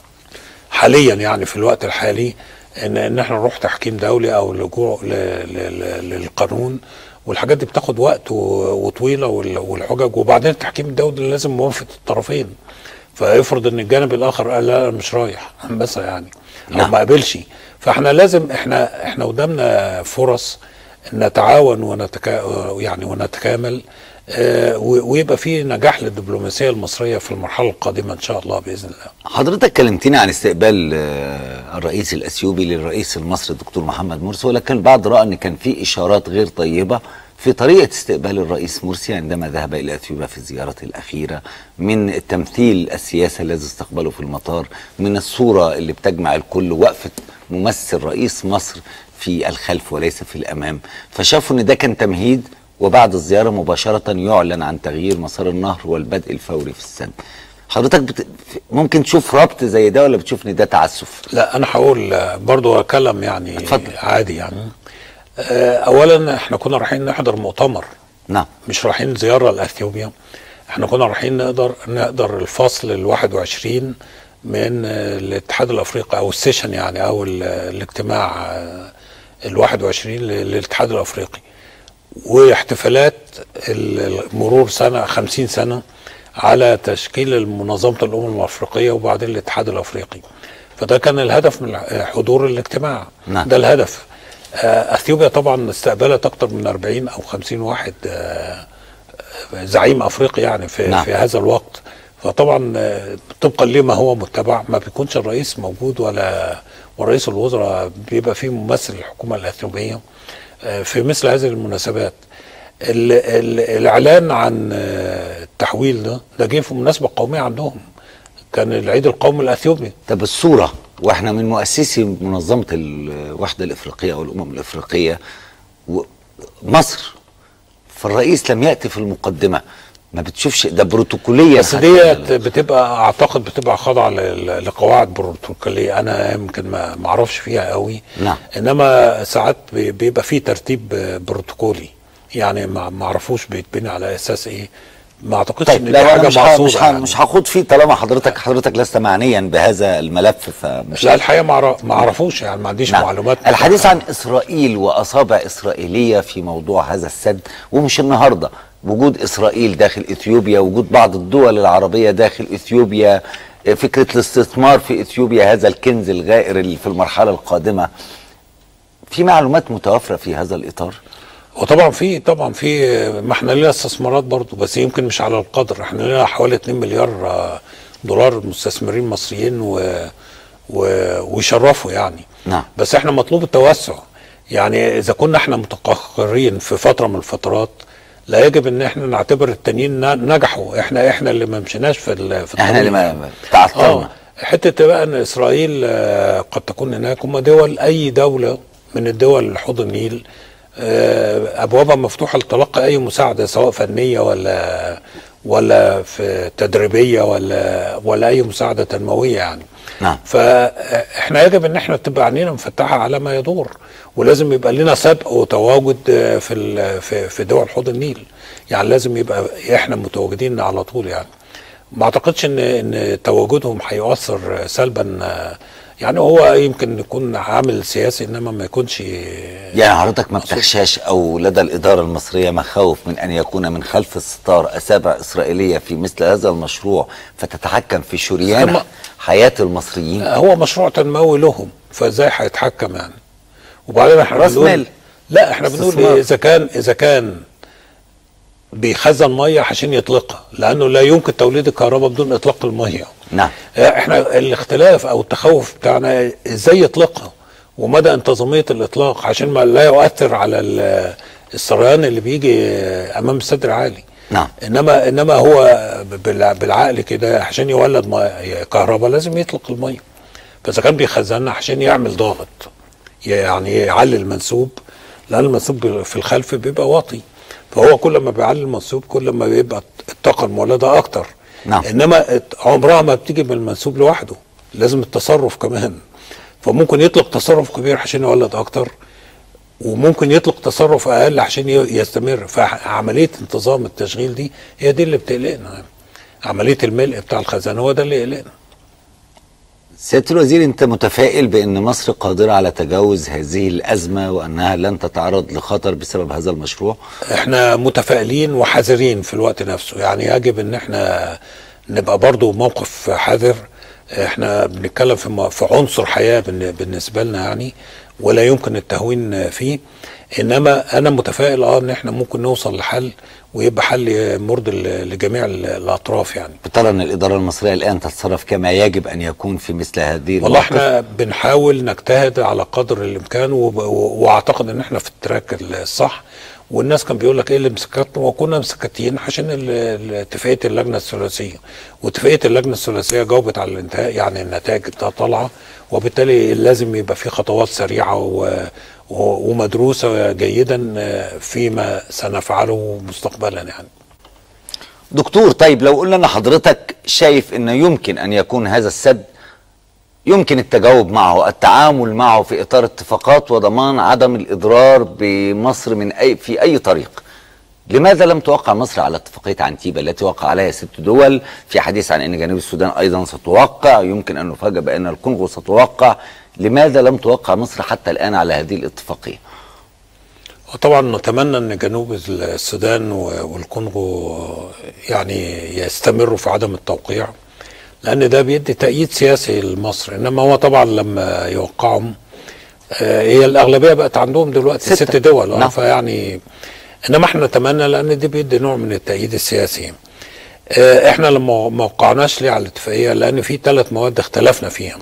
S10: حاليا يعني في الوقت الحالي ان ان احنا نروح تحكيم دولي او اللجوء ل- ل- ل- للقانون والحاجات دي بتاخد وقت و- وطويله وال- والحجج وبعدين التحكيم الدولي لازم موافقه الطرفين فيفرض ان الجانب الاخر قال لا انا مش رايح بس يعني او
S1: نعم.
S10: ما قبلش فاحنا لازم احنا احنا قدامنا فرص نتعاون ونتكا يعني ونتكامل آه، و- ويبقى في نجاح للدبلوماسيه المصريه في المرحله القادمه ان شاء الله باذن الله
S1: حضرتك كلمتني عن استقبال آه، الرئيس الاثيوبي للرئيس المصري الدكتور محمد مرسي ولكن البعض راى ان كان في اشارات غير طيبه في طريقه استقبال الرئيس مرسي عندما ذهب الى اثيوبيا في زيارته الاخيره من التمثيل السياسي الذي استقبله في المطار من الصوره اللي بتجمع الكل وقفه ممثل رئيس مصر في الخلف وليس في الامام فشافوا ان ده كان تمهيد وبعد الزياره مباشره يعلن عن تغيير مسار النهر والبدء الفوري في السد حضرتك بت... ممكن تشوف ربط زي ده ولا بتشوف ان ده تعسف
S10: لا انا هقول آه، برضو اتكلم يعني
S1: اتفضل.
S10: عادي يعني آه، اولا احنا كنا رايحين نحضر مؤتمر
S1: نعم
S10: مش رايحين زياره لاثيوبيا احنا كنا رايحين نقدر نقدر الفصل ال 21 من آه، الاتحاد الافريقي او السيشن يعني او ال- الاجتماع آه، ال 21 لل- للاتحاد الافريقي واحتفالات ال- مرور سنه 50 سنه على تشكيل منظمه الامم الافريقيه وبعدين الاتحاد الافريقي فده كان الهدف من حضور الاجتماع
S1: نعم.
S10: ده الهدف آه، اثيوبيا طبعا استقبلت اكثر من 40 او 50 واحد آه، آه، زعيم افريقي يعني في,
S1: نعم.
S10: نعم. في هذا الوقت فطبعا آه، طبقا لما هو متبع ما بيكونش الرئيس موجود ولا ورئيس الوزراء بيبقى فيه ممثل الحكومه الاثيوبيه آه، في مثل هذه المناسبات ال ال الاعلان عن آه، التحويل ده ده جه في مناسبه قوميه عندهم كان العيد القومي الاثيوبي
S1: طب الصوره واحنا من مؤسسي منظمه الوحده الافريقيه او الامم الافريقيه و- مصر فالرئيس لم ياتي في المقدمه ما بتشوفش ده بروتوكوليا
S10: بس ديت بتبقى اعتقد بتبقى خاضعه ل- لقواعد بروتوكوليه انا يمكن ما ما اعرفش فيها قوي
S1: نعم
S10: انما ساعات بي- بيبقى في ترتيب بروتوكولي يعني ما ما اعرفوش بيتبني على اساس ايه ما اعتقدش
S1: طيب
S10: ان دي
S1: لا
S10: حاجه
S1: انا مش ه-
S10: مقصوده
S1: مش ه-
S10: يعني.
S1: مش هخوض فيه طالما حضرتك حضرتك لست معنيا بهذا الملف فمش
S10: لا الحقيقه ما أعرف- ما اعرفوش يعني ما عنديش
S1: نعم.
S10: معلومات
S1: الحديث عن اسرائيل واصابع اسرائيليه في موضوع هذا السد ومش النهارده وجود اسرائيل داخل اثيوبيا وجود بعض الدول العربيه داخل اثيوبيا فكره الاستثمار في اثيوبيا هذا الكنز الغائر اللي في المرحله القادمه في معلومات متوفره في هذا الاطار
S10: وطبعا في طبعا في ما احنا لنا استثمارات برضو بس يمكن مش على القدر احنا لنا حوالي 2 مليار آه، دولار مستثمرين مصريين و و ويشرفوا يعني
S1: نعم
S10: بس احنا مطلوب التوسع يعني اذا كنا احنا متقهقرين في فتره من الفترات لا يجب ان احنا نعتبر التانيين ن- نجحوا احنا احنا اللي ما مشيناش في ال- في
S1: احنا اللي
S10: الطريق.
S1: ما تعثرنا
S10: اه حته بقى ان اسرائيل آه، قد تكون هناك هم دول اي دوله من الدول حوض النيل آه، ابوابها مفتوحه لتلقي اي مساعده سواء فنيه ولا ولا في تدريبيه ولا ولا اي مساعده تنمويه يعني
S1: نعم
S10: فاحنا يجب ان احنا تبقى عينينا مفتحه على ما يدور ولازم يبقى لنا سبق وتواجد آه، في ال- في في دول حوض النيل يعني لازم يبقى احنا متواجدين على طول يعني ما اعتقدش ان ان تواجدهم هيؤثر سلبا آه، يعني هو يمكن يكون عامل سياسي انما ما يكونش
S1: يعني حضرتك ما بتخشاش او لدى الاداره المصريه مخاوف من ان يكون من خلف الستار اسابع اسرائيليه في مثل هذا المشروع فتتحكم في شريان
S10: ثم-
S1: حياه المصريين
S10: هو مشروع تنموي لهم فازاي هيتحكم يعني وبعدين احنا
S1: راس
S10: بنقول
S1: مال.
S10: لا احنا بنقول
S1: استثمار.
S10: إيه اذا كان اذا كان بيخزن ميه عشان يطلقها لانه لا يمكن توليد الكهرباء بدون اطلاق الميه
S1: نعم
S10: احنا الاختلاف او التخوف بتاعنا ازاي يطلقها ومدى انتظاميه الاطلاق عشان ما لا يؤثر على ال- السريان اللي بيجي امام السد العالي
S1: نعم
S10: انما انما هو بالع- بالعقل كده عشان يولد ميه كهرباء لازم يطلق الميه فاذا كان بيخزنها عشان يعمل ضاغط يعني يعلي المنسوب لان المنسوب في الخلف بيبقى واطي فهو كل ما بيعلي المنسوب كل ما بيبقى الطاقه المولده اكتر
S1: نعم.
S10: انما عمرها ما بتيجي من المنسوب لوحده لازم التصرف كمان فممكن يطلق تصرف كبير عشان يولد اكتر وممكن يطلق تصرف اقل عشان ي- يستمر فعمليه انتظام التشغيل دي هي دي اللي بتقلقنا عمليه الملء بتاع الخزانه هو ده اللي يقلقنا
S1: سياده الوزير انت متفائل بان مصر قادره على تجاوز هذه الازمه وانها لن تتعرض لخطر بسبب هذا المشروع
S10: احنا متفائلين وحذرين في الوقت نفسه يعني يجب ان احنا نبقى برضو موقف حذر احنا بنتكلم في م- في عنصر حياه بالن- بالنسبه لنا يعني ولا يمكن التهوين فيه انما انا متفائل اه ان احنا ممكن نوصل لحل ويبقى حل مرضي ل- لجميع ال- الاطراف يعني
S1: بترى ان الاداره المصريه الان تتصرف كما يجب ان يكون في مثل هذه
S10: والله
S1: المواقف؟
S10: احنا بنحاول نجتهد على قدر الامكان وب- و- واعتقد ان احنا في التراك الصح والناس كان بيقول لك ايه اللي مسكتنا وكنا مسكتين عشان ال- ال- اتفاقيه اللجنه الثلاثيه واتفاقيه اللجنه الثلاثيه جاوبت على الانتهاء يعني النتائج بتاعها طالعه وبالتالي لازم يبقى في خطوات سريعه و- و- ومدروسه جيدا فيما سنفعله مستقبلا يعني
S1: دكتور طيب لو قلنا ان حضرتك شايف ان يمكن ان يكون هذا السد يمكن التجاوب معه التعامل معه في اطار اتفاقات وضمان عدم الاضرار بمصر من اي في اي طريق لماذا لم توقع مصر على اتفاقيه عنتيبه التي وقع عليها ست دول في حديث عن ان جنوب السودان ايضا ستوقع يمكن ان نفاجأ بان الكونغو ستوقع لماذا لم توقع مصر حتى الان على هذه الاتفاقيه
S10: وطبعا نتمنى ان جنوب السودان و- والكونغو يعني يستمروا في عدم التوقيع لان ده بيدي تأييد سياسي لمصر انما هو طبعا لما يوقعهم آه، هي الاغلبيه بقت عندهم دلوقتي
S1: ستة.
S10: ست دول آه،
S1: نعم.
S10: فيعني انما احنا نتمنى لان دي بيدي نوع من التأييد السياسي آه، احنا لما ما وقعناش ليه على الاتفاقيه لان في ثلاث مواد اختلفنا فيهم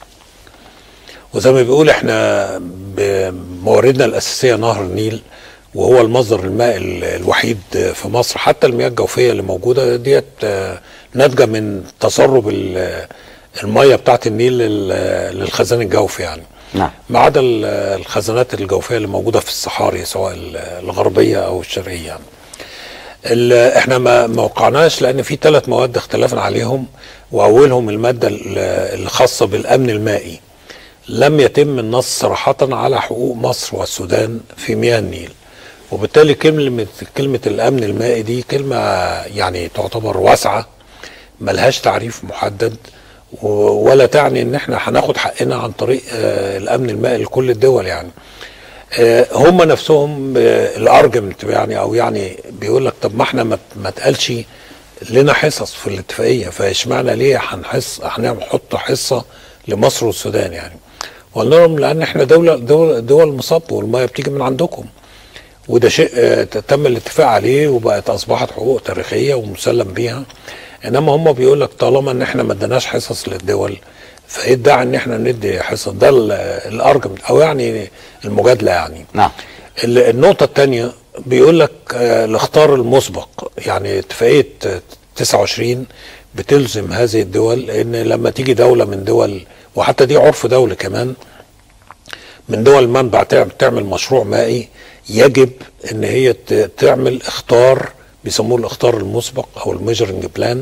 S10: وزي ما بيقول احنا بمواردنا الاساسيه نهر النيل وهو المصدر الماء ال- الوحيد في مصر حتى المياه الجوفيه اللي موجوده ديت آه، ناتجه من تسرب ال- الميه بتاعت النيل لل- للخزان الجوفي يعني
S1: نعم
S10: ما عدا ال- الخزانات الجوفيه اللي موجوده في الصحاري سواء ال- الغربيه او الشرقيه يعني. ال- احنا ما ما وقعناش لان في ثلاث مواد اختلفنا عليهم واولهم الماده ال- الخاصه بالامن المائي لم يتم النص صراحه على حقوق مصر والسودان في مياه النيل وبالتالي كلمه كلمه الامن المائي دي كلمه يعني تعتبر واسعه ملهاش تعريف محدد و- ولا تعني ان احنا هناخد حقنا عن طريق آه، الامن المائي لكل الدول يعني آه، هم نفسهم آه، الارجمنت يعني او يعني بيقول لك طب ما احنا ما ما اتقالش لنا حصص في الاتفاقيه فاشمعنى ليه هنحس هنحط حصه لمصر والسودان يعني قلنا لهم لان احنا دوله دول دول مصب والميه بتيجي من عندكم وده شيء آه، تم الاتفاق عليه وبقت اصبحت حقوق تاريخيه ومسلم بيها انما هم بيقول لك طالما ان احنا ما اديناش حصص للدول فايه الداعي ان احنا ندي حصص ده ال- الارجمنت او يعني المجادله يعني
S1: نعم
S10: ال- النقطة الثانية بيقول لك آه، الاختار المسبق يعني اتفاقية آه، 29 بتلزم هذه الدول ان لما تيجي دولة من دول وحتى دي عرف دولي كمان من دول المنبع تعمل, تعمل مشروع مائي يجب ان هي ت- تعمل اختار بيسموه الاختار المسبق او الميجرنج بلان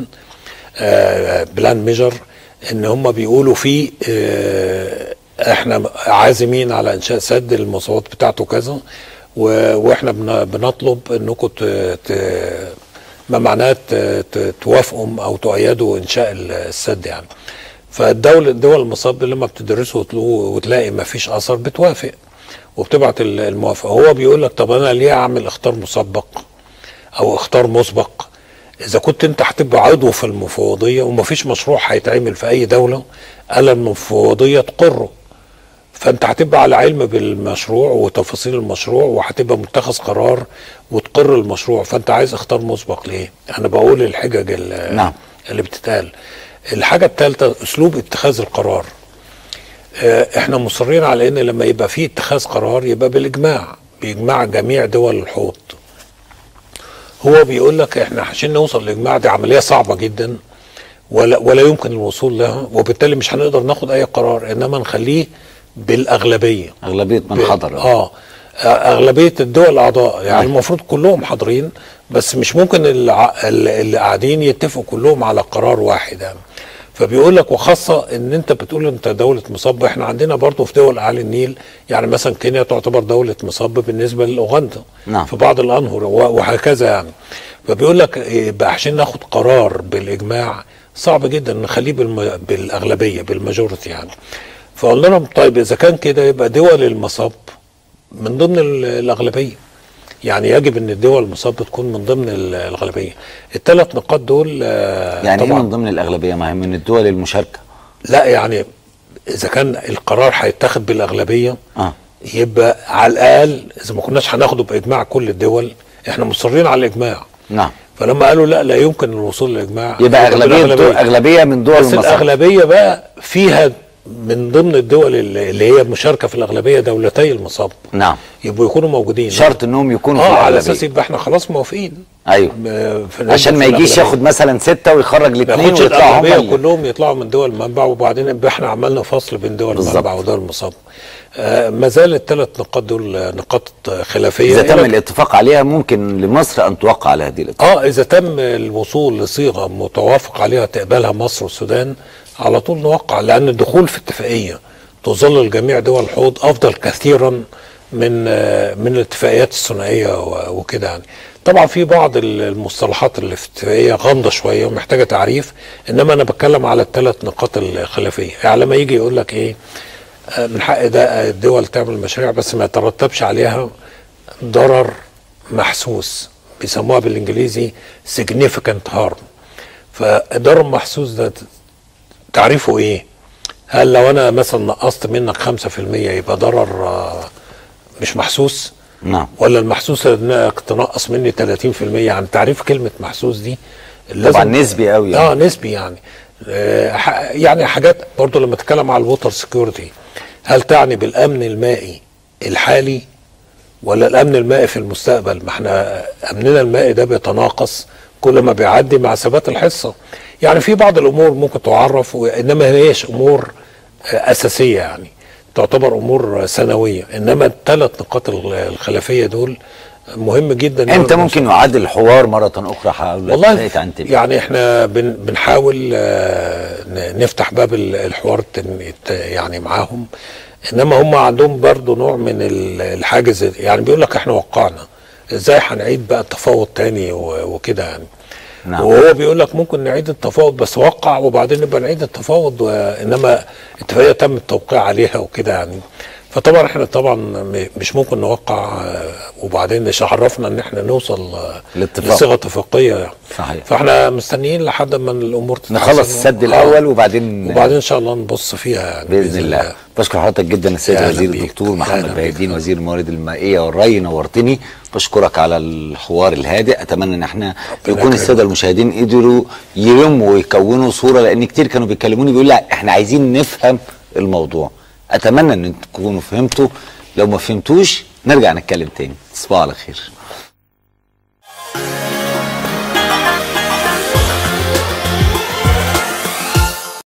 S10: بلان ميجر ان هم بيقولوا فيه آه، احنا عازمين على انشاء سد المواصفات بتاعته كذا و- واحنا بن- بنطلب انكم ت- ت- ما معناه ت- ت- توافقوا او تؤيدوا انشاء ال- السد يعني فالدولة الدول المصاب لما بتدرسه وتلو- وتلاقي ما فيش اثر بتوافق وبتبعت ال- الموافقه هو بيقول لك طب انا ليه اعمل اختار مسبق او اختار مسبق اذا كنت انت هتبقى عضو في المفوضيه ومفيش مشروع هيتعمل في اي دوله الا المفوضيه تقره فانت هتبقى على علم بالمشروع وتفاصيل المشروع وهتبقى متخذ قرار وتقر المشروع فانت عايز اختار مسبق ليه انا بقول الحجج ال-
S1: نعم.
S10: اللي بتتقال الحاجه الثالثه اسلوب اتخاذ القرار آه، احنا مصرين على ان لما يبقى في اتخاذ قرار يبقى بالاجماع باجماع جميع دول الحوض هو بيقول لك احنا عشان نوصل للاجماع دي عمليه صعبه جدا ولا ولا يمكن الوصول لها وبالتالي مش هنقدر ناخد اي قرار انما نخليه بالاغلبيه
S1: اغلبيه من
S10: ب-
S1: حضر
S10: اه اغلبيه الدول الاعضاء يعني
S1: نعم.
S10: المفروض كلهم حاضرين بس مش ممكن الع- ال- اللي قاعدين يتفقوا كلهم على قرار واحد يعني فبيقول لك وخاصه ان انت بتقول انت دوله مصب احنا عندنا برضه في دول اعالي النيل يعني مثلا كينيا تعتبر دوله مصب بالنسبه لاوغندا
S1: نعم.
S10: في بعض الانهر و- وهكذا يعني فبيقول لك يبقى عشان ناخد قرار بالاجماع صعب جدا نخليه بالم... بالاغلبيه بالماجورتي يعني فقلنا لهم طيب اذا كان كده يبقى دول المصب من ضمن ال- الاغلبيه يعني يجب ان الدول المصاب تكون من ضمن ال- الاغلبيه الثلاث نقاط دول آه،
S1: يعني ايه
S10: طبعا
S1: من ضمن الاغلبيه ما هي من الدول المشاركه
S10: لا يعني اذا كان القرار هيتاخد بالاغلبيه
S1: اه
S10: يبقى على الاقل اذا ما كناش هناخده باجماع كل الدول احنا مصرين على الاجماع
S1: نعم
S10: فلما قالوا لا لا يمكن الوصول للاجماع
S1: يبقى اغلبيه
S10: بالأغلبية.
S1: دول اغلبيه من دول
S10: بس
S1: المصب
S10: الاغلبيه بقى فيها من ضمن الدول اللي اللي هي مشاركه في الاغلبيه دولتي المصاب
S1: نعم
S10: يبقوا يكونوا موجودين
S1: شرط انهم يكونوا
S10: اه
S1: في
S10: على اساس
S1: الاغلبيه
S10: يبقى احنا خلاص موافقين
S1: ايوه
S10: م- في-
S1: عشان ما
S10: في
S1: يجيش
S10: الأغلبية.
S1: ياخد مثلا ستة ويخرج
S10: ما
S1: الاثنين
S10: ياخدش
S1: ويطلعوا هم
S10: الاغلبيه
S1: اللي-
S10: كلهم يطلعوا من دول المنبع وبعدين يبقى احنا عملنا فصل بين دول
S1: بالظبط.
S10: المنبع ودول المصاب آه ما زال الثلاث نقاط دول آه، نقاط خلافيه
S1: اذا تم
S10: إلى-
S1: الاتفاق عليها ممكن لمصر ان توقع على هذه الاتفاق
S10: اه اذا تم الوصول لصيغه متوافق عليها تقبلها مصر والسودان على طول نوقع لان الدخول في اتفاقيه تظلل جميع دول الحوض افضل كثيرا من آه، من الاتفاقيات الثنائيه و- وكده يعني طبعا في بعض ال- المصطلحات اللي في الاتفاقيه غامضه شويه ومحتاجه تعريف انما انا بتكلم على الثلاث نقاط الخلافيه يعني لما يجي يقول لك ايه آه، من حق ده الدول تعمل مشاريع بس ما يترتبش عليها ضرر محسوس بيسموها بالانجليزي significant harm فالضرر المحسوس ده تعريفه ايه؟ هل لو انا مثلا نقصت منك 5% يبقى ضرر آه، مش محسوس؟
S1: نعم
S10: ولا المحسوس انك تنقص مني 30% يعني تعريف كلمه محسوس دي لازم-
S1: طبعا نسبي قوي يعني.
S10: اه نسبي يعني آه ح- يعني حاجات برضو لما تتكلم على الووتر سكيورتي هل تعني بالامن المائي الحالي ولا الامن المائي في المستقبل ما احنا امننا المائي ده بيتناقص كل ما بيعدي مع ثبات الحصه يعني في بعض الامور ممكن تعرف انما هيش امور آه، اساسيه يعني تعتبر امور سنويه انما الثلاث نقاط ال- الخلافيه دول مهم جدا
S1: امتى ممكن يعاد الحوار مره اخرى حول
S10: والله
S1: اتفاقية عنتبه
S10: يعني احنا بن بنحاول آه، ن- نفتح باب ال- الحوار التن- الت- يعني معاهم انما هم عندهم برضو نوع من ال- الحاجز يعني بيقول لك احنا وقعنا ازاي هنعيد بقى التفاوض تاني و- وكده يعني
S1: نعم.
S10: وهو بيقول لك ممكن نعيد التفاوض بس وقع وبعدين نبقى نعيد التفاوض و- انما اتفاقيه تم التوقيع عليها وكده يعني فطبعا احنا طبعا م- مش ممكن نوقع آه، وبعدين مش عرفنا ان احنا نوصل آه،
S1: لاتفاق.
S10: لصيغه اتفاقيه يعني.
S1: صحيح
S10: فاحنا مستنيين لحد ما الامور تتحسن
S1: نخلص السد
S10: آه.
S1: الاول وبعدين
S10: وبعدين ان شاء الله نبص فيها يعني
S1: باذن الله بشكر حضرتك جدا السيد
S10: أهلا
S1: وزير
S10: بيك.
S1: الدكتور
S10: أهلا
S1: محمد
S10: بيك.
S1: بهيدين وزير الموارد المائيه والري نورتني بشكرك على الحوار الهادئ اتمنى ان احنا يكون
S10: يكرمك.
S1: الساده المشاهدين قدروا يلموا ويكونوا صوره لان كتير كانوا بيكلموني بيقول لا احنا عايزين نفهم الموضوع اتمنى ان تكونوا فهمتوا لو ما فهمتوش نرجع نتكلم تاني تصبحوا على خير